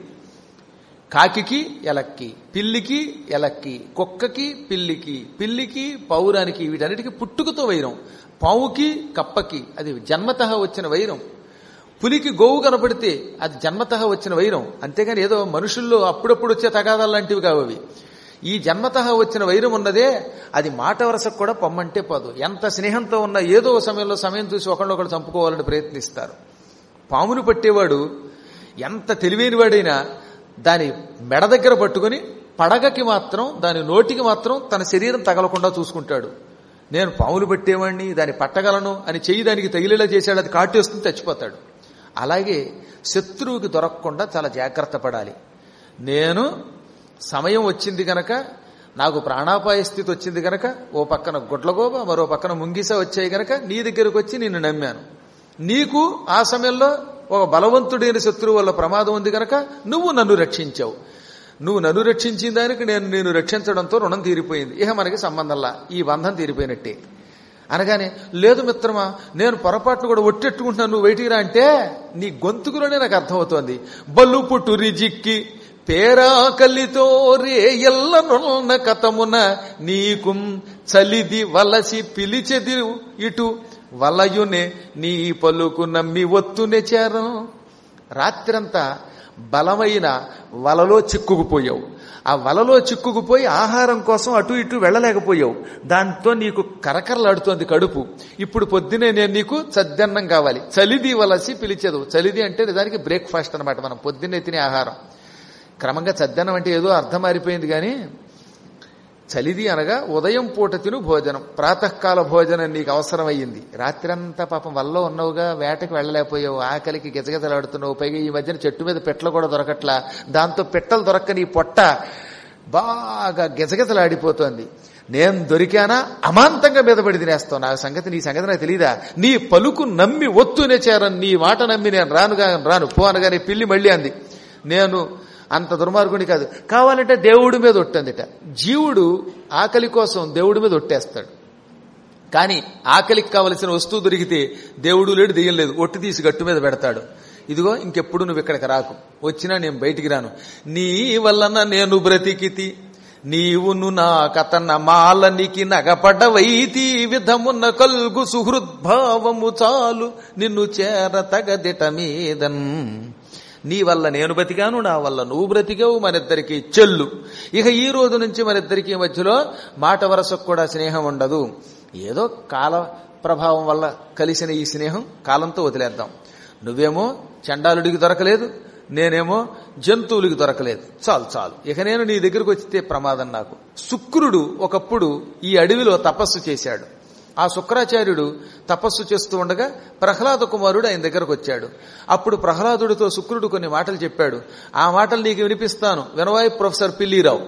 కాకికి ఎలక్కి పిల్లికి ఎలక్కి కుక్కకి పిల్లికి పిల్లికి పౌరానికి వీటన్నిటికీ పుట్టుకతో వైరం పావుకి కప్పకి అది జన్మత వచ్చిన వైరం పులికి గోవు కనపడితే అది జన్మత వచ్చిన వైరం అంతేగాని ఏదో మనుషుల్లో అప్పుడప్పుడు వచ్చే తగాదాలు లాంటివి కావు అవి ఈ జన్మత వచ్చిన వైరం ఉన్నదే అది మాట వరసకు కూడా పొమ్మంటే పోదు ఎంత స్నేహంతో ఉన్న ఏదో సమయంలో సమయం చూసి ఒకళ్ళొకళ్ళు చంపుకోవాలని ప్రయత్నిస్తారు పామును పట్టేవాడు ఎంత తెలివైన వాడైనా దాని మెడ దగ్గర పట్టుకుని పడగకి మాత్రం దాని నోటికి మాత్రం తన శరీరం తగలకుండా చూసుకుంటాడు నేను పాములు పట్టేవాడిని దాన్ని పట్టగలను అని చెయ్యి దానికి తగిలేలా చేశాడు అది కాటేస్తుంది చచ్చిపోతాడు అలాగే శత్రువుకి దొరకకుండా చాలా జాగ్రత్త పడాలి నేను సమయం వచ్చింది గనక నాకు ప్రాణాపాయ స్థితి వచ్చింది గనక ఓ పక్కన గుడ్లగోబ మరో పక్కన ముంగిస వచ్చాయి గనక నీ దగ్గరకు వచ్చి నిన్ను నమ్మాను నీకు ఆ సమయంలో ఒక బలవంతుడైన శత్రువు వల్ల ప్రమాదం ఉంది గనక నువ్వు నన్ను రక్షించావు నువ్వు నన్ను రక్షించిన దానికి నేను నేను రక్షించడంతో రుణం తీరిపోయింది ఇక మనకి సంబంధంలా ఈ బంధం తీరిపోయినట్టే అనగానే లేదు మిత్రమా నేను పొరపాటును కూడా ఒట్టెట్టుకుంటున్నాను నువ్వు బయటికి రా అంటే నీ గొంతుకులోనే నాకు అర్థమవుతోంది బల్లు పుట్టు రిజిక్కి పేరాకలితో రే ఎల్లనున్న కథమున నీకు చలిది వలసి పిలిచెది ఇటు వలయునే నీ పలుకు నమ్మి ఒత్తునే చేరం రాత్రంతా బలమైన వలలో చిక్కుకుపోయావు ఆ వలలో చిక్కుకుపోయి ఆహారం కోసం అటు ఇటు వెళ్ళలేకపోయావు దాంతో నీకు కరకరలాడుతోంది కడుపు ఇప్పుడు పొద్దునే నేను నీకు చద్దన్నం కావాలి చలిది వలసి పిలిచేదు చలిది అంటే నిజానికి బ్రేక్ఫాస్ట్ అనమాట మనం పొద్దున్నే తినే ఆహారం క్రమంగా చద్దన్నం అంటే ఏదో అర్థం మారిపోయింది కానీ చలిది అనగా ఉదయం పూట తిను భోజనం ప్రాతకాల భోజనం నీకు అవసరమయ్యింది రాత్రంతా పాపం వల్ల ఉన్నవుగా వేటకి వెళ్ళలేకపోయావు ఆకలికి గిజగిజలాడుతున్నావు పైగా ఈ మధ్యన చెట్టు మీద పెట్టలు కూడా దొరకట్లా దాంతో పెట్టలు దొరక్క నీ పొట్ట బాగా గిజగిజలాడిపోతోంది నేను దొరికానా అమాంతంగా మీద పడి తినేస్తావు నా సంగతి నీ సంగతి నాకు తెలియదా నీ పలుకు నమ్మి ఒత్తునే చేరని నీ మాట నమ్మి నేను రానుగా రాను పో అనగానే పిల్లి మళ్ళీ అంది నేను అంత దుర్మార్గుని కాదు కావాలంటే దేవుడి మీద ఒట్టందిట జీవుడు ఆకలి కోసం దేవుడి మీద ఒట్టేస్తాడు కానీ ఆకలికి కావలసిన వస్తువు దొరికితే దేవుడు లేడు దెయ్యం లేదు ఒట్టి తీసి గట్టు మీద పెడతాడు ఇదిగో ఇంకెప్పుడు నువ్వు ఇక్కడికి రాకు వచ్చినా నేను బయటికి రాను నీ వలన నేను బ్రతికితి నీవును నా కథన మాలనికి నగపడవైతి విధమున్న కల్గు సుహృద్భావము చాలు నిన్ను చేర తగదిట మీదన్ నీ వల్ల నేను బ్రతికాను నా వల్ల నువ్వు బ్రతికావు మనిద్దరికి చెల్లు ఇక ఈ రోజు నుంచి మనిద్దరికి మధ్యలో మాట వరసకు కూడా స్నేహం ఉండదు ఏదో కాల ప్రభావం వల్ల కలిసిన ఈ స్నేహం కాలంతో వదిలేద్దాం నువ్వేమో చండాలుడికి దొరకలేదు నేనేమో జంతువులకి దొరకలేదు చాలు చాలు ఇక నేను నీ దగ్గరకు వచ్చితే ప్రమాదం నాకు శుక్రుడు ఒకప్పుడు ఈ అడవిలో తపస్సు చేశాడు ఆ శుక్రాచార్యుడు తపస్సు చేస్తూ ఉండగా ప్రహ్లాద కుమారుడు ఆయన దగ్గరకు వచ్చాడు అప్పుడు ప్రహ్లాదుడితో శుక్రుడు కొన్ని మాటలు చెప్పాడు ఆ మాటలు నీకు వినిపిస్తాను వినవాయి ప్రొఫెసర్ పిల్లిరావు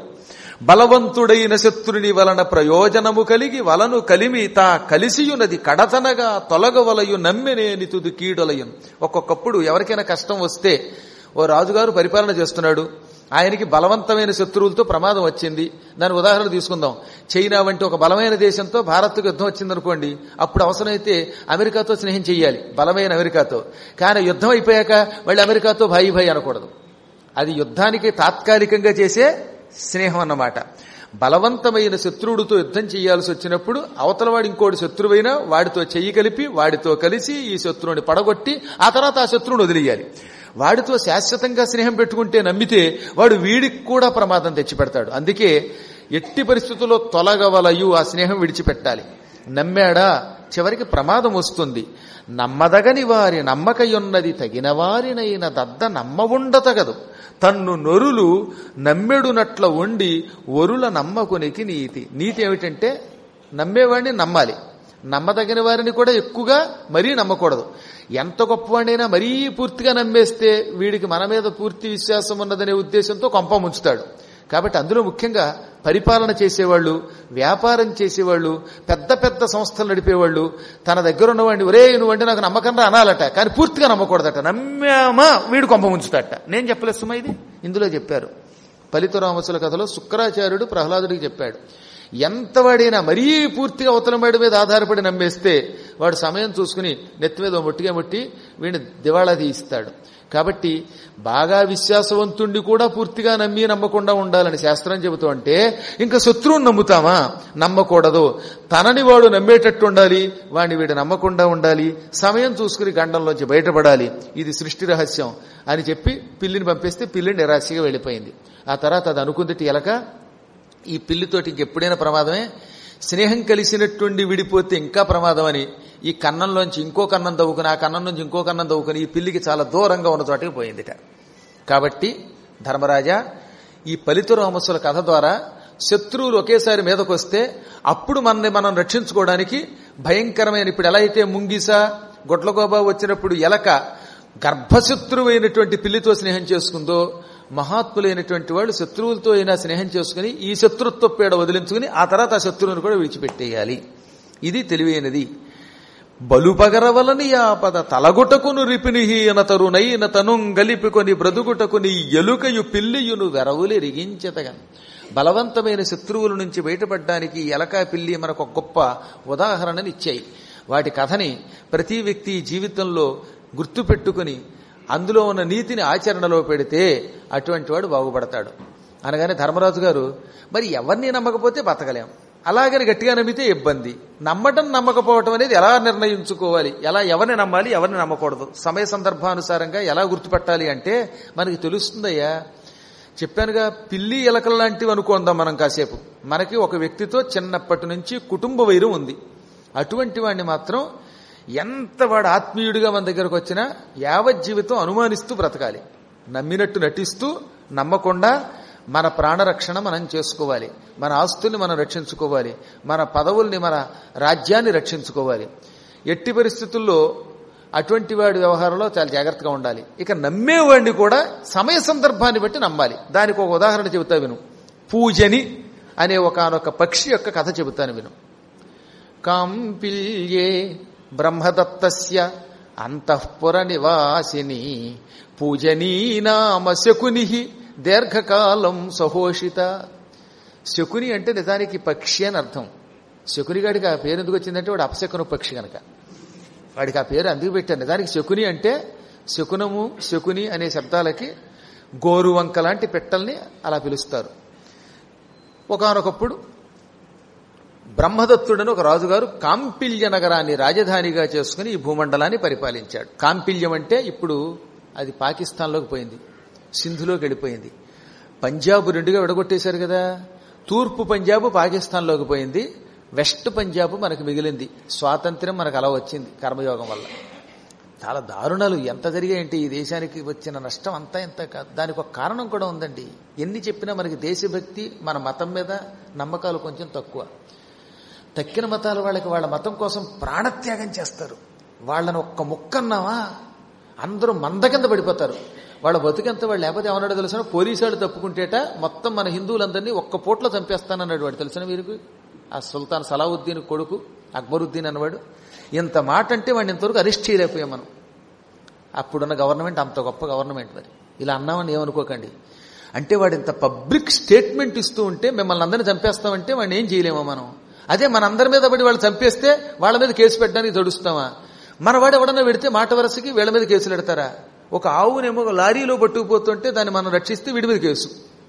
బలవంతుడైన శత్రుని వలన ప్రయోజనము కలిగి వలను కలిమి తా కలిసియున్నది కడతనగా తొలగవలయు నమ్మెనేని తుది కీడలయున్ ఒక్కొక్కప్పుడు ఎవరికైనా కష్టం వస్తే ఓ రాజుగారు పరిపాలన చేస్తున్నాడు ఆయనకి బలవంతమైన శత్రువులతో ప్రమాదం వచ్చింది దాని ఉదాహరణ తీసుకుందాం చైనా వంటి ఒక బలమైన దేశంతో భారత్కు యుద్ధం వచ్చిందనుకోండి అప్పుడు అవసరమైతే అమెరికాతో స్నేహం చేయాలి బలమైన అమెరికాతో కానీ యుద్ధం అయిపోయాక మళ్ళీ అమెరికాతో భాయి భాయి అనకూడదు అది యుద్ధానికి తాత్కాలికంగా చేసే స్నేహం అన్నమాట బలవంతమైన శత్రువుడితో యుద్ధం చేయాల్సి వచ్చినప్పుడు అవతలవాడు ఇంకోటి శత్రువైనా వాడితో చెయ్యి కలిపి వాడితో కలిసి ఈ శత్రువుని పడగొట్టి ఆ తర్వాత ఆ శత్రువుని వదిలేయాలి వాడితో శాశ్వతంగా స్నేహం పెట్టుకుంటే నమ్మితే వాడు వీడికి కూడా ప్రమాదం తెచ్చిపెడతాడు అందుకే ఎట్టి పరిస్థితుల్లో తొలగవలయు ఆ స్నేహం విడిచిపెట్టాలి నమ్మాడా చివరికి ప్రమాదం వస్తుంది నమ్మదగని వారి నమ్మకయున్నది తగిన వారినైన దద్ద నమ్మవుండతగదు తన్ను నొరులు నమ్మెడునట్ల ఉండి ఒరుల నమ్మకునికి నీతి నీతి ఏమిటంటే నమ్మేవాడిని నమ్మాలి నమ్మదగిన వారిని కూడా ఎక్కువగా మరీ నమ్మకూడదు ఎంత గొప్పవాడైనా మరీ పూర్తిగా నమ్మేస్తే వీడికి మన మీద పూర్తి విశ్వాసం ఉన్నదనే ఉద్దేశంతో కొంప ముంచుతాడు కాబట్టి అందులో ముఖ్యంగా పరిపాలన చేసేవాళ్ళు వ్యాపారం చేసేవాళ్ళు పెద్ద పెద్ద సంస్థలు నడిపేవాళ్ళు తన దగ్గర ఉన్నవాడిని ఒరే నువ్వంటే నాకు నమ్మకంగా అనాలట కానీ పూర్తిగా నమ్మకూడదట నమ్మామా వీడు కొంప ముంచుతాట నేను చెప్పలేదు సుమా ఇది ఇందులో చెప్పారు ఫలితరామసుల కథలో శుక్రాచార్యుడు ప్రహ్లాదుడికి చెప్పాడు ఎంత వాడైనా మరీ పూర్తిగా ఉత్తరమేడు మీద ఆధారపడి నమ్మేస్తే వాడు సమయం చూసుకుని నెత్తి మీద ముట్టిగా ముట్టి వీడిని దివాళా తీయిస్తాడు కాబట్టి బాగా విశ్వాసవంతుణ్ణి కూడా పూర్తిగా నమ్మి నమ్మకుండా ఉండాలని శాస్త్రం చెబుతూ అంటే ఇంకా శత్రువుని నమ్ముతామా నమ్మకూడదు తనని వాడు నమ్మేటట్టు ఉండాలి వాడిని వీడు నమ్మకుండా ఉండాలి సమయం చూసుకుని గండంలోంచి బయటపడాలి ఇది సృష్టి రహస్యం అని చెప్పి పిల్లిని పంపిస్తే పిల్లి నిరాశగా వెళ్ళిపోయింది ఆ తర్వాత అది అనుకుందిటి ఎలక ఈ పిల్లితోటి ఇంకెప్పుడైనా ప్రమాదమే స్నేహం కలిసినట్టుండి విడిపోతే ఇంకా ప్రమాదం అని ఈ కన్నంలోంచి ఇంకో కన్నం తవ్వుకుని ఆ కన్నం నుంచి ఇంకో కన్నం తవ్వుకుని ఈ పిల్లికి చాలా దూరంగా ఉన్న చోటకి పోయిందిట కాబట్టి ధర్మరాజా ఈ పలితురామసుల కథ ద్వారా శత్రువులు ఒకేసారి మీదకొస్తే అప్పుడు మనల్ని మనం రక్షించుకోవడానికి భయంకరమైన ఇప్పుడు ఎలా అయితే ముంగిస గొడ్లగోబా వచ్చినప్పుడు ఎలక గర్భశత్రువైనటువంటి పిల్లితో స్నేహం చేసుకుందో మహాత్ములైనటువంటి వాళ్ళు శత్రువులతో అయినా స్నేహం చేసుకుని ఈ శత్రుత్వ పీడ వదిలించుకుని ఆ తర్వాత ఆ శత్రువుని కూడా విడిచిపెట్టేయాలి ఇది తెలివైనది బలుపగరవలని ఆపద తలగుటకును రిపినిహీన తరునైన తనుంగలిపికొని బ్రతుకుటకుని ఎలుకయు పిల్లియును వెరవులి రిగించతగా బలవంతమైన శత్రువుల నుంచి బయటపడడానికి ఎలకా పిల్లి మనకు ఒక గొప్ప ఉదాహరణనిచ్చాయి వాటి కథని ప్రతి వ్యక్తి జీవితంలో గుర్తుపెట్టుకుని అందులో ఉన్న నీతిని ఆచరణలో పెడితే అటువంటి వాడు బాగుపడతాడు అనగానే ధర్మరాజు గారు మరి ఎవరిని నమ్మకపోతే బతకలేం అలాగని గట్టిగా నమ్మితే ఇబ్బంది నమ్మటం నమ్మకపోవటం అనేది ఎలా నిర్ణయించుకోవాలి ఎలా ఎవరిని నమ్మాలి ఎవరిని నమ్మకూడదు సమయ సందర్భానుసారంగా ఎలా గుర్తుపెట్టాలి అంటే మనకి తెలుస్తుందయ్యా చెప్పానుగా పిల్లి ఎలకల లాంటివి అనుకుందాం మనం కాసేపు మనకి ఒక వ్యక్తితో చిన్నప్పటి నుంచి కుటుంబ వైరం ఉంది అటువంటి వాడిని మాత్రం ఎంత వాడు ఆత్మీయుడిగా మన దగ్గరకు వచ్చినా యావత్ జీవితం అనుమానిస్తూ బ్రతకాలి నమ్మినట్టు నటిస్తూ నమ్మకుండా మన ప్రాణరక్షణ మనం చేసుకోవాలి మన ఆస్తుల్ని మనం రక్షించుకోవాలి మన పదవుల్ని మన రాజ్యాన్ని రక్షించుకోవాలి ఎట్టి పరిస్థితుల్లో అటువంటి వాడి వ్యవహారంలో చాలా జాగ్రత్తగా ఉండాలి ఇక నమ్మేవాడిని కూడా సమయ సందర్భాన్ని బట్టి నమ్మాలి దానికి ఒక ఉదాహరణ చెబుతా విను పూజని అనే ఒకనొక పక్షి యొక్క కథ చెబుతాను విను కాంపిల్యే బ్రహ్మదత్తస్య అంతఃపుర నివాసిని పూజనీ నామ శకుని దీర్ఘకాలం సహోషిత శకుని అంటే నిజానికి పక్షి అని అర్థం శకుని గాడికి ఆ పేరు ఎందుకు వచ్చిందంటే వాడు అపశకున పక్షి కనుక వాడికి ఆ పేరు అందుకు పెట్టారు నిజానికి శకుని అంటే శకునము శకుని అనే శబ్దాలకి గోరువంక లాంటి పెట్టల్ని అలా పిలుస్తారు ఒకనొకప్పుడు బ్రహ్మదత్తుడని ఒక రాజుగారు కాంపిల్య నగరాన్ని రాజధానిగా చేసుకుని ఈ భూమండలాన్ని పరిపాలించాడు కాంపిల్యం అంటే ఇప్పుడు అది పాకిస్తాన్లోకి పోయింది సింధులోకి వెళ్ళిపోయింది పంజాబ్ రెండుగా విడగొట్టేశారు కదా తూర్పు పంజాబ్ పాకిస్తాన్లోకి పోయింది వెస్ట్ పంజాబ్ మనకు మిగిలింది స్వాతంత్ర్యం మనకు అలా వచ్చింది కర్మయోగం వల్ల చాలా దారుణాలు ఎంత జరిగాయంటే ఈ దేశానికి వచ్చిన నష్టం అంతా ఎంత కాదు దానికి ఒక కారణం కూడా ఉందండి ఎన్ని చెప్పినా మనకి దేశభక్తి మన మతం మీద నమ్మకాలు కొంచెం తక్కువ తక్కిన మతాల వాళ్ళకి వాళ్ళ మతం కోసం ప్రాణత్యాగం చేస్తారు వాళ్ళని ఒక్క ముక్కన్నావా అందరూ మంద కింద పడిపోతారు వాళ్ళ బతుకెంత వాళ్ళు లేకపోతే ఏమన్నాడో తెలిసిన పోలీసు వాళ్ళు తప్పుకుంటేట మొత్తం మన హిందువులందరినీ ఒక్క పూటలో చంపేస్తానన్నాడు వాడు తెలిసిన వీరికి ఆ సుల్తాన్ సలావుద్దీన్ కొడుకు అక్బరుద్దీన్ అన్నవాడు ఇంత మాట అంటే వాడిని ఇంతవరకు అరెస్ట్ చేయలేకపోయాం మనం అప్పుడున్న గవర్నమెంట్ అంత గొప్ప గవర్నమెంట్ మరి ఇలా అన్నామని ఏమనుకోకండి అంటే వాడు ఇంత పబ్లిక్ స్టేట్మెంట్ ఇస్తూ ఉంటే మిమ్మల్ని అందరినీ చంపేస్తామంటే వాడిని ఏం చేయలేమో మనం అదే మన అందరి మీద పడి వాళ్ళు చంపేస్తే వాళ్ళ మీద కేసు పెట్టడానికి తడుస్తామా మన వాడు ఎవడన్నా పెడితే మాట వరసకి వీళ్ళ మీద కేసులు పెడతారా ఒక ఆవునేమో లారీలో పట్టుకుపోతుంటే దాన్ని మనం రక్షిస్తే వీడి మీద కేసు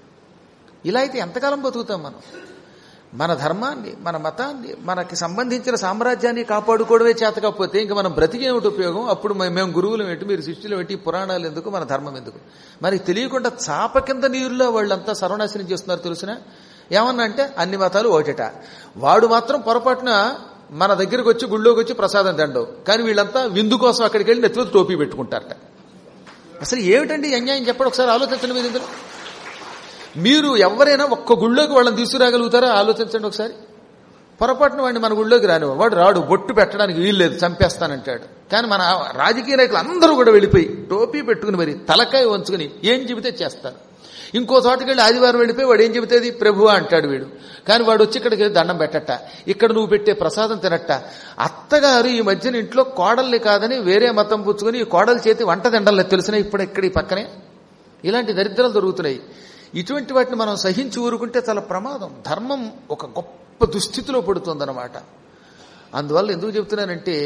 ఇలా అయితే ఎంతకాలం బతుకుతాం మనం మన ధర్మాన్ని మన మతాన్ని మనకి సంబంధించిన సామ్రాజ్యాన్ని కాపాడుకోవడమే చేత కాకపోతే ఇంకా మనం బ్రతికేమిటి ఉపయోగం అప్పుడు మే- మేము గురువులు ఏంటి మీరు శిష్యులు ఏంటి ఈ పురాణాలు ఎందుకు మన ధర్మం ఎందుకు మనకి తెలియకుండా చాప కింద నీరులో వాళ్ళంతా సర్వనాశనం చేస్తున్నారు తెలిసిన ఏమన్నా అంటే అన్ని మతాలు ఒకటట వాడు మాత్రం పొరపాటున మన దగ్గరికి వచ్చి గుళ్ళోకి వచ్చి ప్రసాదం తిండవు కానీ వీళ్ళంతా విందు కోసం అక్కడికి వెళ్ళి నెత్తి మీద టోపీ పెట్టుకుంటారట అసలు ఏమిటండి ఈ అన్యాయం చెప్పండి ఒకసారి ఆలోచించండి మీరు ఇందులో మీరు ఎవరైనా ఒక్క గుళ్ళోకి వాళ్ళని తీసుకురాగలుగుతారా ఆలోచించండి ఒకసారి పొరపాటున వాడిని మన గుళ్ళోకి రాని వాడు రాడు బొట్టు పెట్టడానికి వీల్లేదు చంపేస్తానంటాడు కానీ మన రాజకీయ నాయకులు అందరూ కూడా వెళ్ళిపోయి టోపీ పెట్టుకుని మరి తలకాయ వంచుకుని ఏం చెబితే చేస్తారు ఇంకో చోటకి వెళ్ళి ఆదివారం వెళ్ళిపోయి వాడు ఏం చెబితేది ప్రభు అంటాడు వీడు కానీ వాడు వచ్చి ఇక్కడికి దండం పెట్టట ఇక్కడ నువ్వు పెట్టే ప్రసాదం తినట్ట అత్తగారు ఈ మధ్యన ఇంట్లో కోడల్ని కాదని వేరే మతం పుచ్చుకుని ఈ కోడల చేతి వంట తిండలేదు తెలిసిన ఇప్పుడు ఇక్కడ ఈ పక్కనే ఇలాంటి దరిద్రాలు దొరుకుతున్నాయి ఇటువంటి వాటిని మనం సహించి ఊరుకుంటే చాలా ప్రమాదం ధర్మం ఒక గొప్ప దుస్థితిలో పడుతుందన్నమాట అందువల్ల ఎందుకు చెప్తున్నానంటే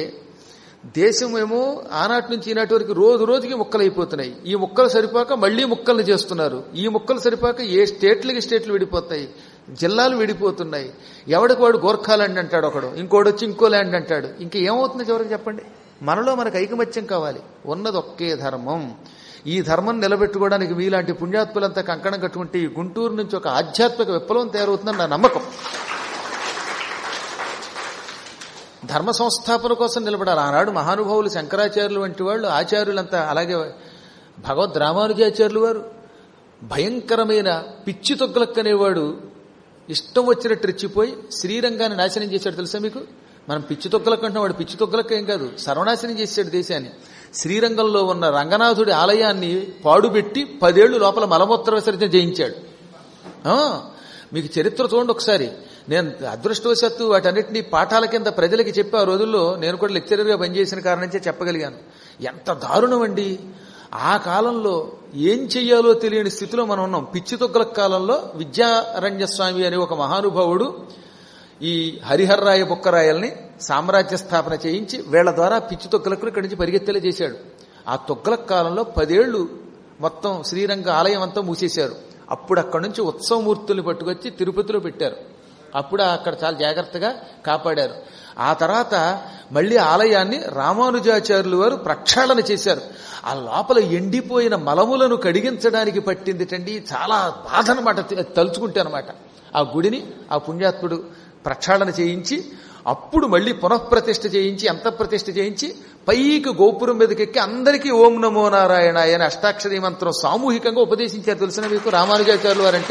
దేశం ఏమో ఆనాటి నుంచి ఈనాటి వరకు రోజు రోజుకి ముక్కలైపోతున్నాయి ఈ ముక్కలు సరిపోక మళ్లీ ముక్కల్ని చేస్తున్నారు ఈ ముక్కలు సరిపోక ఏ స్టేట్లకి స్టేట్లు విడిపోతాయి జిల్లాలు విడిపోతున్నాయి ఎవడికి వాడు గోర్ఖా ల్యాండ్ అంటాడు ఒకడు ఇంకోటి వచ్చి ఇంకో ల్యాండ్ అంటాడు ఇంకా ఏమవుతుంది చివరికి చెప్పండి మనలో మనకు ఐకమత్యం కావాలి ఉన్నది ఒకే ధర్మం ఈ ధర్మం నిలబెట్టుకోవడానికి మీలాంటి పుణ్యాత్ములంతా కంకణం కట్టుకుంటే ఈ గుంటూరు నుంచి ఒక ఆధ్యాత్మిక విప్లవం తయారవుతుందని నా నమ్మకం ధర్మ సంస్థాపన కోసం నిలబడాలి ఆనాడు మహానుభావులు శంకరాచార్యులు వంటి వాళ్ళు ఆచార్యులంతా అలాగే భగవద్ రామానుజాచార్యులు వారు భయంకరమైన పిచ్చి తొగ్గలక్కనేవాడు ఇష్టం వచ్చినట్టు రెచ్చిపోయి శ్రీరంగాన్ని నాశనం చేశాడు తెలుసా మీకు మనం పిచ్చి తొక్కలక్క అంటున్నాం వాడు పిచ్చి తొక్కలక్క ఏం కాదు సర్వనాశనం చేశాడు దేశాన్ని శ్రీరంగంలో ఉన్న రంగనాథుడి ఆలయాన్ని పాడుబెట్టి పదేళ్లు లోపల మలమూత్ర విసర్జన చేయించాడు ఆ, మీకు చరిత్ర చూడండి ఒకసారి నేను అదృష్టవశాత్తు వాటన్నిటినీ పాఠాల కింద ప్రజలకి చెప్పి ఆ రోజుల్లో నేను కూడా లెక్చరర్గా పనిచేసిన కారణంచే చెప్పగలిగాను ఎంత దారుణం అండి ఆ కాలంలో ఏం చెయ్యాలో తెలియని స్థితిలో మనం ఉన్నాం పిచ్చి తొక్కల కాలంలో విద్యారణ్య స్వామి అనే ఒక మహానుభావుడు ఈ హరిహర్రాయ బుక్కరాయల్ని సామ్రాజ్య స్థాపన చేయించి వీళ్ళ ద్వారా పిచ్చి తొక్కలకు ఇక్కడి నుంచి పరిగెత్తేలా చేశాడు ఆ తొక్కల కాలంలో పదేళ్లు మొత్తం శ్రీరంగ ఆలయం అంతా మూసేశారు అప్పుడు అక్కడి నుంచి ఉత్సవమూర్తుల్ని పట్టుకొచ్చి తిరుపతిలో పెట్టారు అప్పుడు అక్కడ చాలా జాగ్రత్తగా కాపాడారు ఆ తర్వాత మళ్ళీ ఆలయాన్ని రామానుజాచార్యులు వారు ప్రక్షాళన చేశారు ఆ లోపల ఎండిపోయిన మలములను కడిగించడానికి పట్టిందిటండి చాలా బాధ అనమాట తలుచుకుంటే అనమాట ఆ గుడిని ఆ పుణ్యాత్ముడు ప్రక్షాళన చేయించి అప్పుడు మళ్ళీ పునఃప్రతిష్ఠ చేయించి అంతఃప్రతిష్ఠ చేయించి పైకి గోపురం మీదకెక్కి అందరికీ ఓం నమో నారాయణ అని అష్టాక్షరీ మంత్రం సామూహికంగా ఉపదేశించారు తెలిసిన మీకు రామానుజాచార్యులు వారంటే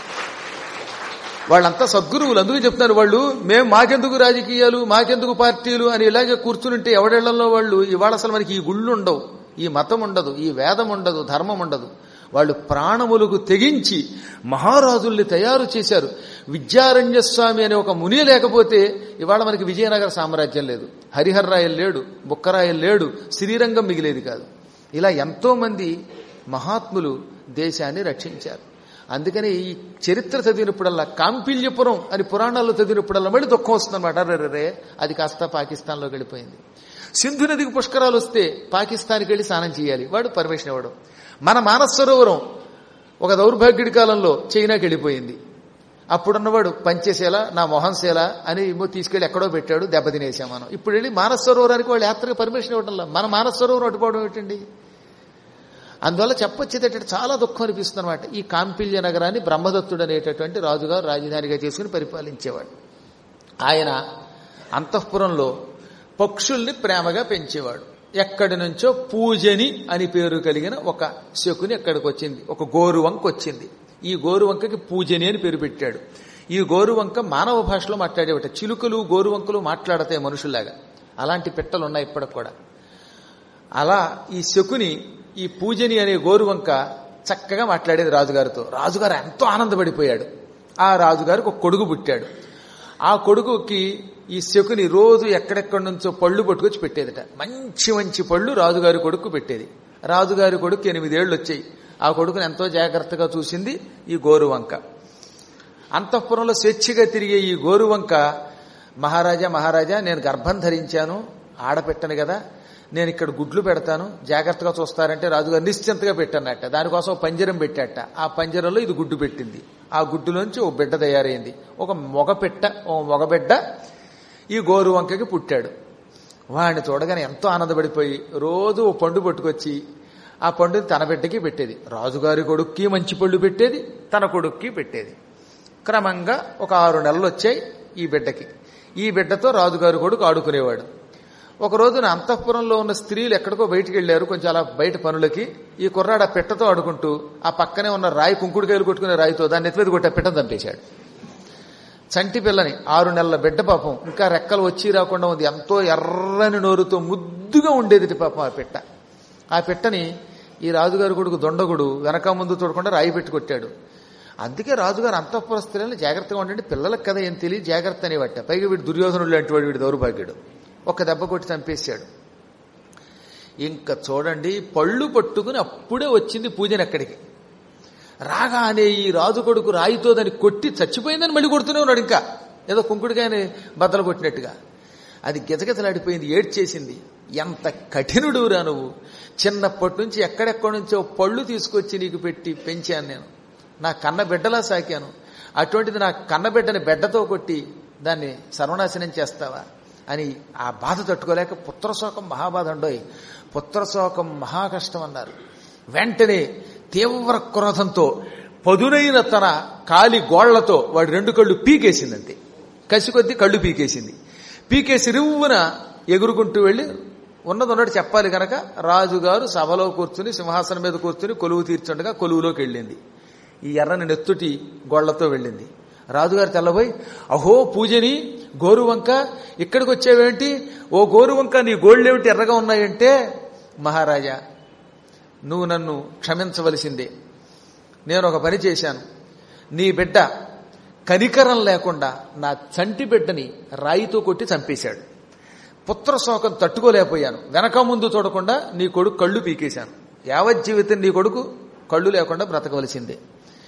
వాళ్ళంతా సద్గురువులు అందుకే చెప్తున్నారు వాళ్ళు మేము మాకెందుకు రాజకీయాలు మాకెందుకు పార్టీలు అని ఇలాగే కూర్చునింటే ఎవడేళ్లలో వాళ్ళు ఇవాళ అసలు మనకి ఈ గుళ్ళు ఉండవు ఈ మతం ఉండదు ఈ వేదం ఉండదు ధర్మం ఉండదు వాళ్ళు ప్రాణములకు తెగించి మహారాజుల్ని తయారు చేశారు విద్యారణ్య స్వామి అనే ఒక ముని లేకపోతే ఇవాళ మనకి విజయనగర సామ్రాజ్యం లేదు హరిహర్రాయలు లేడు బుక్కరాయలు లేడు శ్రీరంగం మిగిలేది కాదు ఇలా ఎంతో మంది మహాత్ములు దేశాన్ని రక్షించారు అందుకని ఈ చరిత్ర చదివినప్పుడల్లా కాంపిల్యపురం అని పురాణాల్లో చదివినప్పుడల్లా మళ్ళీ దుఃఖం వస్తుందన్నమాట అరే అది కాస్త పాకిస్తాన్లోకి వెళ్ళిపోయింది సింధు నదికి పుష్కరాలు వస్తే పాకిస్తాన్కి వెళ్ళి స్నానం చేయాలి వాడు పర్మిషన్ ఇవ్వడం మన మానస సరోవరం ఒక దౌర్భాగ్యుడి కాలంలో చైనాకి వెళ్ళిపోయింది అప్పుడున్నవాడు పంచేసేలా నా మొహం సేలా అని ఏమో తీసుకెళ్లి ఎక్కడో పెట్టాడు దెబ్బతినేసాం మనం ఇప్పుడు వెళ్ళి మానస సరోవరానికి వాళ్ళు యాత్రకు పర్మిషన్ ఇవ్వడంలా మన మానస సరోవరం అడ్డుకోవడం ఏంటండి అందువల్ల చెప్పొచ్చేటట్టు చాలా దుఃఖం అనిపిస్తుంది అనమాట ఈ కాంపిల్య నగరాన్ని బ్రహ్మదత్తుడు అనేటటువంటి రాజుగారు రాజధానిగా చేసుకుని పరిపాలించేవాడు ఆయన అంతఃపురంలో పక్షుల్ని ప్రేమగా పెంచేవాడు ఎక్కడి నుంచో పూజని అని పేరు కలిగిన ఒక శకుని ఎక్కడికి వచ్చింది ఒక గోరువంక వచ్చింది ఈ గోరువంకకి పూజని అని పేరు పెట్టాడు ఈ గోరువంక మానవ భాషలో మాట్లాడేవట చిలుకలు గోరువంకలు మాట్లాడతాయి మనుషుల్లాగా అలాంటి పెట్టలు ఉన్నాయి ఇప్పటికి కూడా అలా ఈ శకుని ఈ పూజని అనే గోరువంక చక్కగా మాట్లాడేది రాజుగారితో రాజుగారు ఎంతో ఆనందపడిపోయాడు ఆ రాజుగారికి ఒక కొడుకు పుట్టాడు ఆ కొడుకుకి ఈ శకుని రోజు ఎక్కడెక్కడి నుంచో పళ్ళు పట్టుకొచ్చి పెట్టేదట మంచి మంచి పళ్ళు రాజుగారి కొడుకు పెట్టేది రాజుగారి కొడుకు ఎనిమిదేళ్లు వచ్చాయి ఆ కొడుకుని ఎంతో జాగ్రత్తగా చూసింది ఈ గోరువంక అంతఃపురంలో స్వేచ్ఛగా తిరిగే ఈ గోరువంక మహారాజా మహారాజా నేను గర్భం ధరించాను ఆడపెట్టను కదా నేను ఇక్కడ గుడ్లు పెడతాను జాగ్రత్తగా చూస్తారంటే రాజుగారు నిశ్చింతగా పెట్టన్నట్ట దానికోసం ఒక పంజరం పెట్టాట ఆ పంజరంలో ఇది గుడ్డు పెట్టింది ఆ గుడ్డులోంచి ఓ బిడ్డ తయారైంది ఒక మొగ పెట్ట ఓ మగబిడ్డ ఈ గోరువంకకి పుట్టాడు వాడిని చూడగానే ఎంతో ఆనందపడిపోయి రోజు ఓ పండు పట్టుకొచ్చి ఆ పండుని తన బిడ్డకి పెట్టేది రాజుగారి కొడుక్కి మంచి పళ్ళు పెట్టేది తన కొడుక్కి పెట్టేది క్రమంగా ఒక ఆరు నెలలు వచ్చాయి ఈ బిడ్డకి ఈ బిడ్డతో రాజుగారి కొడుకు ఆడుకునేవాడు ఒక రోజున అంతఃపురంలో ఉన్న స్త్రీలు ఎక్కడికో బయటికి వెళ్లారు కొంచెం అలా బయట పనులకి ఈ కుర్రాడు ఆ పెట్టతో ఆడుకుంటూ ఆ పక్కనే ఉన్న రాయి కుంకుడుకాయలు కొట్టుకునే రాయితో దాన్ని ఎత్తిమీద కొట్టి ఆ పెట్టను చంపేశాడు చంటి పిల్లని ఆరు నెలల బిడ్డ పాపం ఇంకా రెక్కలు వచ్చి రాకుండా ఉంది ఎంతో ఎర్రని నోరుతో ముద్దుగా ఉండేది పాపం ఆ పెట్ట ఆ పెట్టని ఈ రాజుగారి కొడుకు దొండగుడు వెనక ముందు చూడకుండా రాయి పెట్టి కొట్టాడు అందుకే రాజుగారు అంతఃపుర స్త్రీలను జాగ్రత్తగా ఉండండి పిల్లలకు కదా ఏం తెలియదు జాగ్రత్త అనేవట పైగా వీడు దుర్యోధనుడు లాంటి వాడు వీడు దౌర్భాగ్యుడు ఒక దెబ్బ కొట్టి చంపేశాడు ఇంకా చూడండి పళ్ళు పట్టుకుని అప్పుడే వచ్చింది పూజని అక్కడికి రాగానే ఈ రాజు కొడుకు రాయితో దాన్ని కొట్టి చచ్చిపోయిందని మళ్ళీ కొడుతూనే ఉన్నాడు ఇంకా ఏదో కుంకుడికాయని బద్దలు కొట్టినట్టుగా అది గిజగిజలాడిపోయింది ఏడ్చేసింది ఎంత కఠినుడు రా నువ్వు చిన్నప్పటి నుంచి ఎక్కడెక్కడి నుంచో పళ్ళు తీసుకొచ్చి నీకు పెట్టి పెంచాను నేను నా కన్న బిడ్డలా సాకాను అటువంటిది నా కన్న బిడ్డని బిడ్డతో కొట్టి దాన్ని సర్వనాశనం చేస్తావా అని ఆ బాధ తట్టుకోలేక పుత్రశోకం మహాబాధ ఉండోయి పుత్రశోకం మహా కష్టం అన్నారు వెంటనే తీవ్ర క్రోధంతో పదునైన తన కాలి గోళ్లతో వాడి రెండు కళ్ళు పీకేసిందంతే కసి కొద్దీ కళ్ళు పీకేసింది పీకేసి రివ్వున ఎగురుకుంటూ వెళ్ళి ఉన్నది ఉన్నట్టు చెప్పాలి కనుక రాజుగారు సభలో కూర్చుని సింహాసనం మీద కూర్చుని కొలువు తీర్చుండగా కొలువులోకి వెళ్ళింది ఈ ఎర్రని నెత్తుటి గోళ్లతో వెళ్ళింది రాజుగారు తెల్లబోయి అహో పూజని గోరువంక ఇక్కడికి వచ్చావేంటి ఓ గోరువంక నీ గోళ్ళేమిటి ఎర్రగా ఉన్నాయంటే మహారాజా నువ్వు నన్ను క్షమించవలసిందే నేను ఒక పని చేశాను నీ బిడ్డ కనికరం లేకుండా నా చంటి బిడ్డని రాయితో కొట్టి చంపేశాడు పుత్రశోకం తట్టుకోలేకపోయాను వెనక ముందు చూడకుండా నీ కొడుకు కళ్ళు పీకేశాను యావజ్జీవితం నీ కొడుకు కళ్ళు లేకుండా బ్రతకవలసిందే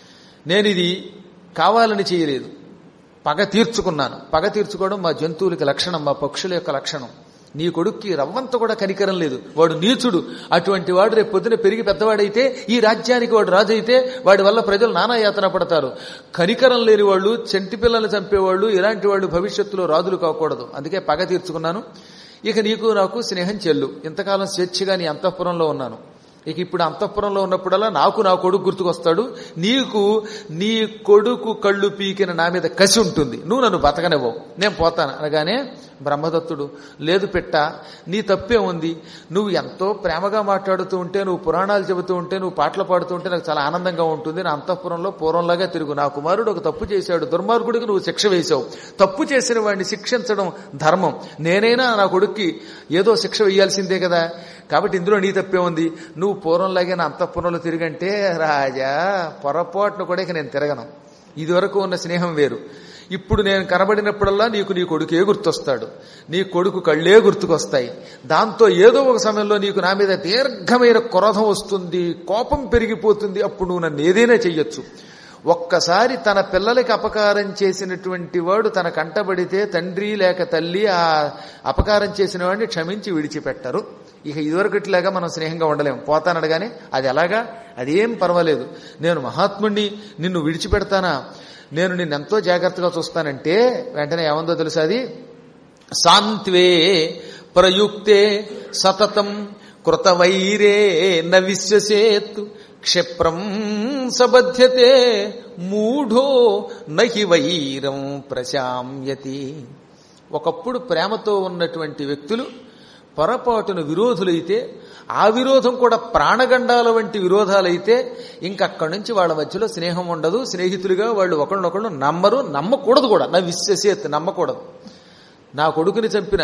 నేను ఇది కావాలని చేయలేదు పగ తీర్చుకున్నాను పగ తీర్చుకోవడం మా జంతువులకి లక్షణం మా పక్షుల యొక్క లక్షణం నీ కొడుక్కి రవ్వంత కూడా కనికరం లేదు వాడు నీచుడు అటువంటి వాడు రేపు పొద్దున పెరిగి పెద్దవాడైతే ఈ రాజ్యానికి వాడు రాజు అయితే వాడి వల్ల ప్రజలు నానా యాతన పడతారు కనికరం లేని వాళ్ళు చెంటి పిల్లల్ని చంపేవాళ్ళు ఇలాంటి వాళ్ళు భవిష్యత్తులో రాజులు కాకూడదు అందుకే పగ తీర్చుకున్నాను ఇక నీకు నాకు స్నేహం చెల్లు ఇంతకాలం స్వేచ్ఛగా నీ అంతఃపురంలో ఉన్నాను ఇక ఇప్పుడు అంతఃపురంలో ఉన్నప్పుడల్లా నాకు నా కొడుకు గుర్తుకొస్తాడు నీకు నీ కొడుకు కళ్ళు పీకిన నా మీద కసి ఉంటుంది నువ్వు నన్ను బతకనివ్వవు నేను పోతాను అనగానే బ్రహ్మదత్తుడు లేదు పెట్ట నీ తప్పే ఉంది నువ్వు ఎంతో ప్రేమగా మాట్లాడుతూ ఉంటే నువ్వు పురాణాలు చెబుతూ ఉంటే నువ్వు పాటలు పాడుతూ ఉంటే నాకు చాలా ఆనందంగా ఉంటుంది నా అంతఃపురంలో పూర్వంలాగా తిరుగు నా కుమారుడు ఒక తప్పు చేశాడు దుర్మార్గుడికి నువ్వు శిక్ష వేశావు తప్పు చేసిన వాడిని శిక్షించడం ధర్మం నేనైనా నా కొడుక్కి ఏదో శిక్ష వేయాల్సిందే కదా కాబట్టి ఇందులో నీ తప్పే ఉంది నువ్వు పూర్వంలాగే నా అంతఃపురంలో తిరిగంటే రాజా పొరపాటును కూడా ఇక నేను తిరగను ఇదివరకు ఉన్న స్నేహం వేరు ఇప్పుడు నేను కనబడినప్పుడల్లా నీకు నీ కొడుకే గుర్తొస్తాడు నీ కొడుకు కళ్ళే గుర్తుకొస్తాయి దాంతో ఏదో ఒక సమయంలో నీకు నా మీద దీర్ఘమైన క్రోధం వస్తుంది కోపం పెరిగిపోతుంది అప్పుడు నువ్వు నన్ను ఏదైనా చెయ్యొచ్చు ఒక్కసారి తన పిల్లలకి అపకారం చేసినటువంటి వాడు తన కంటబడితే తండ్రి లేక తల్లి ఆ అపకారం చేసిన వాడిని క్షమించి విడిచిపెట్టరు ఇక ఇదివరకట్లాగా మనం స్నేహంగా ఉండలేము పోతానడగానే అది ఎలాగా అదేం పర్వాలేదు నేను మహాత్ముణ్ణి నిన్ను విడిచిపెడతానా నేను నిన్నెంతో జాగ్రత్తగా చూస్తానంటే వెంటనే ఏమందో తెలుసా అది సాంత్వే ప్రయుక్తే సతతం కృతవైరే న విశ్వసేత్ క్షిప్రం సబధ్యతే మూఢో నహి వైరం ప్రశామ్యతి ఒకప్పుడు ప్రేమతో ఉన్నటువంటి వ్యక్తులు పొరపాటున విరోధులైతే ఆ విరోధం కూడా ప్రాణగండాల వంటి విరోధాలైతే ఇంకక్కడి నుంచి వాళ్ళ మధ్యలో స్నేహం ఉండదు స్నేహితులుగా వాళ్ళు ఒకళ్ళనొకళ్ళు నమ్మరు నమ్మకూడదు కూడా నా విశ్వసేత్ నమ్మకూడదు నా కొడుకుని చంపిన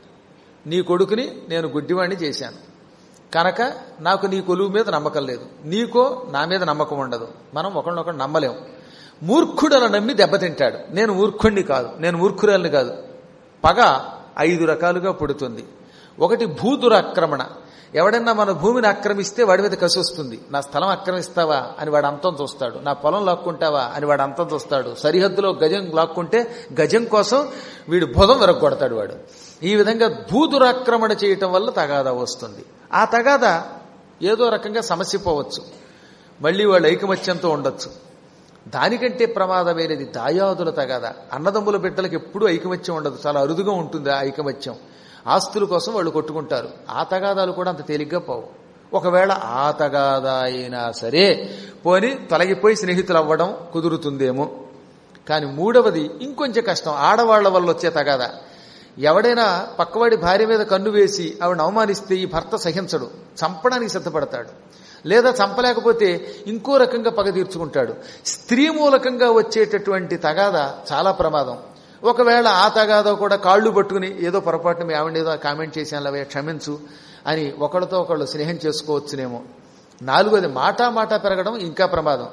నీ కొడుకుని నేను గుడ్డివాణ్ణి చేశాను కనుక నాకు నీ కొలువు మీద నమ్మకం లేదు నీకో నా మీద నమ్మకం ఉండదు మనం ఒకళ్ళనొకడు నమ్మలేం మూర్ఖుడల నమ్మి దెబ్బతింటాడు నేను మూర్ఖుణ్ణి కాదు నేను మూర్ఖురాల్ని కాదు పగ ఐదు రకాలుగా పుడుతుంది ఒకటి భూదురాక్రమణ ఎవడన్నా మన భూమిని ఆక్రమిస్తే వాడి మీద కసి వస్తుంది నా స్థలం ఆక్రమిస్తావా అని వాడు అంతం చూస్తాడు నా పొలం లాక్కుంటావా అని వాడు అంతం చూస్తాడు సరిహద్దులో గజం లాక్కుంటే గజం కోసం వీడు భుజం విరగొడతాడు వాడు ఈ విధంగా భూదురాక్రమణ చేయటం వల్ల తగాదా వస్తుంది ఆ తగాదా ఏదో రకంగా సమస్య పోవచ్చు మళ్ళీ వాళ్ళు ఐకమత్యంతో ఉండొచ్చు దానికంటే ప్రమాదమైనది దాయాదుల తగాదా అన్నదమ్ముల బిడ్డలకు ఎప్పుడూ ఐకమత్యం ఉండదు చాలా అరుదుగా ఉంటుంది ఆ ఐకమత్యం ఆస్తుల కోసం వాళ్ళు కొట్టుకుంటారు ఆ తగాదాలు కూడా అంత తేలిగ్గా పోవు ఒకవేళ ఆ తగాదా అయినా సరే పోని తొలగిపోయి స్నేహితులు అవ్వడం కుదురుతుందేమో కానీ మూడవది ఇంకొంచెం కష్టం ఆడవాళ్ల వల్ల వచ్చే తగాదా ఎవడైనా పక్కవాడి భార్య మీద కన్ను వేసి ఆవిడ అవమానిస్తే ఈ భర్త సహించడు చంపడానికి సిద్ధపడతాడు లేదా చంపలేకపోతే ఇంకో రకంగా పగ తీర్చుకుంటాడు స్త్రీ మూలకంగా వచ్చేటటువంటి తగాద చాలా ప్రమాదం ఒకవేళ ఆ తగాదో కూడా కాళ్ళు పట్టుకుని ఏదో పొరపాటున మీ ఆవిడ ఏదో కామెంట్ చేశానులవే క్షమించు అని ఒకళ్ళతో ఒకళ్ళు స్నేహం చేసుకోవచ్చునేమో నాలుగోది మాటా మాట పెరగడం ఇంకా ప్రమాదం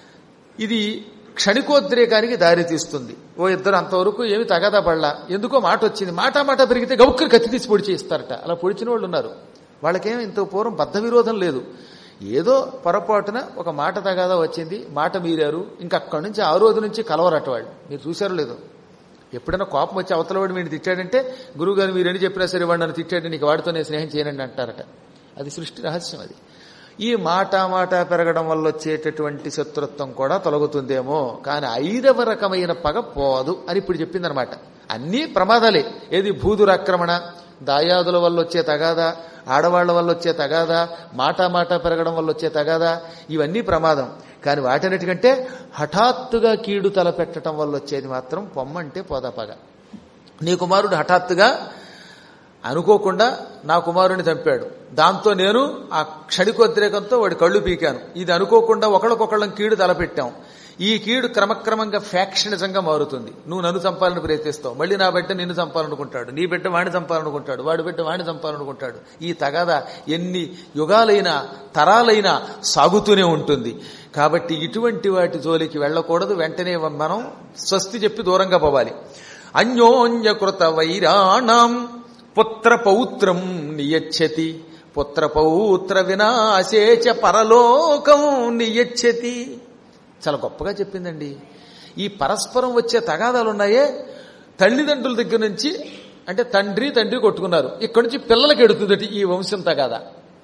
ఇది క్షణికోద్రేకానికి దారి తీస్తుంది ఓ ఇద్దరు అంతవరకు ఏమి తగాదా పడలా ఎందుకో మాట వచ్చింది మాట మాట పెరిగితే గౌక్కరు కత్తి తీసి పొడి చేస్తారట అలా పొడిచిన వాళ్ళు ఉన్నారు వాళ్ళకేం ఇంత పూర్వం బద్ధ విరోధం లేదు ఏదో పొరపాటున ఒక మాట తగాదా వచ్చింది మాట మీరారు ఇంకా అక్కడి నుంచి ఆ రోజు నుంచి కలవరట వాళ్ళు మీరు చూశారో లేదో ఎప్పుడైనా కోపం వచ్చి అవతల వాడు మీరు తిట్టాడంటే గురువుగారు మీరు ఎన్ని చెప్పినా సరే వాడు నన్ను తిట్టాడు నీకు వాడితో నేను స్నేహం చేయనండి అంటారట అది సృష్టి రహస్యం అది ఈ మాట మాట పెరగడం వల్ల వచ్చేటటువంటి శత్రుత్వం కూడా తొలగుతుందేమో కానీ ఐదవ రకమైన పగ పోదు అని ఇప్పుడు చెప్పిందనమాట అన్నీ ప్రమాదాలే ఏది భూదురాక్రమణ దాయాదుల వల్ల వచ్చే తగాదా ఆడవాళ్ల వల్ల వచ్చే తగాదా మాట మాట పెరగడం వల్ల వచ్చే తగాదా ఇవన్నీ ప్రమాదం కానీ వాటన్నిటికంటే హఠాత్తుగా కీడు తలపెట్టడం వల్ల వచ్చేది మాత్రం పొమ్మంటే పోదా పగ నీ కుమారుడు హఠాత్తుగా అనుకోకుండా నా కుమారుని చంపాడు దాంతో నేను ఆ క్షణికోద్రేకంతో వాడి కళ్ళు పీకాను ఇది అనుకోకుండా ఒకళ్ళకొకళ్ళం కీడు తలపెట్టాం ఈ కీడు క్రమక్రమంగా ఫ్యాక్షనిజంగా మారుతుంది నువ్వు నన్ను చంపాలని ప్రయత్నిస్తావు మళ్ళీ నా బిడ్డ నిన్ను చంపాలనుకుంటాడు నీ బిడ్డ వాడిని చంపాలనుకుంటాడు వాడి బిడ్డ వాడిని చంపాలనుకుంటాడు ఈ తగాదా ఎన్ని యుగాలైనా తరాలైనా సాగుతూనే ఉంటుంది కాబట్టి ఇటువంటి వాటి జోలికి వెళ్ళకూడదు వెంటనే మనం స్వస్తి చెప్పి దూరంగా పోవాలి అన్యోన్యకృత వైరాణం పుత్ర పౌత్రం నియచ్చతి పుత్ర పౌత్ర వినాశేచ పరలోకం నియచ్చతి చాలా గొప్పగా చెప్పిందండి ఈ పరస్పరం వచ్చే తగాదాలు ఉన్నాయే తల్లిదండ్రుల దగ్గర నుంచి అంటే తండ్రి తండ్రి కొట్టుకున్నారు ఇక్కడి నుంచి పిల్లలకి ఎడుతుందట ఈ వంశం తగాదా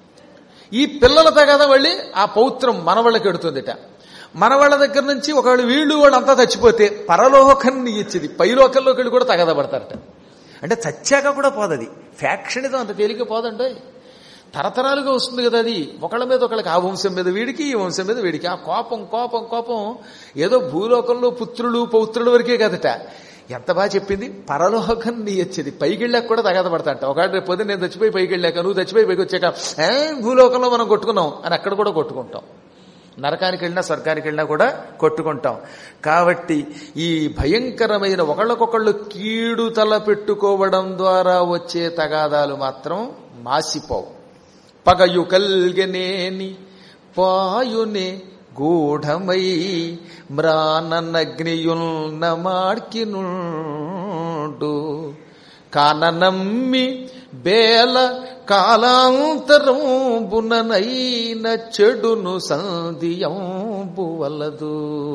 ఈ పిల్లల తగాదా వెళ్ళి ఆ పౌత్రం మనవాళ్ళకి ఎడుతుందిట మనవాళ్ళ దగ్గర నుంచి ఒకవేళ వీళ్ళు వాళ్ళంతా చచ్చిపోతే పరలోకాన్ని ఇచ్చేది పైలోకంలోకి వెళ్ళి కూడా తగాదా పడతారట అంటే చచ్చాక కూడా పోదది ఫ్యాక్షనిజం అంత తేలిక పోదండి తరతరాలుగా వస్తుంది కదా అది ఒకళ్ళ మీద ఒకళ్ళకి ఆ వంశం మీద వీడికి ఈ వంశం మీద వీడికి ఆ కోపం కోపం కోపం ఏదో భూలోకంలో పుత్రులు పౌత్రుల వరకే కదట ఎంత బాగా చెప్పింది పరలోకం నీ వచ్చేది పైకి వెళ్ళాక కూడా తగాద పడతాంట ఒకటి రేపు పొద్దున్న నేను చచ్చిపోయి పైకి వెళ్ళాక నువ్వు చచ్చిపోయి పైకి వచ్చాక ఏ భూలోకంలో మనం కొట్టుకున్నాం అని అక్కడ కూడా కొట్టుకుంటాం నరకానికి వెళ్ళినా స్వర్గానికి వెళ్ళినా కూడా కొట్టుకుంటాం కాబట్టి ఈ భయంకరమైన ఒకళ్ళకొకళ్ళు కీడు తల పెట్టుకోవడం ద్వారా వచ్చే తగాదాలు మాత్రం మాసిపోవు పగయు కల్గనేని పాయునే గూఢమై మ్రానగ్నియున్న మాడ్కినుండు కాననమ్మి బేల కాలాంతరంబుననైన చెడును సంధియంబు వలదు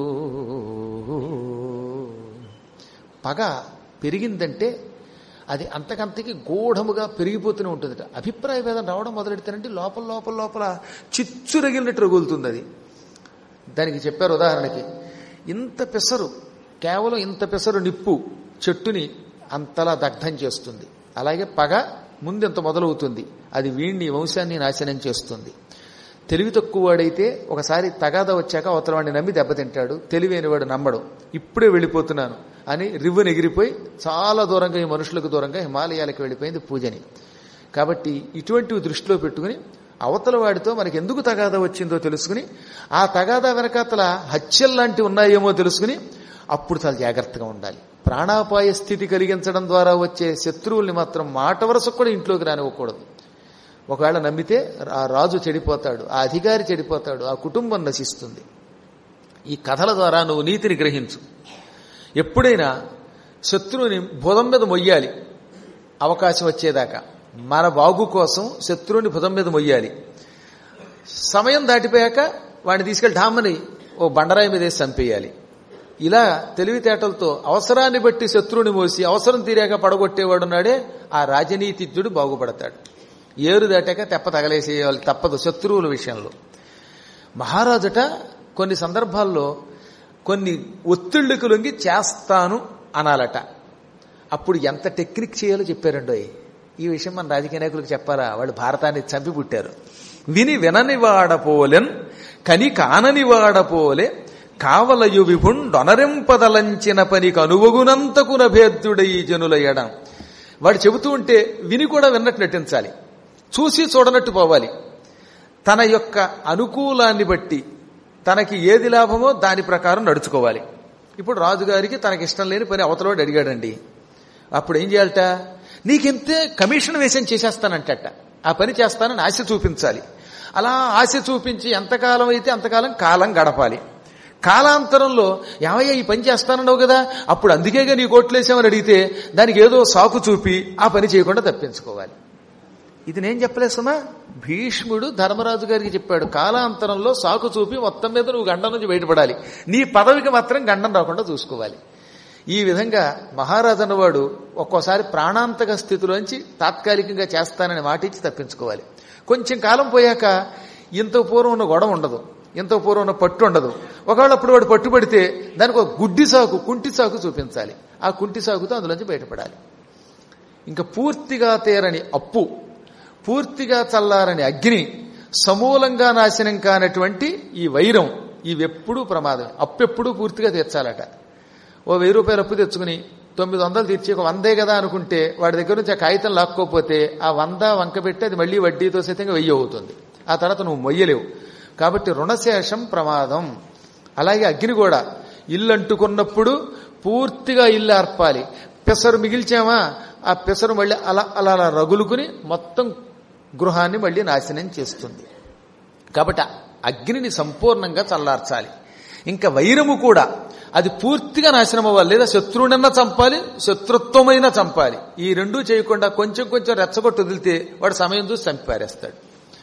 పగ పెరిగిందంటే అది అంతకంతకి గూఢముగా పెరిగిపోతూనే ఉంటుందట అభిప్రాయ భేదం రావడం మొదలెడితేనంటే లోపల లోపల లోపల చిచ్చు రగిలినట్టు రగులుతుంది అది దానికి చెప్పారు ఉదాహరణకి ఇంత పెసరు కేవలం ఇంత పెసరు నిప్పు చెట్టుని అంతలా దగ్ధం చేస్తుంది అలాగే పగ ముందెంత మొదలవుతుంది అది వీణ్ణి వంశాన్ని నాశనం చేస్తుంది తెలివి తక్కువ వాడైతే ఒకసారి తగాదా వచ్చాక అవతల వాడిని నమ్మి దెబ్బతింటాడు తెలివైన వాడు నమ్మడు ఇప్పుడే వెళ్ళిపోతున్నాను అని రివ్వును ఎగిరిపోయి చాలా దూరంగా ఈ మనుషులకు దూరంగా హిమాలయాలకు వెళ్ళిపోయింది పూజని కాబట్టి ఇటువంటివి దృష్టిలో పెట్టుకుని అవతల వాడితో మనకి ఎందుకు తగాదా వచ్చిందో తెలుసుకుని ఆ తగాదా వెనకాతల హత్యల్లాంటివి ఉన్నాయేమో తెలుసుకుని అప్పుడు చాలా జాగ్రత్తగా ఉండాలి ప్రాణాపాయ స్థితి కలిగించడం ద్వారా వచ్చే శత్రువుల్ని మాత్రం మాట వరుసకు కూడా ఇంట్లోకి రానివ్వకూడదు ఒకవేళ నమ్మితే ఆ రాజు చెడిపోతాడు ఆ అధికారి చెడిపోతాడు ఆ కుటుంబం నశిస్తుంది ఈ కథల ద్వారా నువ్వు నీతిని గ్రహించు ఎప్పుడైనా శత్రువుని భుజం మీద మొయ్యాలి అవకాశం వచ్చేదాకా మన బాగు కోసం శత్రువుని భుజం మీద మొయ్యాలి సమయం దాటిపోయాక వాడిని తీసుకెళ్లి ఢామ్మని ఓ బండరాయి మీద వేసి చంపేయాలి ఇలా తెలివితేటలతో అవసరాన్ని బట్టి శత్రువుని మోసి అవసరం తీరాక పడగొట్టేవాడున్నాడే ఆ రాజనీతిజ్ఞుడు బాగుపడతాడు ఏరు దాటాక తెప్ప తగలేసేయాలి తప్పదు శత్రువుల విషయంలో మహారాజట కొన్ని సందర్భాల్లో కొన్ని ఒత్తిళ్లకు లొంగి చేస్తాను అనాలట అప్పుడు ఎంత టెక్నిక్ చేయాలో చెప్పారండో ఈ విషయం మన రాజకీయ నాయకులకు చెప్పారా వాళ్ళు భారతాన్ని చంపి పుట్టారు విని వినని వాడపోలెన్ కని కానని వాడపోలే కావలయు విభుండొనరింపదలంచిన పనికి అనువగునంతకు నభేద్యుడై జనులయ్యడం వాడు చెబుతూ ఉంటే విని కూడా విన్నట్టు నటించాలి చూసి చూడనట్టు పోవాలి తన యొక్క అనుకూలాన్ని బట్టి తనకి ఏది లాభమో దాని ప్రకారం నడుచుకోవాలి ఇప్పుడు రాజుగారికి తనకి ఇష్టం లేని పని అవతలవాడు అడిగాడండి అప్పుడు ఏం చేయాలట నీకింతే కమిషన్ వేసం చేసేస్తానంటట ఆ పని చేస్తానని ఆశ చూపించాలి అలా ఆశ చూపించి ఎంతకాలం అయితే అంతకాలం కాలం గడపాలి కాలాంతరంలో ఏమయ్యా ఈ పని చేస్తానన్నావు కదా అప్పుడు అందుకేగా నీ కోట్లేసామని అడిగితే దానికి ఏదో సాకు చూపి ఆ పని చేయకుండా తప్పించుకోవాలి ఇది నేను చెప్పలేదు సుమా భీష్ముడు ధర్మరాజు గారికి చెప్పాడు కాలాంతరంలో సాకు చూపి మొత్తం మీద నువ్వు గండం నుంచి బయటపడాలి నీ పదవికి మాత్రం గండం రాకుండా చూసుకోవాలి ఈ విధంగా మహారాజు అన్నవాడు ఒక్కోసారి ప్రాణాంతక స్థితిలోంచి తాత్కాలికంగా చేస్తానని మాటిచ్చి తప్పించుకోవాలి కొంచెం కాలం పోయాక ఇంత పూర్వం ఉన్న గొడవ ఉండదు ఇంత పూర్వం ఉన్న పట్టు ఉండదు ఒకవేళ అప్పుడు వాడు పట్టుబడితే దానికి ఒక గుడ్డి సాకు కుంటి సాకు చూపించాలి ఆ కుంటి సాకుతో అందులోంచి బయటపడాలి ఇంకా పూర్తిగా తేరని అప్పు పూర్తిగా చల్లారని అగ్ని సమూలంగా నాశనం కానటువంటి ఈ వైరం ఇవెప్పుడూ ప్రమాదమే అప్పెప్పుడూ పూర్తిగా తీర్చాలట ఓ వెయ్యి రూపాయలు అప్పు తెచ్చుకుని తొమ్మిది వందలు తీర్చి ఒక వందే కదా అనుకుంటే వాడి దగ్గర నుంచి ఆ కాగితం లాక్కోపోతే ఆ వంద వంక పెట్టి అది మళ్ళీ వడ్డీతో సైతంగా వెయ్యి అవుతుంది ఆ తర్వాత నువ్వు మొయ్యలేవు కాబట్టి రుణశేషం ప్రమాదం అలాగే అగ్ని కూడా ఇల్లు అంటుకున్నప్పుడు పూర్తిగా ఇల్లు అర్పాలి పెసరు మిగిల్చామా ఆ పెసరు మళ్ళీ అలా అలా అలా రగులుకుని మొత్తం గృహాన్ని మళ్ళీ నాశనం చేస్తుంది కాబట్టి అగ్నిని సంపూర్ణంగా చల్లార్చాలి ఇంకా వైరము కూడా అది పూర్తిగా నాశనం అవ్వాలి లేదా శత్రువునన్నా చంపాలి శత్రుత్వమైనా చంపాలి ఈ రెండూ చేయకుండా కొంచెం కొంచెం రెచ్చగొట్టు వదిలితే వాడు సమయం చూసి చంపి పారేస్తాడు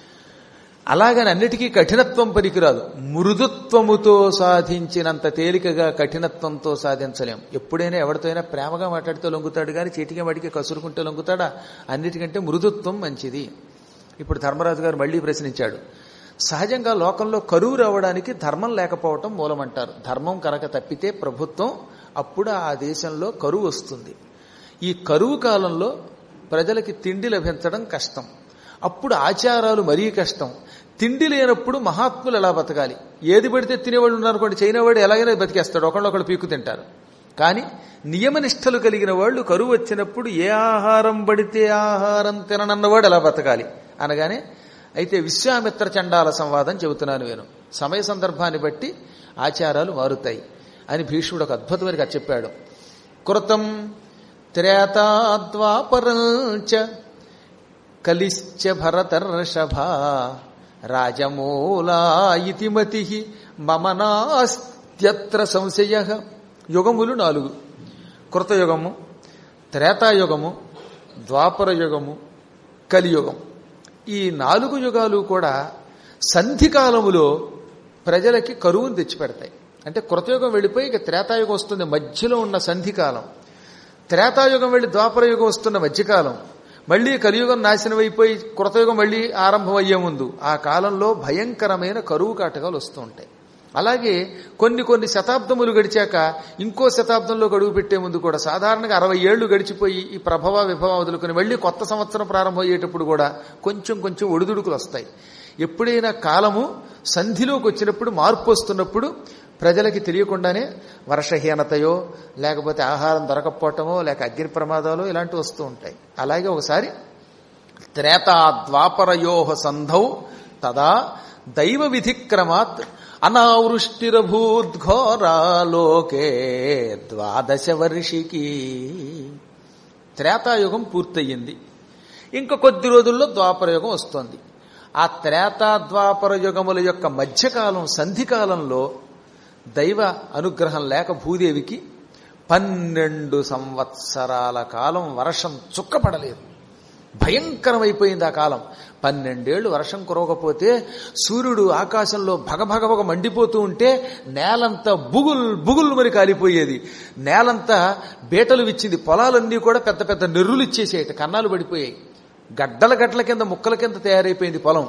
అలాగని అన్నిటికీ కఠినత్వం పనికిరాదు మృదుత్వముతో సాధించినంత తేలికగా కఠినత్వంతో సాధించలేం ఎప్పుడైనా ఎవరితోనైనా ప్రేమగా మాట్లాడితే లొంగుతాడు కానీ చీటికి వాడికి కసురుకుంటే లొంగుతాడా అన్నిటికంటే మృదుత్వం మంచిది ఇప్పుడు ధర్మరాజు గారు మళ్లీ ప్రశ్నించాడు సహజంగా లోకంలో కరువు రావడానికి ధర్మం లేకపోవటం మూలమంటారు ధర్మం కనుక తప్పితే ప్రభుత్వం అప్పుడు ఆ దేశంలో కరువు వస్తుంది ఈ కరువు కాలంలో ప్రజలకి తిండి లభించడం కష్టం అప్పుడు ఆచారాలు మరీ కష్టం తిండి లేనప్పుడు మహాత్ములు ఎలా బతకాలి ఏది పడితే తినేవాళ్ళు ఉన్నారనుకోండి చైనావాడు ఎలాగైనా బతికేస్తాడు ఒకళ్ళొకళ్ళు పీకు తింటారు కానీ నియమనిష్టలు కలిగిన వాళ్ళు కరువు వచ్చినప్పుడు ఏ ఆహారం పడితే ఆహారం తిననన్నవాడు ఎలా బతకాలి అనగానే అయితే విశ్వామిత్ర చండాల సంవాదం చెబుతున్నాను నేను సమయ సందర్భాన్ని బట్టి ఆచారాలు మారుతాయి అని భీష్ముడు ఒక అద్భుతమైన కథ చెప్పాడు కృతం త్రేతాద్వాపరంచ కలిశ్చ భరతర్షభ రాజమూలా ఇతి మతి మమ నాస్త్యత్ర సంశయ యుగములు నాలుగు కృతయుగము త్రేతాయుగము ద్వాపర యుగము కలియుగం ఈ నాలుగు యుగాలు కూడా సంధికాలములో ప్రజలకి కరువును తెచ్చిపెడతాయి అంటే కృతయుగం వెళ్ళిపోయి ఇక త్రేతాయుగం వస్తుంది మధ్యలో ఉన్న సంధికాలం త్రేతాయుగం వెళ్ళి ద్వాపర యుగం వస్తున్న మధ్యకాలం మళ్ళీ కలియుగం నాశనం అయిపోయి కృతయుగం మళ్ళీ ఆరంభం అయ్యే ముందు ఆ కాలంలో భయంకరమైన కరువు కాటకాలు వస్తూ ఉంటాయి అలాగే కొన్ని కొన్ని శతాబ్దములు గడిచాక ఇంకో శతాబ్దంలో గడువు పెట్టే ముందు కూడా సాధారణంగా అరవై ఏళ్లు గడిచిపోయి ఈ ప్రభవ విభవ వదులుకొని మళ్ళీ కొత్త సంవత్సరం ప్రారంభం అయ్యేటప్పుడు కూడా కొంచెం కొంచెం ఒడిదుడుకులు వస్తాయి ఎప్పుడైనా కాలము సంధిలోకి వచ్చినప్పుడు మార్పు వస్తున్నప్పుడు ప్రజలకి తెలియకుండానే వర్షహీనతయో లేకపోతే ఆహారం దొరకపోవటమో లేక అగ్ని ప్రమాదాలు ఇలాంటివి వస్తూ ఉంటాయి అలాగే ఒకసారి త్రేతా ద్వాపరయో సంధౌ తదా దైవ విధిక్రమాత్ అనావృష్టిరభూద్ఘోరాలోకే ద్వాదశ వర్షికి త్రేతాయుగం పూర్తయింది ఇంకా కొద్ది రోజుల్లో ద్వాపరయుగం వస్తోంది ఆ త్రేతా ద్వాపర యుగముల యొక్క మధ్యకాలం సంధికాలంలో దైవ అనుగ్రహం లేక భూదేవికి పన్నెండు సంవత్సరాల కాలం వర్షం చుక్కపడలేదు భయంకరమైపోయింది ఆ కాలం పన్నెండేళ్లు వర్షం కురవకపోతే సూర్యుడు ఆకాశంలో భగభగభగ మండిపోతూ ఉంటే నేలంతా బుగుల్ బుగుల్ మరి కాలిపోయేది నేలంతా బీటలు విచ్చింది పొలాలన్నీ కూడా పెద్ద పెద్ద నెర్రులు ఇచ్చేసేట కన్నాలు పడిపోయాయి గడ్డల గడ్డల కింద ముక్కల కింద తయారైపోయింది పొలం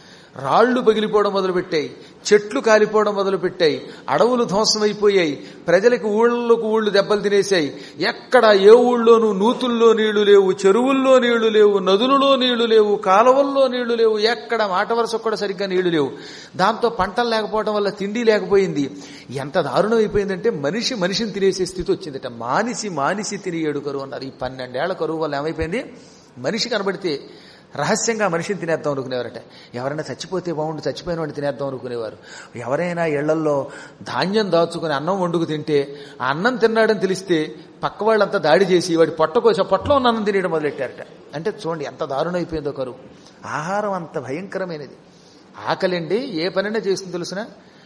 రాళ్లు పగిలిపోవడం మొదలుపెట్టాయి చెట్లు కాలిపోవడం మొదలుపెట్టాయి అడవులు ధ్వంసమైపోయాయి ప్రజలకు ఊళ్ళకు ఊళ్ళు దెబ్బలు తినేశాయి ఎక్కడ ఏ ఊళ్ళోనూ నూతుల్లో నీళ్లు లేవు చెరువుల్లో నీళ్లు లేవు నదులలో నీళ్లు లేవు కాలువల్లో నీళ్లు లేవు ఎక్కడ మాట వరుస కూడా సరిగ్గా నీళ్లు లేవు దాంతో పంటలు లేకపోవడం వల్ల తిండి లేకపోయింది ఎంత దారుణం అయిపోయిందంటే మనిషి మనిషిని తినేసే స్థితి వచ్చిందట మానిసి మానిసి తినేడు కరువు అన్నారు ఈ పన్నెండేళ్ల కరువు వల్ల ఏమైపోయింది మనిషి కనబడితే రహస్యంగా మనిషిని తినేద్దాం అనుకునేవారట ఎవరైనా చచ్చిపోతే బాగుండు చచ్చిపోయిన వాడిని తినేద్దాం అనుకునేవారు ఎవరైనా ఇళ్లల్లో ధాన్యం దాచుకుని అన్నం వండుకు తింటే ఆ అన్నం తిన్నాడని తెలిస్తే పక్క వాళ్ళంతా దాడి చేసి వాడి పొట్టకోస పొట్టలో ఉన్న అన్నం తినేయడం మొదలెట్టారట అంటే చూడండి ఎంత దారుణం అయిపోయిందో కరువు ఆహారం అంత భయంకరమైనది ఆకలిండి ఏ పనైనా చేస్తుంది తెలుసిన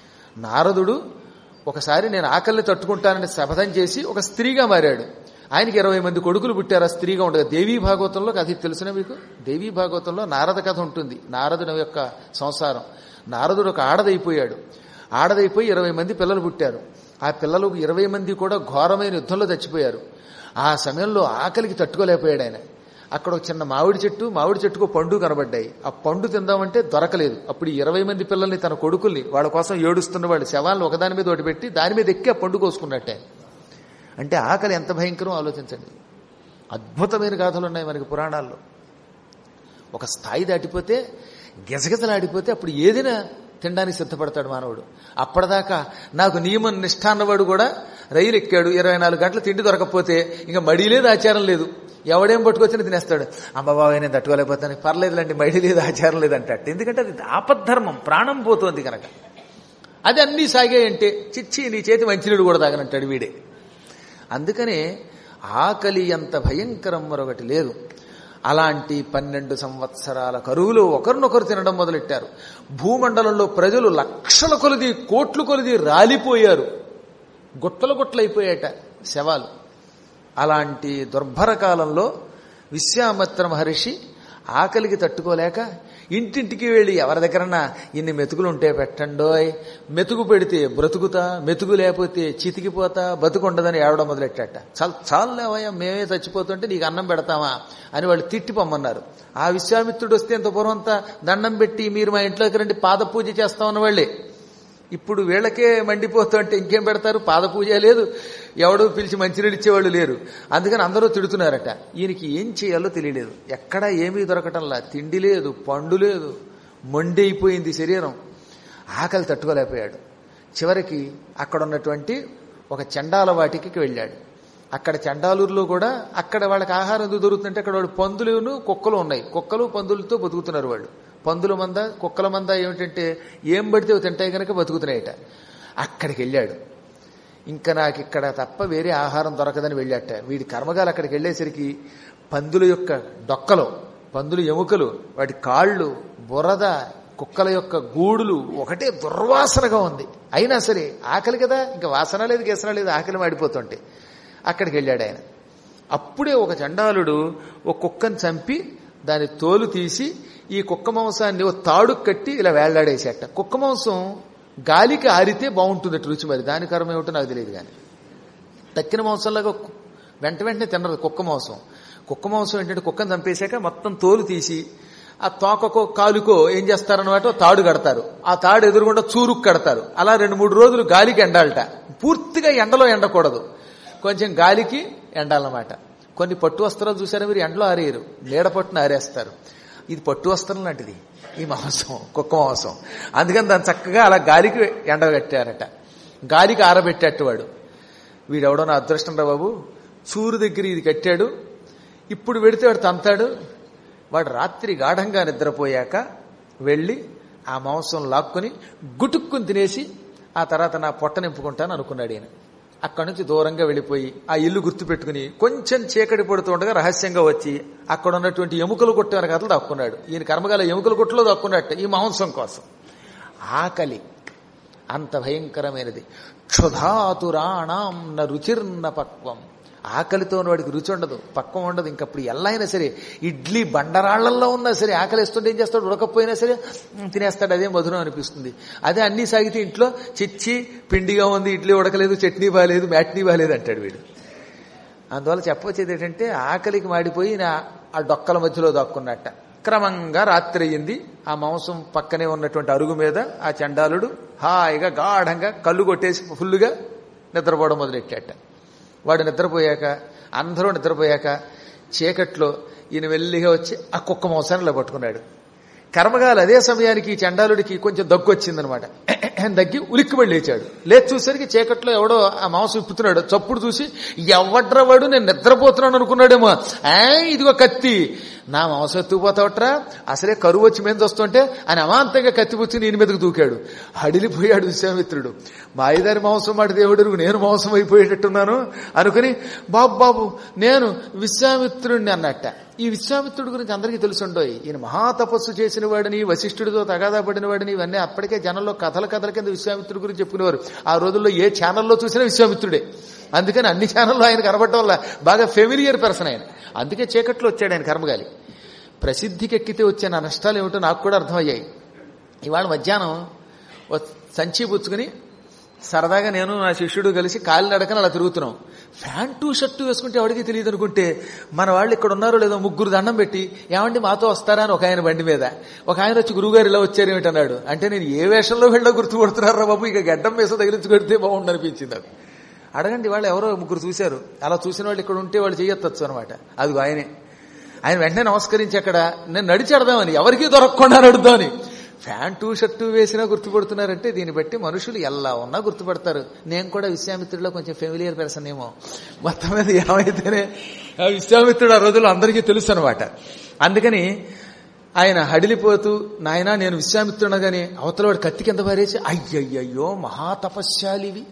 నారదుడు ఒకసారి నేను ఆకలిని తట్టుకుంటానని శపథం చేసి ఒక స్త్రీగా మారాడు ఆయనకి ఇరవై మంది కొడుకులు పుట్టారు ఆ స్త్రీగా ఉండగా దేవీ భాగవతంలో కథ తెలిసిన మీకు దేవీ భాగవతంలో నారద కథ ఉంటుంది నారదుని యొక్క సంసారం నారదుడు ఒక ఆడదైపోయాడు ఆడదైపోయి ఇరవై మంది పిల్లలు పుట్టారు ఆ పిల్లలు ఇరవై మంది కూడా ఘోరమైన యుద్ధంలో చచ్చిపోయారు ఆ సమయంలో ఆకలికి తట్టుకోలేకపోయాడు ఆయన అక్కడ ఒక చిన్న మామిడి చెట్టు మామిడి చెట్టుకు పండు కనబడ్డాయి ఆ పండు తిందామంటే దొరకలేదు అప్పుడు ఈ ఇరవై మంది పిల్లల్ని తన కొడుకుల్ని వాళ్ళ కోసం ఏడుస్తున్న వాళ్ళు శవాలను ఒకదాని మీద ఒకటి పెట్టి దాని మీద ఎక్కి ఆ పండు కోసుకున్నట్టే అంటే ఆకలి ఎంత భయంకరం ఆలోచించండి అద్భుతమైన గాథలు ఉన్నాయి మనకి పురాణాల్లో ఒక స్థాయి దాటిపోతే గెజగెజలాడిపోతే అప్పుడు ఏదైనా తినడానికి సిద్ధపడతాడు మానవుడు అప్పటిదాకా నాకు నియమం నిష్ఠ అన్నవాడు కూడా రైలు ఎక్కాడు ఇరవై నాలుగు గంటలు తిండి దొరకకపోతే ఇంకా మడి లేదు ఆచారం లేదు ఎవడేం పట్టుకొచ్చినా తినేస్తాడు అమ్మబాబాయ్ నేను తట్టుకోలేకపోతాను పర్లేదులండి మడి లేదు ఆచారం లేదు అంటాడు ఎందుకంటే అది ఆపద్ధర్మం ప్రాణం పోతోంది కనుక అది అన్నీ సాగాయంటే చిచ్చి నీ చేతి మంచినీడు కూడా తాగనంటాడు వీడే అందుకనే ఆకలి ఎంత భయంకరం మరొకటి లేదు అలాంటి పన్నెండు సంవత్సరాల కరువులో ఒకరినొకరు తినడం మొదలెట్టారు భూమండలంలో ప్రజలు లక్షల కొలిది కోట్లు కొలిది రాలిపోయారు గుట్టలు గుట్టలైపోయాట శవాలు అలాంటి దుర్భర కాలంలో విశ్వామిత్ర మహర్షి ఆకలికి తట్టుకోలేక ఇంటింటికి వెళ్ళి ఎవరి దగ్గరన్నా ఇన్ని మెతుకులు ఉంటే పెట్టండోయ్ మెతుకు పెడితే బ్రతుకుతా మెతుకు లేకపోతే చితికిపోతా బతుకుండదని ఏడవడం మొదలెట్టాట చాలు చాలు లేవయ్యా మేమే చచ్చిపోతుంటే నీకు అన్నం పెడతామా అని వాళ్ళు తిట్టి పొమ్మన్నారు ఆ విశ్వామిత్రుడు వస్తే ఇంత పూర్వంతా దండం పెట్టి మీరు మా ఇంట్లోకి రండి పాద పూజ చేస్తామన్న వాళ్ళే ఇప్పుడు వీళ్ళకే మండిపోతుంటే ఇంకేం పెడతారు పాద పూజ లేదు ఎవడో పిలిచి మంచినీళ్ళు ఇచ్చేవాళ్ళు లేరు అందుకని అందరూ తిడుతున్నారట ఈయనకి ఏం చేయాలో తెలియలేదు ఎక్కడా ఏమీ దొరకటంలా తిండి లేదు పండు లేదు మొండి అయిపోయింది శరీరం ఆకలి తట్టుకోలేకపోయాడు చివరికి అక్కడ ఉన్నటువంటి ఒక చండాల వాటికి వెళ్ళాడు అక్కడ చండాలూరులో కూడా అక్కడ వాళ్ళకి ఆహారం ఎందుకు దొరుకుతుందంటే అక్కడ వాళ్ళు పందులను కుక్కలు ఉన్నాయి కుక్కలు పందులతో బతుకుతున్నారు వాళ్ళు పందుల మంద కుక్కల మంద ఏమిటంటే ఏం పడితే అవి తింటాయి కనుక బతుకుతున్నాయట అక్కడికి వెళ్ళాడు ఇంకా నాకు ఇక్కడ తప్ప వేరే ఆహారం దొరకదని వెళ్ళాట వీడి కర్మగాలు అక్కడికి వెళ్ళేసరికి పందుల యొక్క డొక్కలు పందుల ఎముకలు వాటి కాళ్ళు బురద కుక్కల యొక్క గూడులు ఒకటే దుర్వాసనగా ఉంది అయినా సరే ఆకలి కదా ఇంకా వాసన లేదు గేసన లేదు ఆకలి మాడిపోతుంటే అక్కడికి వెళ్ళాడు ఆయన అప్పుడే ఒక చండాలుడు ఒక కుక్కను చంపి దాని తోలు తీసి ఈ కుక్క మాంసాన్ని ఓ తాడు కట్టి ఇలా వేళ్లాడేసేట కుక్క మాంసం గాలికి ఆరితే బాగుంటుంది రుచి మరి దాని కర్మ ఏమిటో నాకు తెలియదు కానీ తక్కిన మాంసంలాగా వెంట వెంటనే తినరు కుక్క మాంసం కుక్క మాంసం ఏంటంటే కుక్కను చంపేశాక మొత్తం తోలు తీసి ఆ తోకకో కాలుకో ఏం చేస్తారన్నమాట తాడు కడతారు ఆ తాడు ఎదురుగుండా చూరుకు కడతారు అలా రెండు మూడు రోజులు గాలికి ఎండాలట పూర్తిగా ఎండలో ఎండకూడదు కొంచెం గాలికి ఎండాలన్నమాట కొన్ని పట్టు వస్త్రాలు చూసారా మీరు ఎండలో ఆరేయరు నీడ పట్టున ఆరేస్తారు ఇది పట్టు వస్త్రం లాంటిది ఈ మాంసం కుక్క మాంసం అందుకని దాన్ని చక్కగా అలా గాలికి ఎండగట్టారట గాలికి ఆరబెట్టేట్టు వాడు వీడెవడో నా అదృష్టం రా బాబు చూరు దగ్గర ఇది కట్టాడు ఇప్పుడు వెడితే వాడు తంతాడు వాడు రాత్రి గాఢంగా నిద్రపోయాక వెళ్ళి ఆ మాంసం లాక్కుని గుటుక్కుని తినేసి ఆ తర్వాత నా పొట్ట నింపుకుంటాను అనుకున్నాడు ఈయన అక్కడి నుంచి దూరంగా వెళ్ళిపోయి ఆ ఇల్లు గుర్తుపెట్టుకుని కొంచెం చీకటి పడుతుండగా రహస్యంగా వచ్చి అక్కడ ఉన్నటువంటి ఎముకలు కొట్టు వెనకాతలు దాక్కున్నాడు ఈయన కర్మగాల ఎముకలు కొట్టులో దాక్కున్నట్టు ఈ మాంసం కోసం ఆకలి అంత భయంకరమైనది క్షుధాతురాణం న రుచిర్న పక్వం ఆకలితో వాడికి రుచి ఉండదు పక్వం ఉండదు ఇంకప్పుడు ఎలా అయినా సరే ఇడ్లీ బండరాళ్లలో ఉన్నా సరే ఆకలిస్తుంటే ఏం చేస్తాడు ఉడకపోయినా సరే "ఉమ్, తినేస్తాడు అదే మధురం అనిపిస్తుంది అదే అన్ని సాగితే ఇంట్లో చిచ్చి పిండిగా ఉంది ఇడ్లీ ఉడకలేదు చట్నీ బాలేదు మ్యాట్నీ బాలేదు అంటాడు వీడు అందువల్ల చెప్పవచ్చేది ఏంటంటే ఆకలికి మాడిపోయి నా ఆ డొక్కల మధ్యలో దాక్కున్నట్ట క్రమంగా రాత్రి అయ్యింది ఆ మాంసం పక్కనే ఉన్నటువంటి అరుగు మీద ఆ చండాలుడు హాయిగా గాఢంగా కళ్ళు కొట్టేసి ఫుల్లుగా నిద్రపోవడం మొదలెట్టాట వాడు నిద్రపోయాక అందరూ నిద్రపోయాక చీకట్లో ఈయన మెల్లిగా వచ్చి ఆ కుక్క మాంసాన్ని ఇలా పట్టుకున్నాడు కర్మగాలు అదే సమయానికి ఈ చండాలుడికి కొంచెం దగ్గు వచ్చిందనమాట దగ్గి ఉలిక్కిబడి లేచాడు లేచి చూసరికి చీకట్లో ఎవడో ఆ మాంసం ఇప్పుతున్నాడు చప్పుడు చూసి ఎవడ్రా వాడు నేను నిద్రపోతున్నాను అనుకున్నాడేమో ఆ ఇదిగో కత్తి నా మాంసం ఎత్తుకుపోతావట్రా అసలే కరువు వచ్చి మీద వస్తుంటే అని అమాంతంగా కత్తి పుచ్చి నేను మీదకు దూకాడు హడిలిపోయాడు విశ్వామిత్రుడు మా ఐదారి మాంసం మాట దేవుడు నేను మాంసం అయిపోయేటట్టున్నాను అనుకుని బాబు బాబు నేను విశ్వామిత్రుడిని అన్నట్ట ఈ విశ్వామిత్రుడి గురించి అందరికీ తెలుసుండోయి ఈయన మహాతపస్సు చేసిన వాడిని వశిష్ఠుడితో తగాదా పడిన వాడిని ఇవన్నీ అప్పటికే జనంలో కథల కథల కింద విశ్వామిత్రుడి గురించి చెప్పుకునేవారు ఆ రోజుల్లో ఏ ఛానల్లో చూసినా విశ్వామిత్రుడే అందుకని అన్ని ఛానల్లో ఆయన కనబడటం వల్ల బాగా ఫెమిలియర్ పర్సన్ ఆయన అందుకే చీకట్లో వచ్చాడు ఆయన కర్మగాలి ప్రసిద్ధికి ఎక్కితే వచ్చే నా నష్టాలు ఏమిటో నాకు కూడా అర్థమయ్యాయి ఇవాళ మధ్యాహ్నం ఓ సంచి పుచ్చుకుని సరదాగా నేను నా శిష్యుడు కలిసి కాళ్ళు నడకని అలా తిరుగుతున్నాం ప్యాంటు షర్టు వేసుకుంటే ఎవరికి తెలియదు అనుకుంటే మన వాళ్ళు ఇక్కడ ఉన్నారో లేదో ముగ్గురు దండం పెట్టి ఏమండి మాతో వస్తారా అని ఒక ఆయన బండి మీద ఒక ఆయన వచ్చి గురువుగారు ఇలా వచ్చారేమిటన్నాడు అంటే నేను ఏ వేషంలో వెళ్ళో గుర్తుపడుతున్నారా బాబు ఇక గడ్డం వేస తగిలించి కొడితే బాగుండు అనిపించింది నాకు అడగండి వాళ్ళు ఎవరో ముగ్గురు చూశారు అలా చూసిన వాళ్ళు ఇక్కడ ఉంటే వాళ్ళు చేయొచ్చు అనమాట అది ఆయనే ఆయన వెంటనే నమస్కరించి అక్కడ నేను నడిచి అడదామని ఎవరికీ దొరకకుండా నడుద్దామని ప్యాంటు షర్టు వేసినా గుర్తుపడుతున్నారంటే దీన్ని బట్టి మనుషులు ఎలా ఉన్నా గుర్తుపడతారు నేను కూడా విశ్వామిత్రుడిలో కొంచెం ఫెమిలియర్ పర్సన్ ఏమో మొత్తం మీద ఏమైతేనే ఆ విశ్వామిత్రుడు ఆ రోజుల్లో అందరికీ తెలుసు అనమాట అందుకని ఆయన హడిలిపోతూ నాయనా నేను విశ్వామిత్రుడగానే అవతలవాడు కత్తి కింద పారేసి అయ్యయ్యయ్యో మహాతపస్యాలివి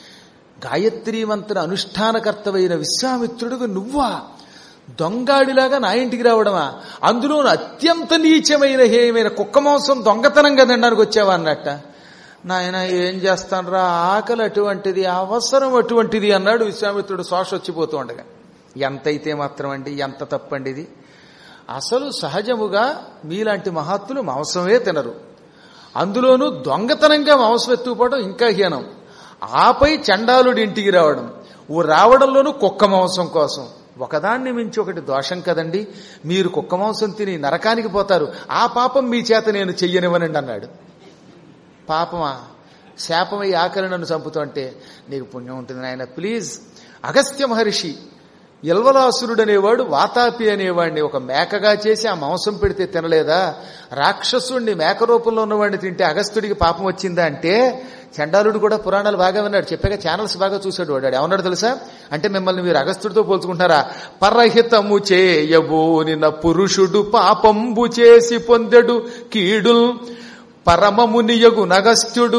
గాయత్రీ మంత్ర అనుష్ఠానకర్తవైన విశ్వామిత్రుడు నువ్వా దొంగాడిలాగా నా ఇంటికి రావడమా అందులో అత్యంత నీచమైన హేయమైన కుక్క మాంసం దొంగతనంగా తినడానికి వచ్చావా అన్నట్ట నాయన ఏం చేస్తానరా ఆకలి అటువంటిది అవసరం అటువంటిది అన్నాడు విశ్వామిత్రుడు శ్వాస వచ్చిపోతూ ఉండగా ఎంతైతే మాత్రం అండి ఎంత తప్పండి ఇది అసలు సహజముగా మీలాంటి మహాత్ములు మాంసమే తినరు అందులోనూ దొంగతనంగా మాంసం ఎత్తుకుపోవడం ఇంకా హీనం ఆపై చండాలుడి ఇంటికి రావడం ఓ రావడంలోనూ కుక్క మాంసం కోసం ఒకదాన్ని మించి ఒకటి దోషం కదండి మీరు కుక్క మాంసం తిని నరకానికి పోతారు ఆ పాపం మీ చేత నేను చెయ్యనివ్వనండి అన్నాడు పాపమా శాపమై ఆకలి నన్ను చంపుతుంటే నీకు పుణ్యం ఉంటుంది నాయన ప్లీజ్ అగస్త్య మహర్షి ఎల్వలాసురుడు అనేవాడు వాతాపి అనేవాడిని ఒక మేకగా చేసి ఆ మాంసం పెడితే తినలేదా రాక్షసుడిని మేక రూపంలో ఉన్నవాడిని తింటే అగస్త్యుడికి పాపం వచ్చిందా అంటే చండాలుడు కూడా పురాణాలు బాగా విన్నాడు చెప్పాక ఛానల్స్ బాగా చూశాడు వాడు ఏమన్నాడు తెలుసా అంటే మిమ్మల్ని మీరు అగస్త్యుడితో పోల్చుకుంటారా పరహితము చేయబోని పురుషుడు పాపంబు చేసి పొందెడు కీడు పరమమునియగు నగస్త్యుడు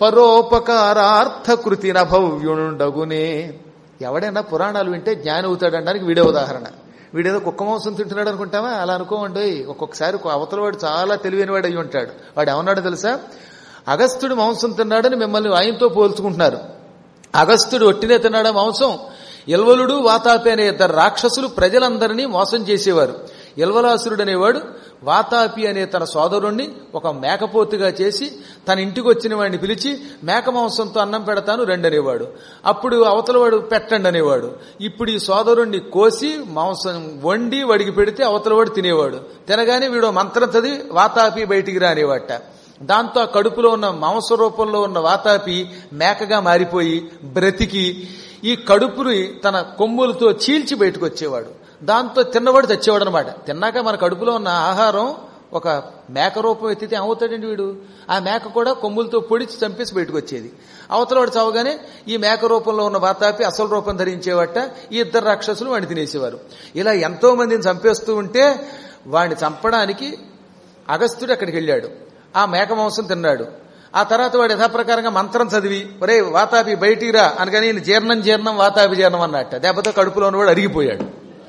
పరోపకారార్థ కృతి నభవ్యుండగునే ఎవడైనా పురాణాలు వింటే జ్ఞాని అవుతాడనడానికి వీడే ఉదాహరణ వీడేదో కుక్క మాంసం తింటున్నాడు అనుకుంటావా అలా అనుకోమండి ఒక్కొక్కసారి అవతల వాడు చాలా తెలివైన వాడు అయి ఉంటాడు వాడు ఏమన్నాడు తెలుసా అగస్త్యుడు మాంసం తిన్నాడని మిమ్మల్ని ఆయనతో పోల్చుకుంటున్నారు అగస్త్యుడు ఒట్టినే తిన్నాడా మాంసం ఎల్వలుడు వాతాపి అనే ఇద్దరు రాక్షసులు ప్రజలందరినీ మోసం చేసేవారు ఎల్వలాసురుడు అనేవాడు వాతాపి అనే తన సోదరుణ్ణి ఒక మేకపోతుగా చేసి తన ఇంటికి వచ్చిన వాడిని పిలిచి మేక మాంసంతో అన్నం పెడతాను రెండనేవాడు అప్పుడు అవతలవాడు పెట్టండి అనేవాడు ఇప్పుడు ఈ సోదరుణ్ణి కోసి మాంసం వండి వాడికి పెడితే అవతలవాడు తినేవాడు తినగానే వీడు మంత్రం చదివి వాతాపి బయటికి రానేవాట దాంతో ఆ కడుపులో ఉన్న మాంస రూపంలో ఉన్న వాతాపి మేకగా మారిపోయి బ్రతికి ఈ కడుపుని తన కొమ్ములతో చీల్చి బయటకు వచ్చేవాడు దాంతో తిన్నవాడు తెచ్చేవాడు అనమాట తిన్నాక మన కడుపులో ఉన్న ఆహారం ఒక మేక రూపం ఎత్తితే ఏమవుతాడండి వీడు ఆ మేక కూడా కొమ్ములతో పొడిచి చంపేసి బయటకు వచ్చేది అవతల వాడు చావగానే ఈ మేక రూపంలో ఉన్న వాతాపి అసలు రూపం ధరించేవట ఈ ఇద్దరు రాక్షసులు వాడిని తినేసేవారు ఇలా ఎంతో మందిని చంపేస్తూ ఉంటే వాడిని చంపడానికి అగస్త్యుడు అక్కడికి వెళ్ళాడు ఆ మేక మాంసం తిన్నాడు ఆ తర్వాత వాడు యథాప్రకారంగా మంత్రం చదివి ఒరే వాతాపి బయటిరా అనగానే ఈయన జీర్ణం జీర్ణం వాతాపి జీర్ణం అన్నట్ట దెబ్బతో కడుపులో ఉన్నవాడు అరిగిపోయాడు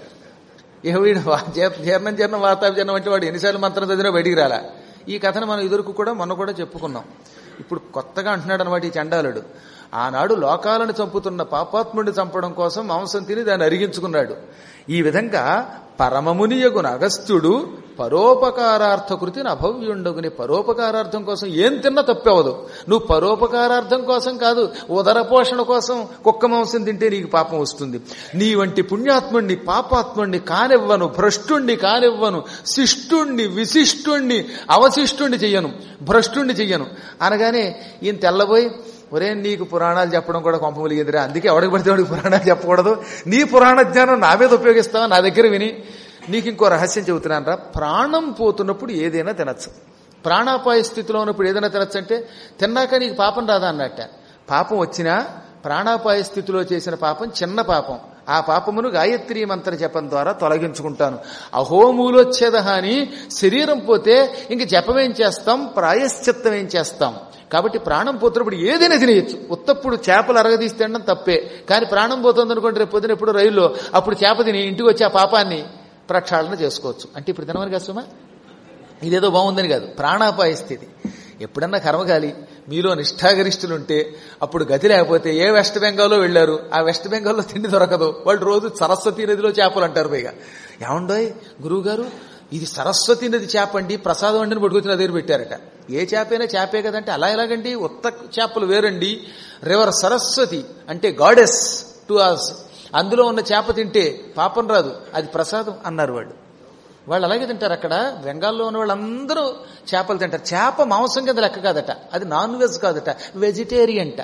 ఇక వీడు వా- జీ- జీర్ణం జీర్ణం వాతాపి జీర్ణం అంటే వాడు ఎన్నిసార్లు మంత్రం చదివినా బయటికి రాలా ఈ కథను మనం ఎదురుకు కూడా మొన్న కూడా చెప్పుకున్నాం ఇప్పుడు కొత్తగా అంటున్నాడు అనమాట ఈ చండాలుడు ఆనాడు లోకాలను చంపుతున్న పాపాత్ముడిని చంపడం కోసం మాంసం తిని దాన్ని అరిగించుకున్నాడు ఈ విధంగా పరమమునియగున అగస్త్యుడు పరోపకారార్థ కృతిని అభవ్యుండగుని పరోపకారార్థం కోసం ఏం తిన్నా తప్పవదు నువ్వు పరోపకారార్థం కోసం కాదు ఉదర పోషణ కోసం కుక్క మాంసం తింటే నీకు పాపం వస్తుంది నీ వంటి పుణ్యాత్ముణ్ణి పాపాత్ముణ్ణి కానివ్వను భ్రష్టుణ్ణి కానివ్వను శిష్టుణ్ణి విశిష్టుణ్ణి అవశిష్టుణ్ణి చెయ్యను భ్రష్టుణ్ణి చెయ్యను అనగానే ఈయన తెల్లబోయి ఒరే నీకు పురాణాలు చెప్పడం కూడా కొంపములిగిందిరా అందుకే ఎవడికి పడితే వాడికి పురాణాలు చెప్పకూడదు నీ పురాణ జ్ఞానం నా మీద ఉపయోగిస్తావా నా దగ్గర విని నీకు ఇంకో రహస్యం చెబుతున్నాను రా ప్రాణం పోతున్నప్పుడు ఏదైనా తినచ్చు ప్రాణాపాయ స్థితిలో ఉన్నప్పుడు ఏదైనా తినచ్చు అంటే తిన్నాక నీకు పాపం రాదా అన్నట్ట పాపం వచ్చినా ప్రాణాపాయ స్థితిలో చేసిన పాపం చిన్న పాపం ఆ పాపమును గాయత్రీ మంత్ర జపం ద్వారా తొలగించుకుంటాను అహోమూలోచ్ఛేద అని శరీరం పోతే ఇంక జపమేం చేస్తాం ప్రాయశ్చిత్తం ఏం చేస్తాం కాబట్టి ప్రాణం పోతున్నప్పుడు ఏదైనా తినేయచ్చు ఉత్తప్పుడు చేపలు అరగదీసి తినడం తప్పే కానీ ప్రాణం పోతుంది అనుకోండి రేపు పొద్దున ఎప్పుడు రైల్లో అప్పుడు చేప తిని ఇంటికి వచ్చి ఆ పాపాన్ని ప్రక్షాళన చేసుకోవచ్చు అంటే ఇప్పుడు తినమని కదా సుమా ఇదేదో బాగుందని కాదు ప్రాణాపాయ స్థితి ఎప్పుడన్నా కర్మగాలి మీలో నిష్ఠాగరిష్ఠులుంటే అప్పుడు గతి లేకపోతే ఏ వెస్ట్ బెంగాల్లో వెళ్ళారు ఆ వెస్ట్ బెంగాల్లో తిండి దొరకదు వాళ్ళు రోజు సరస్వతి నదిలో చేపలు అంటారు పైగా ఏమండోయ్ గురువు గారు ఇది సరస్వతి నది చేప అండి ప్రసాదం అండిని పట్టుకొచ్చిన దగ్గర పెట్టారట ఏ చేపైనా చేపే కదంటే అలా ఎలాగండి ఉత్త చేపలు వేరండి రివర్ సరస్వతి అంటే గాడెస్ టు అస్ అందులో ఉన్న చేప తింటే పాపం రాదు అది ప్రసాదం అన్నారు వాళ్ళు వాళ్ళు అలాగే తింటారు అక్కడ బెంగాల్లో ఉన్న వాళ్ళందరూ చేపలు తింటారు చేప మాంసం కింద లెక్క కాదట అది నాన్ వెజ్ కాదట వెజిటేరియన్ట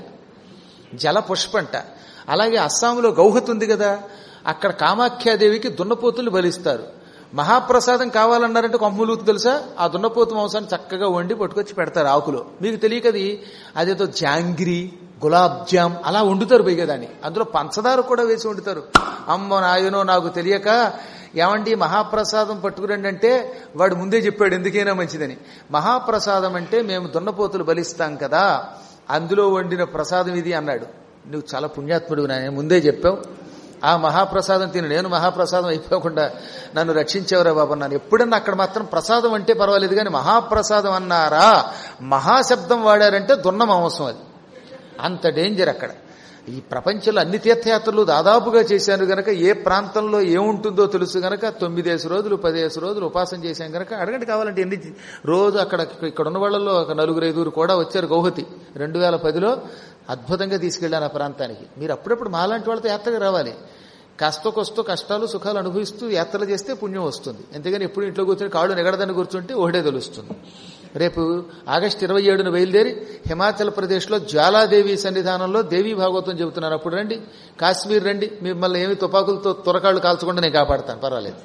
జల పుష్పంట అలాగే అస్సాంలో గౌహత్ ఉంది కదా అక్కడ కామాఖ్యాదేవికి దున్నపోతులు బలిస్తారు మహాప్రసాదం కావాలన్నారంటే కొమ్మలూతు తెలుసా ఆ దున్నపోతు మాంసాన్ని చక్కగా వండి పట్టుకొచ్చి పెడతారు ఆకులో మీకు తెలియకది అదేదో జాంగిరి గులాబ్ జామ్ అలా వండుతారు పైగా దాన్ని అందులో పంచదార కూడా వేసి వండుతారు అమ్మ నాయనో నాకు తెలియక ఏమండి మహాప్రసాదం పట్టుకురండి అంటే వాడు ముందే చెప్పాడు ఎందుకైనా మంచిదని మహాప్రసాదం అంటే మేము దున్నపోతులు బలిస్తాం కదా అందులో వండిన ప్రసాదం ఇది అన్నాడు నువ్వు చాలా పుణ్యాత్ముడు నాయన ముందే చెప్పావు ఆ మహాప్రసాదం తిని నేను మహాప్రసాదం అయిపోకుండా నన్ను రక్షించేవరా బాబు నన్ను ఎప్పుడన్నా అక్కడ మాత్రం ప్రసాదం అంటే పర్వాలేదు కానీ మహాప్రసాదం అన్నారా మహాశబ్దం వాడారంటే దున్న మాంసం అది అంత డేంజర్ అక్కడ ఈ ప్రపంచంలో అన్ని తీర్థయాత్రలు దాదాపుగా చేశాను గనక ఏ ప్రాంతంలో ఏముంటుందో తెలుసు గనక తొమ్మిదేసి రోజులు పదేసి రోజులు ఉపాసన చేశాం గనక అడగండి కావాలంటే ఎన్ని రోజు అక్కడ ఇక్కడ ఉన్న వాళ్ళలో ఒక నలుగురు ఐదుగురు కూడా వచ్చారు గౌహతి రెండు వేల పదిలో అద్భుతంగా తీసుకెళ్ళాను ఆ ప్రాంతానికి మీరు అప్పుడప్పుడు మాలాంటి వాళ్ళతో యాత్రకు రావాలి కాస్తో కొస్తో కష్టాలు సుఖాలు అనుభవిస్తూ యాత్రలు చేస్తే పుణ్యం వస్తుంది ఎందుకని ఎప్పుడు ఇంట్లో కూర్చొని కాళ్ళు నెగడదని కూర్చుంటే ఒకటే తెలుస్తుంది రేపు ఆగస్టు ఇరవై ఏడున బయలుదేరి హిమాచల్ ప్రదేశ్లో జ్వాలాదేవి సన్నిధానంలో దేవీ భాగవతం చెబుతున్నారు అప్పుడు రండి కాశ్మీర్ రండి మిమ్మల్ని ఏమి తుపాకులతో తురకాళ్ళు కాల్చకుండా నేను కాపాడతాను పర్వాలేదు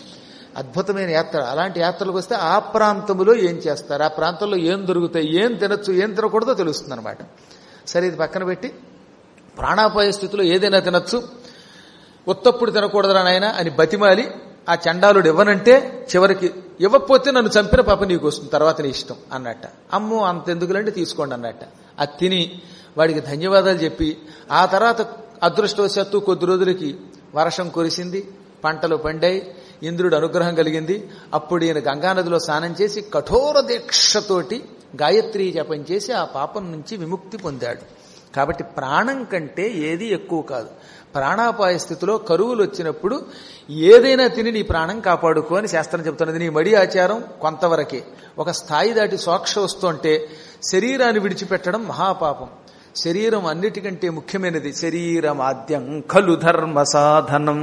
అద్భుతమైన యాత్ర అలాంటి యాత్రలకు వస్తే ఆ ప్రాంతంలో ఏం చేస్తారు ఆ ప్రాంతంలో ఏం దొరుకుతాయి ఏం తినచ్చు ఏం తినకూడదో తెలుస్తుంది అనమాట సరే ఇది పక్కన పెట్టి ప్రాణాపాయ స్థితిలో ఏదైనా తినచ్చు ఉత్తప్పుడు తినకూడదురా నాయన అని బతిమాలి ఆ చండాలుడు ఇవ్వనంటే చివరికి ఇవ్వకపోతే నన్ను చంపిన పాప నీకు వస్తుంది తర్వాత నీ ఇష్టం అన్నట్ట అమ్మో అంతెందుకులంటే తీసుకోండి అన్నట్ట అది తిని వాడికి ధన్యవాదాలు చెప్పి ఆ తర్వాత అదృష్టవశాత్తు కొద్ది రోజులకి వర్షం కురిసింది పంటలు పండాయి ఇంద్రుడు అనుగ్రహం కలిగింది అప్పుడు ఈయన గంగానదిలో స్నానం చేసి కఠోర దీక్షతోటి గాయత్రి జపం చేసి ఆ పాపం నుంచి విముక్తి పొందాడు కాబట్టి ప్రాణం కంటే ఏది ఎక్కువ కాదు ప్రాణాపాయ స్థితిలో కరువులు వచ్చినప్పుడు ఏదైనా తిని నీ ప్రాణం కాపాడుకో అని శాస్త్రం చెబుతున్నది నీ మడి ఆచారం కొంతవరకే ఒక స్థాయి దాటి సోక్ష వస్తుంటే శరీరాన్ని విడిచిపెట్టడం మహాపాపం శరీరం అన్నిటికంటే ముఖ్యమైనది శరీరమాద్యం ఖలు ధర్మ సాధనం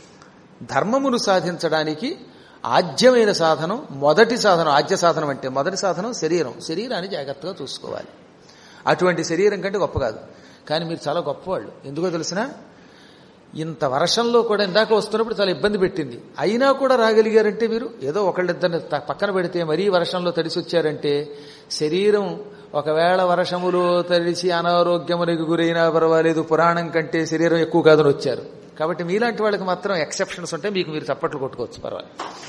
ధర్మమును సాధించడానికి ఆద్యమైన సాధనం మొదటి సాధనం ఆద్య సాధనం అంటే మొదటి సాధనం శరీరం శరీరాన్ని జాగ్రత్తగా చూసుకోవాలి అటువంటి శరీరం కంటే గొప్ప కాదు కానీ మీరు చాలా గొప్పవాళ్ళు ఎందుకో తెలిసిన ఇంత వర్షంలో కూడా ఇందాక వస్తున్నప్పుడు చాలా ఇబ్బంది పెట్టింది అయినా కూడా రాగలిగారంటే మీరు ఏదో ఒకళ్ళిద్దరిని త- పక్కన పెడితే మరీ వర్షంలో తడిసి వచ్చారంటే శరీరం ఒకవేళ వర్షములో తడిసి అనారోగ్యమునికి గురైనా పర్వాలేదు పురాణం కంటే శరీరం ఎక్కువ కాదని వచ్చారు కాబట్టి మీలాంటి వాళ్ళకి మాత్రం ఎక్సెప్షన్స్ ఉంటే మీకు మీరు చప్పట్లు కొట్టుకోవచ్చు పర్వాలేదు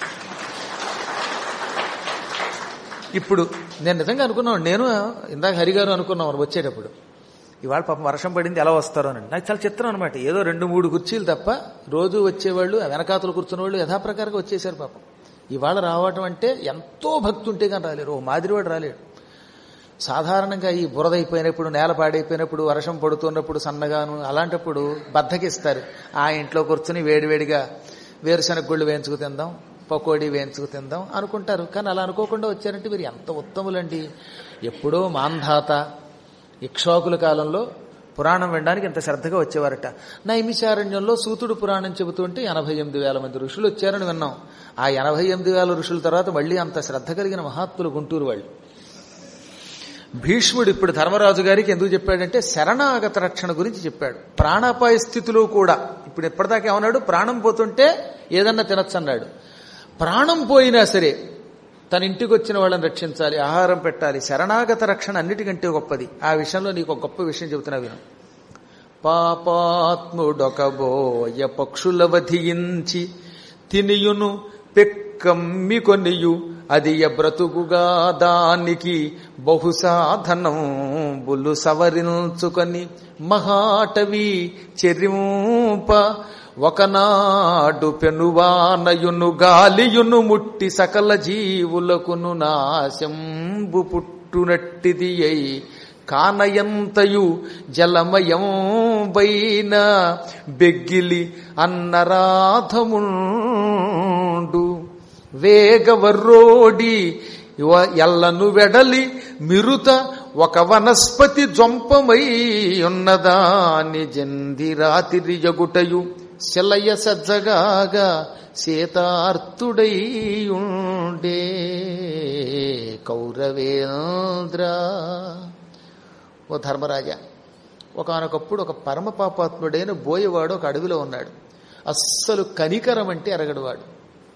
ఇప్పుడు నేను నిజంగా అనుకున్నాను నేను ఇందాక హరిగారు అనుకున్నాను వచ్చేటప్పుడు ఇవాళ పాపం వర్షం పడింది ఎలా వస్తారో అని నాకు చాలా చిత్రం అనమాట ఏదో రెండు మూడు కుర్చీలు తప్ప రోజు వచ్చేవాళ్ళు ఆ వెనకాతలు కూర్చున్న వాళ్ళు యథాప్రకారంగా వచ్చేసారు పాపం ఇవాళ రావటం అంటే ఎంతో భక్తి ఉంటే కానీ రాలేరు ఓ మాదిరివాడు రాలేడు సాధారణంగా ఈ బురద అయిపోయినప్పుడు నేల పాడైపోయినప్పుడు వర్షం పడుతున్నప్పుడు సన్నగాను అలాంటప్పుడు బద్దకిస్తారు ఆ ఇంట్లో కూర్చుని వేడివేడిగా వేరుశనగ గుళ్ళు వేయించుకు తిందాం పకోడీ వేయించుకు తిందాం అనుకుంటారు కానీ అలా అనుకోకుండా వచ్చారంటే మీరు ఎంత ఉత్తములండి ఎప్పుడో మాంధాత ఇక్ష్వాకుల కాలంలో పురాణం వినడానికి ఇంత శ్రద్ధగా వచ్చేవారట నైమిషారణ్యంలో సూతుడు పురాణం చెబుతుంటే ఎనభై ఎనిమిది వేల మంది ఋషులు వచ్చారని విన్నాం ఆ ఎనభై ఎనిమిది వేల ఋషుల తర్వాత మళ్ళీ అంత శ్రద్ధ కలిగిన మహాత్ములు గుంటూరు వాళ్ళు భీష్ముడు ఇప్పుడు ధర్మరాజు గారికి ఎందుకు చెప్పాడంటే శరణాగత రక్షణ గురించి చెప్పాడు ప్రాణాపాయ స్థితిలో కూడా ఇప్పుడు ఎప్పటిదాకా ఏమన్నాడు ప్రాణం పోతుంటే ఏదన్నా తినొచ్చు అన్నాడు ప్రాణం పోయినా సరే తన ఇంటికి వచ్చిన వాళ్ళని రక్షించాలి ఆహారం పెట్టాలి శరణాగత రక్షణ అన్నిటికంటే గొప్పది ఆ విషయంలో నీకు ఒక గొప్ప విషయం చెబుతున్నా విను పాపాత్ముడొకబోయ పక్షుల వధించి తినియును పెక్కమ్మి కొనియు అది బ్రతుకుగా దానికి బహుసాధనం బులు సవరించుకొని మహాటవి చెరింప ఒకనాడు పెనువానయును గాలియును ముట్టి సకల జీవులకును నాశంబు పుట్టునట్టిది అయి కానయంతయు జలమయం వైన బెగ్గిలి అన్నరాధముండు వేగవర్రోడి వ- ఎల్లను వెడలి మిరుత ఒక వనస్పతి జొంపమై ఉన్నదాని జంది రాతిరి యగుటయు శలయ సజ్జగాగా సీతార్తుడై ఉండే కౌరవేంద్ర ఓ ధర్మరాజా ఒకనొకప్పుడు ఒక పరమ పాపాత్ముడైన బోయవాడు ఒక అడవిలో ఉన్నాడు అస్సలు కనికరం అంటే ఎరగడువాడు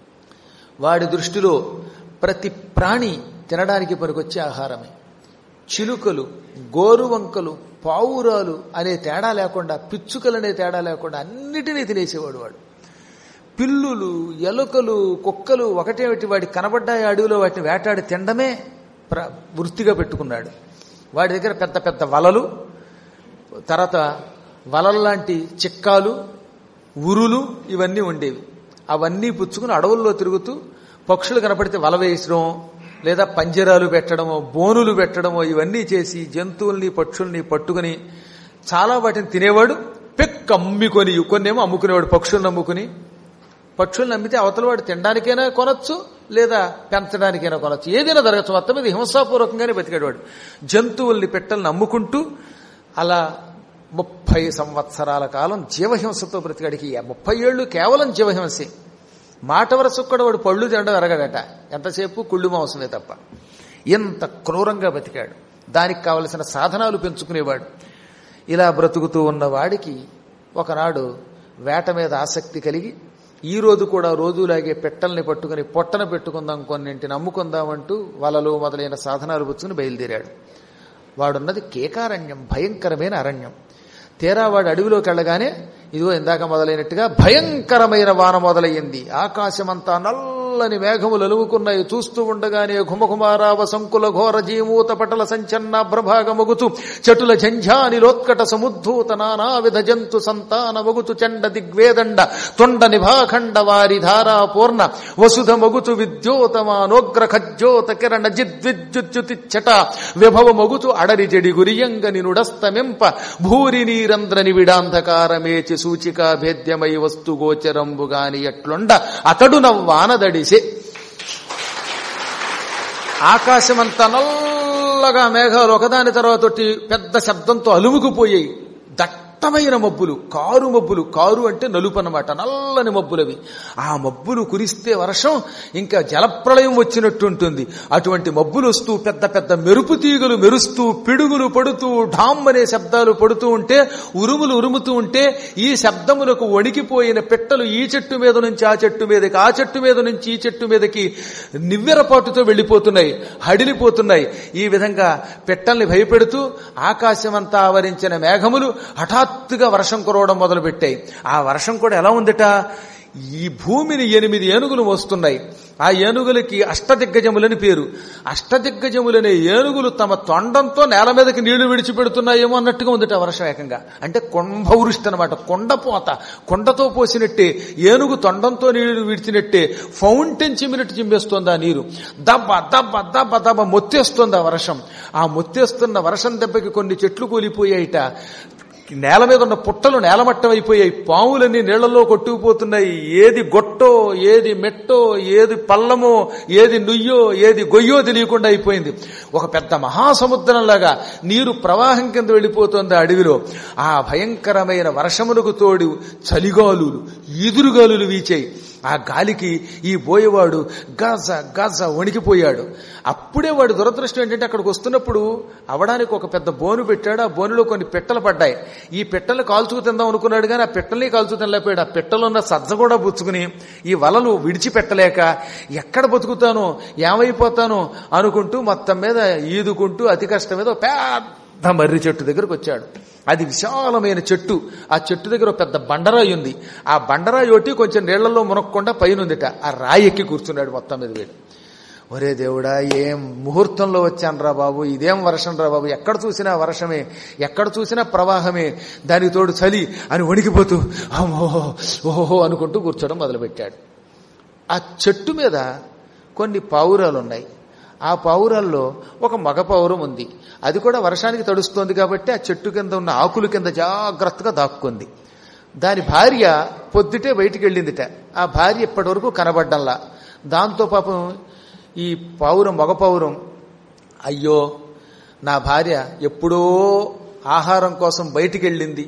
వాడి దృష్టిలో ప్రతి ప్రాణి తినడానికి పనికొచ్చే ఆహారమే చిలుకలు గోరువంకలు పావురాలు అనే తేడా లేకుండా పిచ్చుకలనే తేడా లేకుండా అన్నిటినీ తినేసేవాడు వాడు పిల్లులు ఎలుకలు కుక్కలు ఒకటేమిటి వాడి కనబడ్డాయి అడవిలో వాటిని వేటాడి తినడమే ప్ర వృత్తిగా పెట్టుకున్నాడు వాడి దగ్గర పెద్ద పెద్ద వలలు తర్వాత వలలు లాంటి చిక్కాలు ఉరులు ఇవన్నీ ఉండేవి అవన్నీ పుచ్చుకుని అడవుల్లో తిరుగుతూ పక్షులు కనపడితే వల వేసడం లేదా పంజరాలు పెట్టడమో బోనులు పెట్టడమో ఇవన్నీ చేసి జంతువుల్ని పక్షుల్ని పట్టుకుని చాలా వాటిని తినేవాడు పెక్క అమ్మికొని కొన్నేమో అమ్ముకునేవాడు పక్షులను అమ్ముకుని పక్షుల్ని అమ్మితే అవతల వాడు తినడానికైనా కొనొచ్చు లేదా పెంచడానికైనా కొనొచ్చు ఏదైనా జరగచ్చు మొత్తం మీద హింసాపూర్వకంగానే బతికాడు జంతువుల్ని పెట్టల్ని అమ్ముకుంటూ అలా ముప్పై సంవత్సరాల కాలం జీవహింసతో బ్రతికాడికి ఈ ముప్పై ఏళ్ళు కేవలం జీవహింసే మాట వరసకు కూడా వాడు పళ్ళు తినడం ఎరగడట ఎంతసేపు కుళ్ళు మాంసమే తప్ప ఎంత క్రూరంగా బతికాడు దానికి కావలసిన సాధనాలు పెంచుకునేవాడు ఇలా బ్రతుకుతూ ఉన్న వాడికి ఒకనాడు వేట మీద ఆసక్తి కలిగి ఈ రోజు కూడా రోజులాగే పెట్టల్ని పట్టుకుని పొట్టన పెట్టుకుందాం కొన్నింటిని అమ్ముకుందామంటూ వలలు మొదలైన సాధనాలు పుచ్చుకుని బయలుదేరాడు వాడున్నది కేకారణ్యం భయంకరమైన అరణ్యం తీరా వాడు అడవిలోకి వెళ్ళగానే ఇదిగో ఇందాక మొదలైనట్టుగా భయంకరమైన వాన మొదలయ్యింది ఆకాశమంతా నల్లని మేఘములు అలుముకున్నాయి చూస్తూ ఉండగానే ఘుమఘుమారావ సంకుల ఘోర జీమూత పటల సంచన్న ప్రభాగమగుతు చటుల ఝంఝానిలోత్కట సముద్ధూత నానావిధ జంతు సంతాన మగుతు చండ దిగ్వేదండ తొండ నిభాఖండ వారి ధారా పూర్ణ వసుధ మగుతు విద్యోతమానోగ్ర ఖజ్జోత కిరణ జిద్విద్యుత్యుతి చట విభవ మగుతు అడరి జడి గురియంగ నినుడస్తమింప భూరి నీరంధ్రని విడాంధకారమేచి సూచికా భేద్యమై వస్తు గోచరంబుగాని ఎట్లుండ అతడు నవ్వానదడిసే ఆకాశమంతా నల్లగా మేఘాలు ఒకదాని తర్వాత ఒకటి పెద్ద శబ్దంతో అలుముకుపోయాయి దట్ట దట్టమైన మబ్బులు కారు మబ్బులు కారు అంటే నలుపు అన్నమాట నల్లని మబ్బులవి ఆ మబ్బులు కురిస్తే వర్షం ఇంకా జలప్రళయం వచ్చినట్టు ఉంటుంది అటువంటి మబ్బులు వస్తూ పెద్ద పెద్ద మెరుపు తీగలు మెరుస్తూ పిడుగులు పడుతూ ఢామ్ అనే శబ్దాలు పడుతూ ఉంటే ఉరుములు ఉరుముతూ ఉంటే ఈ శబ్దములకు వణికిపోయిన పెట్టలు ఈ చెట్టు మీద నుంచి ఆ చెట్టు మీదకి ఆ చెట్టు మీద నుంచి ఈ చెట్టు మీదకి నివ్వెరపాటుతో వెళ్లిపోతున్నాయి హడిలిపోతున్నాయి ఈ విధంగా పెట్టల్ని భయపెడుతూ ఆకాశమంతా ఆవరించిన మేఘములు హఠాత్తుగా వర్షం కురవడం మొదలుపెట్టాయి ఆ వర్షం కూడా ఎలా ఉందిట ఈ భూమిని ఎనిమిది ఏనుగులు మోస్తున్నాయి ఆ ఏనుగులకి అష్టదిగ్గజములని పేరు అష్టదిగ్గజములనే ఏనుగులు తమ తొండంతో నేల మీదకి నీళ్లు విడిచిపెడుతున్నాయేమో అన్నట్టుగా ఉందిట వర్షం ఏకంగా అంటే కుంభవృష్టి అనమాట కొండపోత కొండతో పోసినట్టే ఏనుగు తొండంతో నీళ్లు విడిచినట్టే ఫౌంటైన్ చిమ్మినట్టు చిమ్మేస్తోంది ఆ నీరు దబ్బ దబ్బ దబ్బ దబ్బ మొత్తేస్తోంది ఆ వర్షం ఆ మొత్తేస్తున్న వర్షం దెబ్బకి కొన్ని చెట్లు కూలిపోయాయిట నేల మీద ఉన్న పుట్టలు నేలమట్టం అయిపోయాయి పాములన్నీ నీళ్లలో కొట్టుకుపోతున్నాయి ఏది గొట్టో ఏది మెట్టో ఏది పల్లమో ఏది నుయ్యో ఏది గొయ్యో తెలియకుండా అయిపోయింది ఒక పెద్ద మహాసముద్రంలాగా నీరు ప్రవాహం కింద వెళ్ళిపోతుంది ఆ అడవిలో ఆ భయంకరమైన వర్షములకు తోడు చలిగాలులు ఈదురుగాలులు వీచాయి ఆ గాలికి ఈ బోయేవాడు గజ గజ వణికిపోయాడు అప్పుడే వాడు దురదృష్టం ఏంటంటే అక్కడికి వస్తున్నప్పుడు అవడానికి ఒక పెద్ద బోను పెట్టాడు ఆ బోనులో కొన్ని పెట్టలు పడ్డాయి ఈ పెట్టలు కాల్చుకు తిందాం అనుకున్నాడు కానీ ఆ పెట్టల్ని కాల్చుకు తినలేకపోయాడు ఆ పెట్టలో ఉన్న సజ్జ కూడా పుచ్చుకుని ఈ వలలు విడిచిపెట్టలేక ఎక్కడ బతుకుతానో ఏమైపోతానో అనుకుంటూ మొత్తం మీద ఈదుకుంటూ అతి కష్టం మీద ఒక పెద్ద మర్రి చెట్టు దగ్గరకు వచ్చాడు అది విశాలమైన చెట్టు ఆ చెట్టు దగ్గర ఒక పెద్ద బండరాయి ఉంది ఆ బండరాయి ఒకటి కొంచెం నీళ్లలో మునక్కుండా పైన ఉందిట ఆ రాయి ఎక్కి కూర్చున్నాడు మొత్తం మీద వీడు ఒరే దేవుడా ఏం ముహూర్తంలో వచ్చాను రా బాబు ఇదేం వర్షం రా బాబు ఎక్కడ చూసినా వర్షమే ఎక్కడ చూసినా ప్రవాహమే దానికి తోడు చలి అని వణికిపోతూ అమ్మో ఓహో అనుకుంటూ కూర్చోవడం మొదలుపెట్టాడు ఆ చెట్టు మీద కొన్ని పావురాలు ఉన్నాయి ఆ పావురాల్లో ఒక మగ పావురం ఉంది అది కూడా వర్షానికి తడుస్తోంది కాబట్టి ఆ చెట్టు కింద ఉన్న ఆకుల కింద జాగ్రత్తగా దాక్కుంది దాని భార్య పొద్దుటే బయటికి వెళ్ళిందిట ఆ భార్య ఇప్పటి వరకు కనబడ్డంలా దాంతో పాపం ఈ పావురం మగ పావురం అయ్యో నా భార్య ఎప్పుడో ఆహారం కోసం బయటికి వెళ్ళింది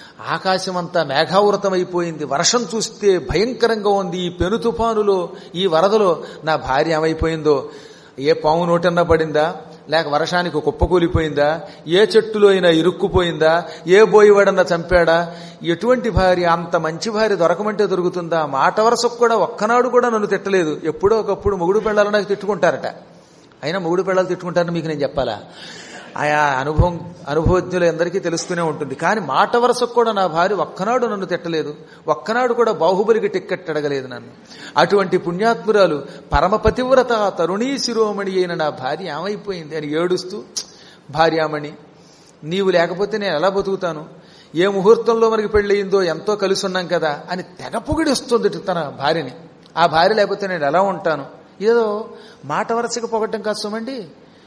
ఆకాశం అంతా మేఘావృతమైపోయింది వర్షం చూస్తే భయంకరంగా ఉంది ఈ పెను తుఫానులో ఈ వరదలో నా భార్య ఏమైపోయిందో ఏ పాము నోటన్నా పడిందా లేక వర్షానికి కుప్పకూలిపోయిందా ఏ చెట్టులో అయినా ఇరుక్కుపోయిందా ఏ బోయివాడన్నా చంపాడా ఎటువంటి భార్య అంత మంచి భార్య దొరకమంటే దొరుకుతుందా మాట వరసకు కూడా ఒక్కనాడు కూడా నన్ను తిట్టలేదు ఎప్పుడో ఒకప్పుడు మొగుడు పెళ్ళాలని నాకు తిట్టుకుంటారట అయినా మొగుడు పెళ్ళాలు తిట్టుకుంటారని మీకు నేను చెప్పాలా ఆయా అనుభవం అనుభవజ్ఞులు అందరికీ తెలుస్తూనే ఉంటుంది కానీ మాట వరసకు కూడా నా భార్య ఒక్కనాడు నన్ను తిట్టలేదు ఒక్కనాడు కూడా బాహుబలికి టిక్కెట్ అడగలేదు నన్ను అటువంటి పుణ్యాత్మురాలు పరమపతివ్రత తరుణీ శిరోమణి అయిన నా భార్య ఏమైపోయింది అని ఏడుస్తూ భార్యామణి నీవు లేకపోతే నేను ఎలా బతుకుతాను ఏ ముహూర్తంలో మనకి పెళ్ళయిందో ఎంతో కలిసి ఉన్నాం కదా అని తెగ పొగిడిస్తుంది తన భార్యని ఆ భార్య లేకపోతే నేను ఎలా ఉంటాను ఏదో మాట వరసగా పొగట్టం కాదు సుమండి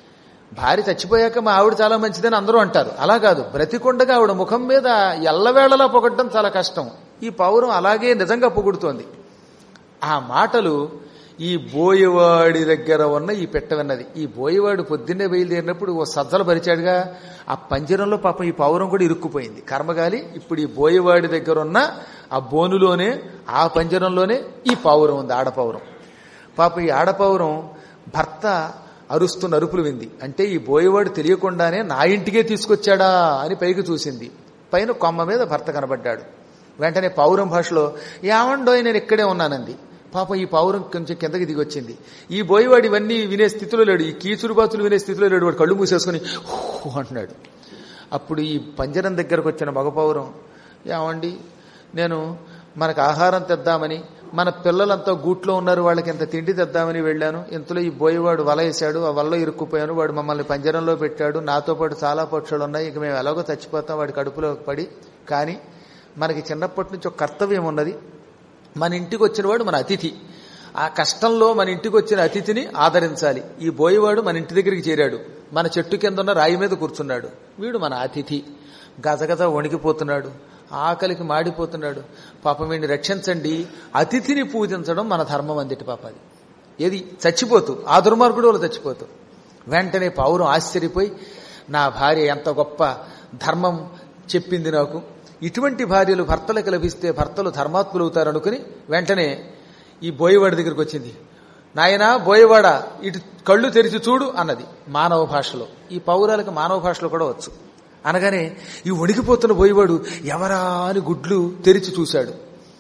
భార్య చచ్చిపోయాక మా ఆవిడ చాలా మంచిదని అందరూ అంటారు అలా కాదు బ్రతికొండగా ఆవిడ ముఖం మీద ఎల్లవేళలా పొగట్టడం చాలా కష్టం ఈ పౌరం అలాగే నిజంగా పొగుడుతోంది ఆ మాటలు ఈ బోయవాడి దగ్గర ఉన్న ఈ పెట్ట విన్నది ఈ బోయవాడు పొద్దున్నే బయలుదేరినప్పుడు ఓ సజ్జలు పరిచాడుగా ఆ పంజరంలో పాపం ఈ పౌరం కూడా ఇరుక్కుపోయింది కర్మగాలి ఇప్పుడు ఈ బోయవాడి దగ్గర ఉన్న ఆ బోనులోనే ఆ పంజరంలోనే ఈ పావురం ఉంది ఆడపౌరం పాప ఈ ఆడపౌరం భర్త అరుస్తున్న అరుపులు వింది అంటే ఈ బోయేవాడు తెలియకుండానే నా ఇంటికే తీసుకొచ్చాడా అని పైకి చూసింది పైన కొమ్మ మీద భర్త కనబడ్డాడు వెంటనే పౌరం భాషలో ఏమండోయ్ నేను ఇక్కడే ఉన్నానంది పాపం ఈ పౌరం కొంచెం కిందకి దిగొచ్చింది ఈ బోయవాడు ఇవన్నీ వినే స్థితిలో లేడు ఈ కీచురు బాతులు వినే స్థితిలో లేడు వాడు కళ్ళు మూసేసుకుని హూ అంటున్నాడు అప్పుడు ఈ పంజరం దగ్గరకు వచ్చిన మగ పౌరం ఏమండి నేను మనకు ఆహారం తెద్దామని మన పిల్లలంతా గూట్లో ఉన్నారు వాళ్ళకి ఎంత తిండి తెద్దామని వెళ్ళాను ఇంతలో ఈ బోయవాడు వల వేశాడు ఆ వల్ల ఇరుక్కుపోయాను వాడు మమ్మల్ని పంజరంలో పెట్టాడు నాతో పాటు చాలా పక్షులు ఉన్నాయి ఇక మేము ఎలాగో చచ్చిపోతాం వాడి కడుపులో పడి కానీ మనకి చిన్నప్పటి నుంచి ఒక కర్తవ్యం ఉన్నది మన ఇంటికి వచ్చినవాడు మన అతిథి ఆ కష్టంలో మన ఇంటికి వచ్చిన అతిథిని ఆదరించాలి ఈ బోయవాడు మన ఇంటి దగ్గరికి చేరాడు మన చెట్టు కింద ఉన్న రాయి మీద కూర్చున్నాడు వీడు మన అతిథి గజగజ వణికిపోతున్నాడు ఆకలికి మాడిపోతున్నాడు పాపం వీడిని రక్షించండి అతిథిని పూజించడం మన ధర్మం అందిటి పాప అది ఏది చచ్చిపోతూ ఆ దుర్మార్గుడు వాళ్ళు చచ్చిపోతూ వెంటనే పౌరం ఆశ్చర్యపోయి నా భార్య ఎంత గొప్ప ధర్మం చెప్పింది నాకు ఇటువంటి భార్యలు భర్తలకు లభిస్తే భర్తలు ధర్మాత్ములు అవుతారు అనుకుని వెంటనే ఈ బోయవాడి దగ్గరికి వచ్చింది నాయనా బోయవాడ ఇటు కళ్ళు తెరిచి చూడు అన్నది మానవ భాషలో ఈ పౌరాలకు మానవ భాషలో కూడా వచ్చు అనగానే ఈ వణికిపోతున్న బోయవాడు ఎవరా అని గుడ్లు తెరిచి చూశాడు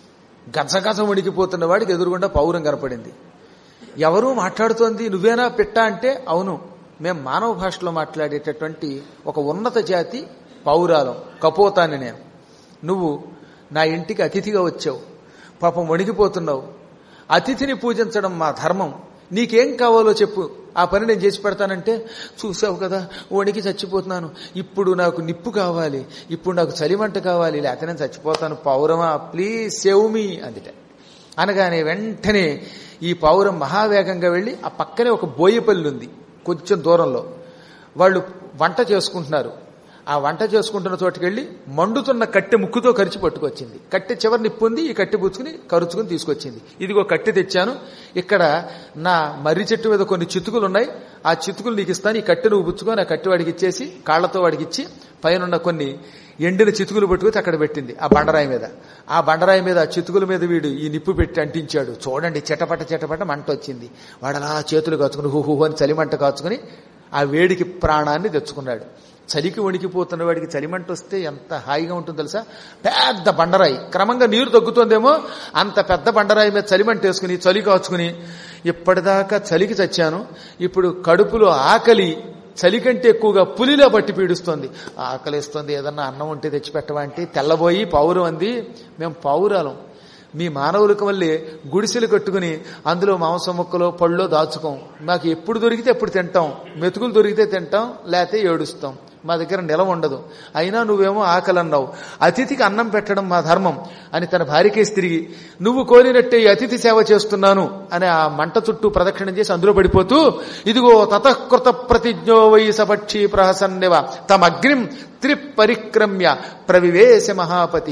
గజగజ వణికిపోతున్న వాడికి ఎదురుగుండా పౌరం కనపడింది ఎవరు మాట్లాడుతోంది నువ్వేనా పెట్టా అంటే అవును మేము మానవ భాషలో మాట్లాడేటటువంటి ఒక ఉన్నత జాతి పౌరాలం కపోతాన్ని నేను నువ్వు నా ఇంటికి అతిథిగా వచ్చావు పాపం వణికిపోతున్నావు అతిథిని పూజించడం మా ధర్మం నీకేం కావాలో చెప్పు ఆ పని నేను చేసి పెడతానంటే చూసావు కదా వణికి చచ్చిపోతున్నాను ఇప్పుడు నాకు నిప్పు కావాలి ఇప్పుడు నాకు చలిమంట కావాలి లేకపోతే నేను చచ్చిపోతాను పౌరమా ప్లీజ్ సేవ్ మీ అందుట అనగానే వెంటనే ఈ పౌరం మహావేగంగా వెళ్ళి ఆ పక్కనే ఒక బోయపల్లి ఉంది కొంచెం దూరంలో వాళ్ళు వంట చేసుకుంటున్నారు ఆ వంట చేసుకుంటున్న చోటుకి వెళ్ళి మండుతున్న కట్టె ముక్కుతో కరిచి పట్టుకొచ్చింది కట్టె చివరి నిప్పుంది ఈ కట్టె పుచ్చుకుని కరుచుకుని తీసుకొచ్చింది ఇదిగో కట్టె తెచ్చాను ఇక్కడ నా మర్రి చెట్టు మీద కొన్ని చితుకులు ఉన్నాయి ఆ చితుకులు నీకు ఇస్తాను ఈ కట్టె నువ్వు పుచ్చుకొని ఆ కట్టె వాడికి ఇచ్చేసి కాళ్లతో వాడికి ఇచ్చి పైన కొన్ని ఎండిన చితుకులు పట్టుకుని అక్కడ పెట్టింది ఆ బండరాయి మీద ఆ బండరాయి మీద ఆ చితుకుల మీద వీడు ఈ నిప్పు పెట్టి అంటించాడు చూడండి చెటపట చెటపట మంట వచ్చింది వాడు అలా చేతులు కాచుకుని హుహు అని చలిమంట కాచుకుని ఆ వేడికి ప్రాణాన్ని తెచ్చుకున్నాడు చలికి వణికిపోతున్న వాడికి చలిమంట వస్తే ఎంత హాయిగా ఉంటుందో తెలుసా పెద్ద బండరాయి క్రమంగా నీరు తగ్గుతుందేమో అంత పెద్ద బండరాయి మీద చలిమంట వేసుకుని చలి కాచుకుని ఇప్పటిదాకా చలికి చచ్చాను ఇప్పుడు కడుపులో ఆకలి చలి కంటే ఎక్కువగా పులిలా పట్టి పీడుస్తోంది ఆకలిస్తుంది ఏదన్నా అన్నం ఉంటే తెచ్చిపెట్టవా అంటే తెల్లబోయి పౌరం అంది మేము పౌరాలం మీ మానవులకు మళ్ళీ గుడిసెలు కట్టుకుని అందులో మాంసం ముక్కలో పళ్ళో దాచుకోం మాకు ఎప్పుడు దొరికితే ఎప్పుడు తింటాం మెతుకులు దొరికితే తింటాం లేకపోతే ఏడుస్తాం మా దగ్గర నిలం ఉండదు అయినా నువ్వేమో ఆకలి అన్నావు అతిథికి అన్నం పెట్టడం మా ధర్మం అని తన భార్యకేసి తిరిగి నువ్వు కోరినట్టే ఈ అతిథి సేవ చేస్తున్నాను అని ఆ మంట చుట్టూ ప్రదక్షిణం చేసి అందులో పడిపోతూ ఇదిగో తతకృత ప్రతిజ్ఞో వై సపక్షి ప్రహసన్నివ తమగ్నిం త్రిపరిక్రమ్య ప్రవివేశ మహాపతి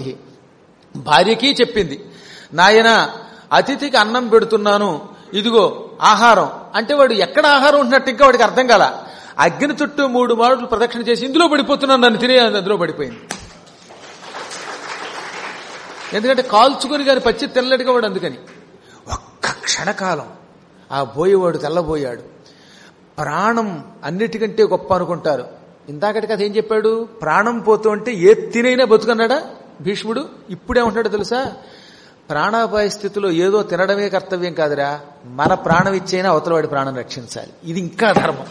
భార్యకి చెప్పింది నాయన అతిథికి అన్నం పెడుతున్నాను ఇదిగో ఆహారం అంటే వాడు ఎక్కడ ఆహారం ఉంటున్నట్టు ఇంకా వాడికి అర్థం కాల అగ్ని చుట్టూ మూడు మాటలు ప్రదక్షిణ చేసి ఇందులో పడిపోతున్నాను నన్ను తినే అందులో పడిపోయింది ఎందుకంటే కాల్చుకుని కానీ పచ్చి తెల్లడిగా వాడు అందుకని ఒక్క క్షణకాలం ఆ బోయేవాడు తెల్లబోయాడు ప్రాణం అన్నిటికంటే గొప్ప అనుకుంటారు ఇందాకటి కథ ఏం చెప్పాడు ప్రాణం పోతూ అంటే ఏ తినైనా బతుకన్నాడా భీష్ముడు ఇప్పుడేమంటాడు తెలుసా ప్రాణాపాయ స్థితిలో ఏదో తినడమే కర్తవ్యం కాదురా మన ప్రాణం ఇచ్చైనా అవతలవాడి ప్రాణం రక్షించాలి ఇది ఇంకా ధర్మం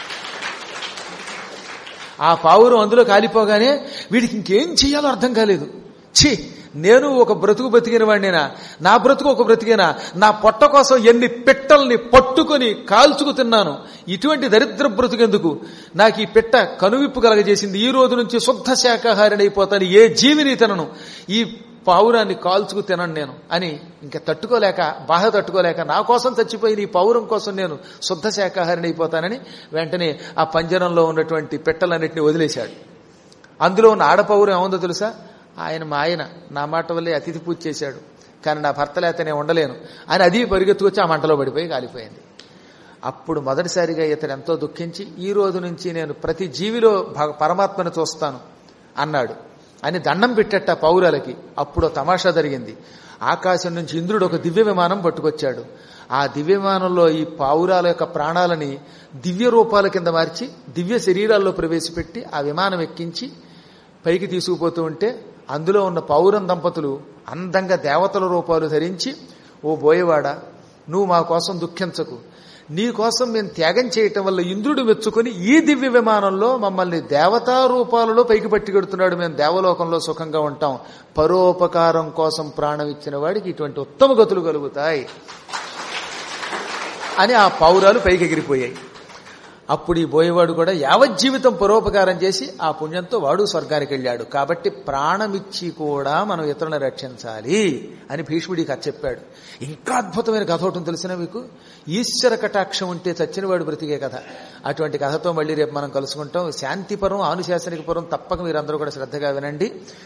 ఆ పావురం అందులో కాలిపోగానే వీడికి ఇంకేం చేయాలో అర్థం కాలేదు ఛీ నేను ఒక బ్రతుకు బతికిన వాడినేనా నా బ్రతుకు ఒక బ్రతికేనా నా పొట్ట కోసం ఎన్ని పెట్టల్ని పట్టుకొని కాల్చుకు తిన్నాను ఇటువంటి దరిద్ర బ్రతుకెందుకు నాకు ఈ పెట్ట కనువిప్పు కలగజేసింది ఈ రోజు నుంచి శుద్ధ శాఖాహారినైపోతాను ఏ జీవిని తినను ఈ పావురాన్ని కాల్చుకు తినను నేను అని ఇంకా తట్టుకోలేక బాధ తట్టుకోలేక నా కోసం చచ్చిపోయిన ఈ పౌరం కోసం నేను శుద్ధ శాఖాహారిని అయిపోతానని వెంటనే ఆ పంజరంలో ఉన్నటువంటి పెట్టలన్నింటినీ వదిలేశాడు అందులో ఉన్న ఆడపౌరం ఏముందో తెలుసా ఆయన మా ఆయన నా మాట వల్లే అతిథి పూజ చేశాడు కానీ నా భర్త లేత నేను ఉండలేను అని అది పరిగెత్తుకొచ్చి ఆ మంటలో పడిపోయి కాలిపోయింది అప్పుడు మొదటిసారిగా ఇతడు ఎంతో దుఃఖించి ఈ రోజు నుంచి నేను ప్రతి జీవిలో భగ- పరమాత్మను చూస్తాను అన్నాడు అని దండం పెట్టట పౌరాలకి అప్పుడు తమాషా జరిగింది ఆకాశం నుంచి ఇంద్రుడు ఒక దివ్య విమానం పట్టుకొచ్చాడు ఆ దివ్య విమానంలో ఈ పావురాల యొక్క ప్రాణాలని దివ్య రూపాల కింద మార్చి దివ్య శరీరాల్లో ప్రవేశపెట్టి ఆ విమానం ఎక్కించి పైకి తీసుకుపోతూ ఉంటే అందులో ఉన్న పౌరం దంపతులు అందంగా దేవతల రూపాలు ధరించి ఓ బోయవాడ నువ్వు మా కోసం దుఃఖించకు నీ కోసం మేము త్యాగం చేయటం వల్ల ఇంద్రుడు మెచ్చుకొని ఈ దివ్య విమానంలో మమ్మల్ని దేవతా రూపాలలో పైకి పట్టుకెడుతున్నాడు మేము దేవలోకంలో సుఖంగా ఉంటాం పరోపకారం కోసం ప్రాణం ఇచ్చిన వాడికి ఇటువంటి ఉత్తమ గతులు కలుగుతాయి అని ఆ పౌరాలు పైకి ఎగిరిపోయాయి అప్పుడు ఈ బోయేవాడు కూడా యావజ్జీవితం పరోపకారం చేసి ఆ పుణ్యంతో వాడు స్వర్గానికి వెళ్ళాడు కాబట్టి ప్రాణమిచ్చి కూడా మనం ఇతరులను రక్షించాలి అని భీష్ముడి కథ చెప్పాడు ఇంకా అద్భుతమైన కథ ఒకటి తెలిసిన మీకు ఈశ్వర కటాక్షం ఉంటే చచ్చినవాడు బ్రతికే కథ అటువంటి కథతో మళ్ళీ రేపు మనం కలుసుకుంటాం శాంతిపరం ఆనుశాసనిక పరం తప్పక మీరందరూ కూడా శ్రద్ధగా వినండి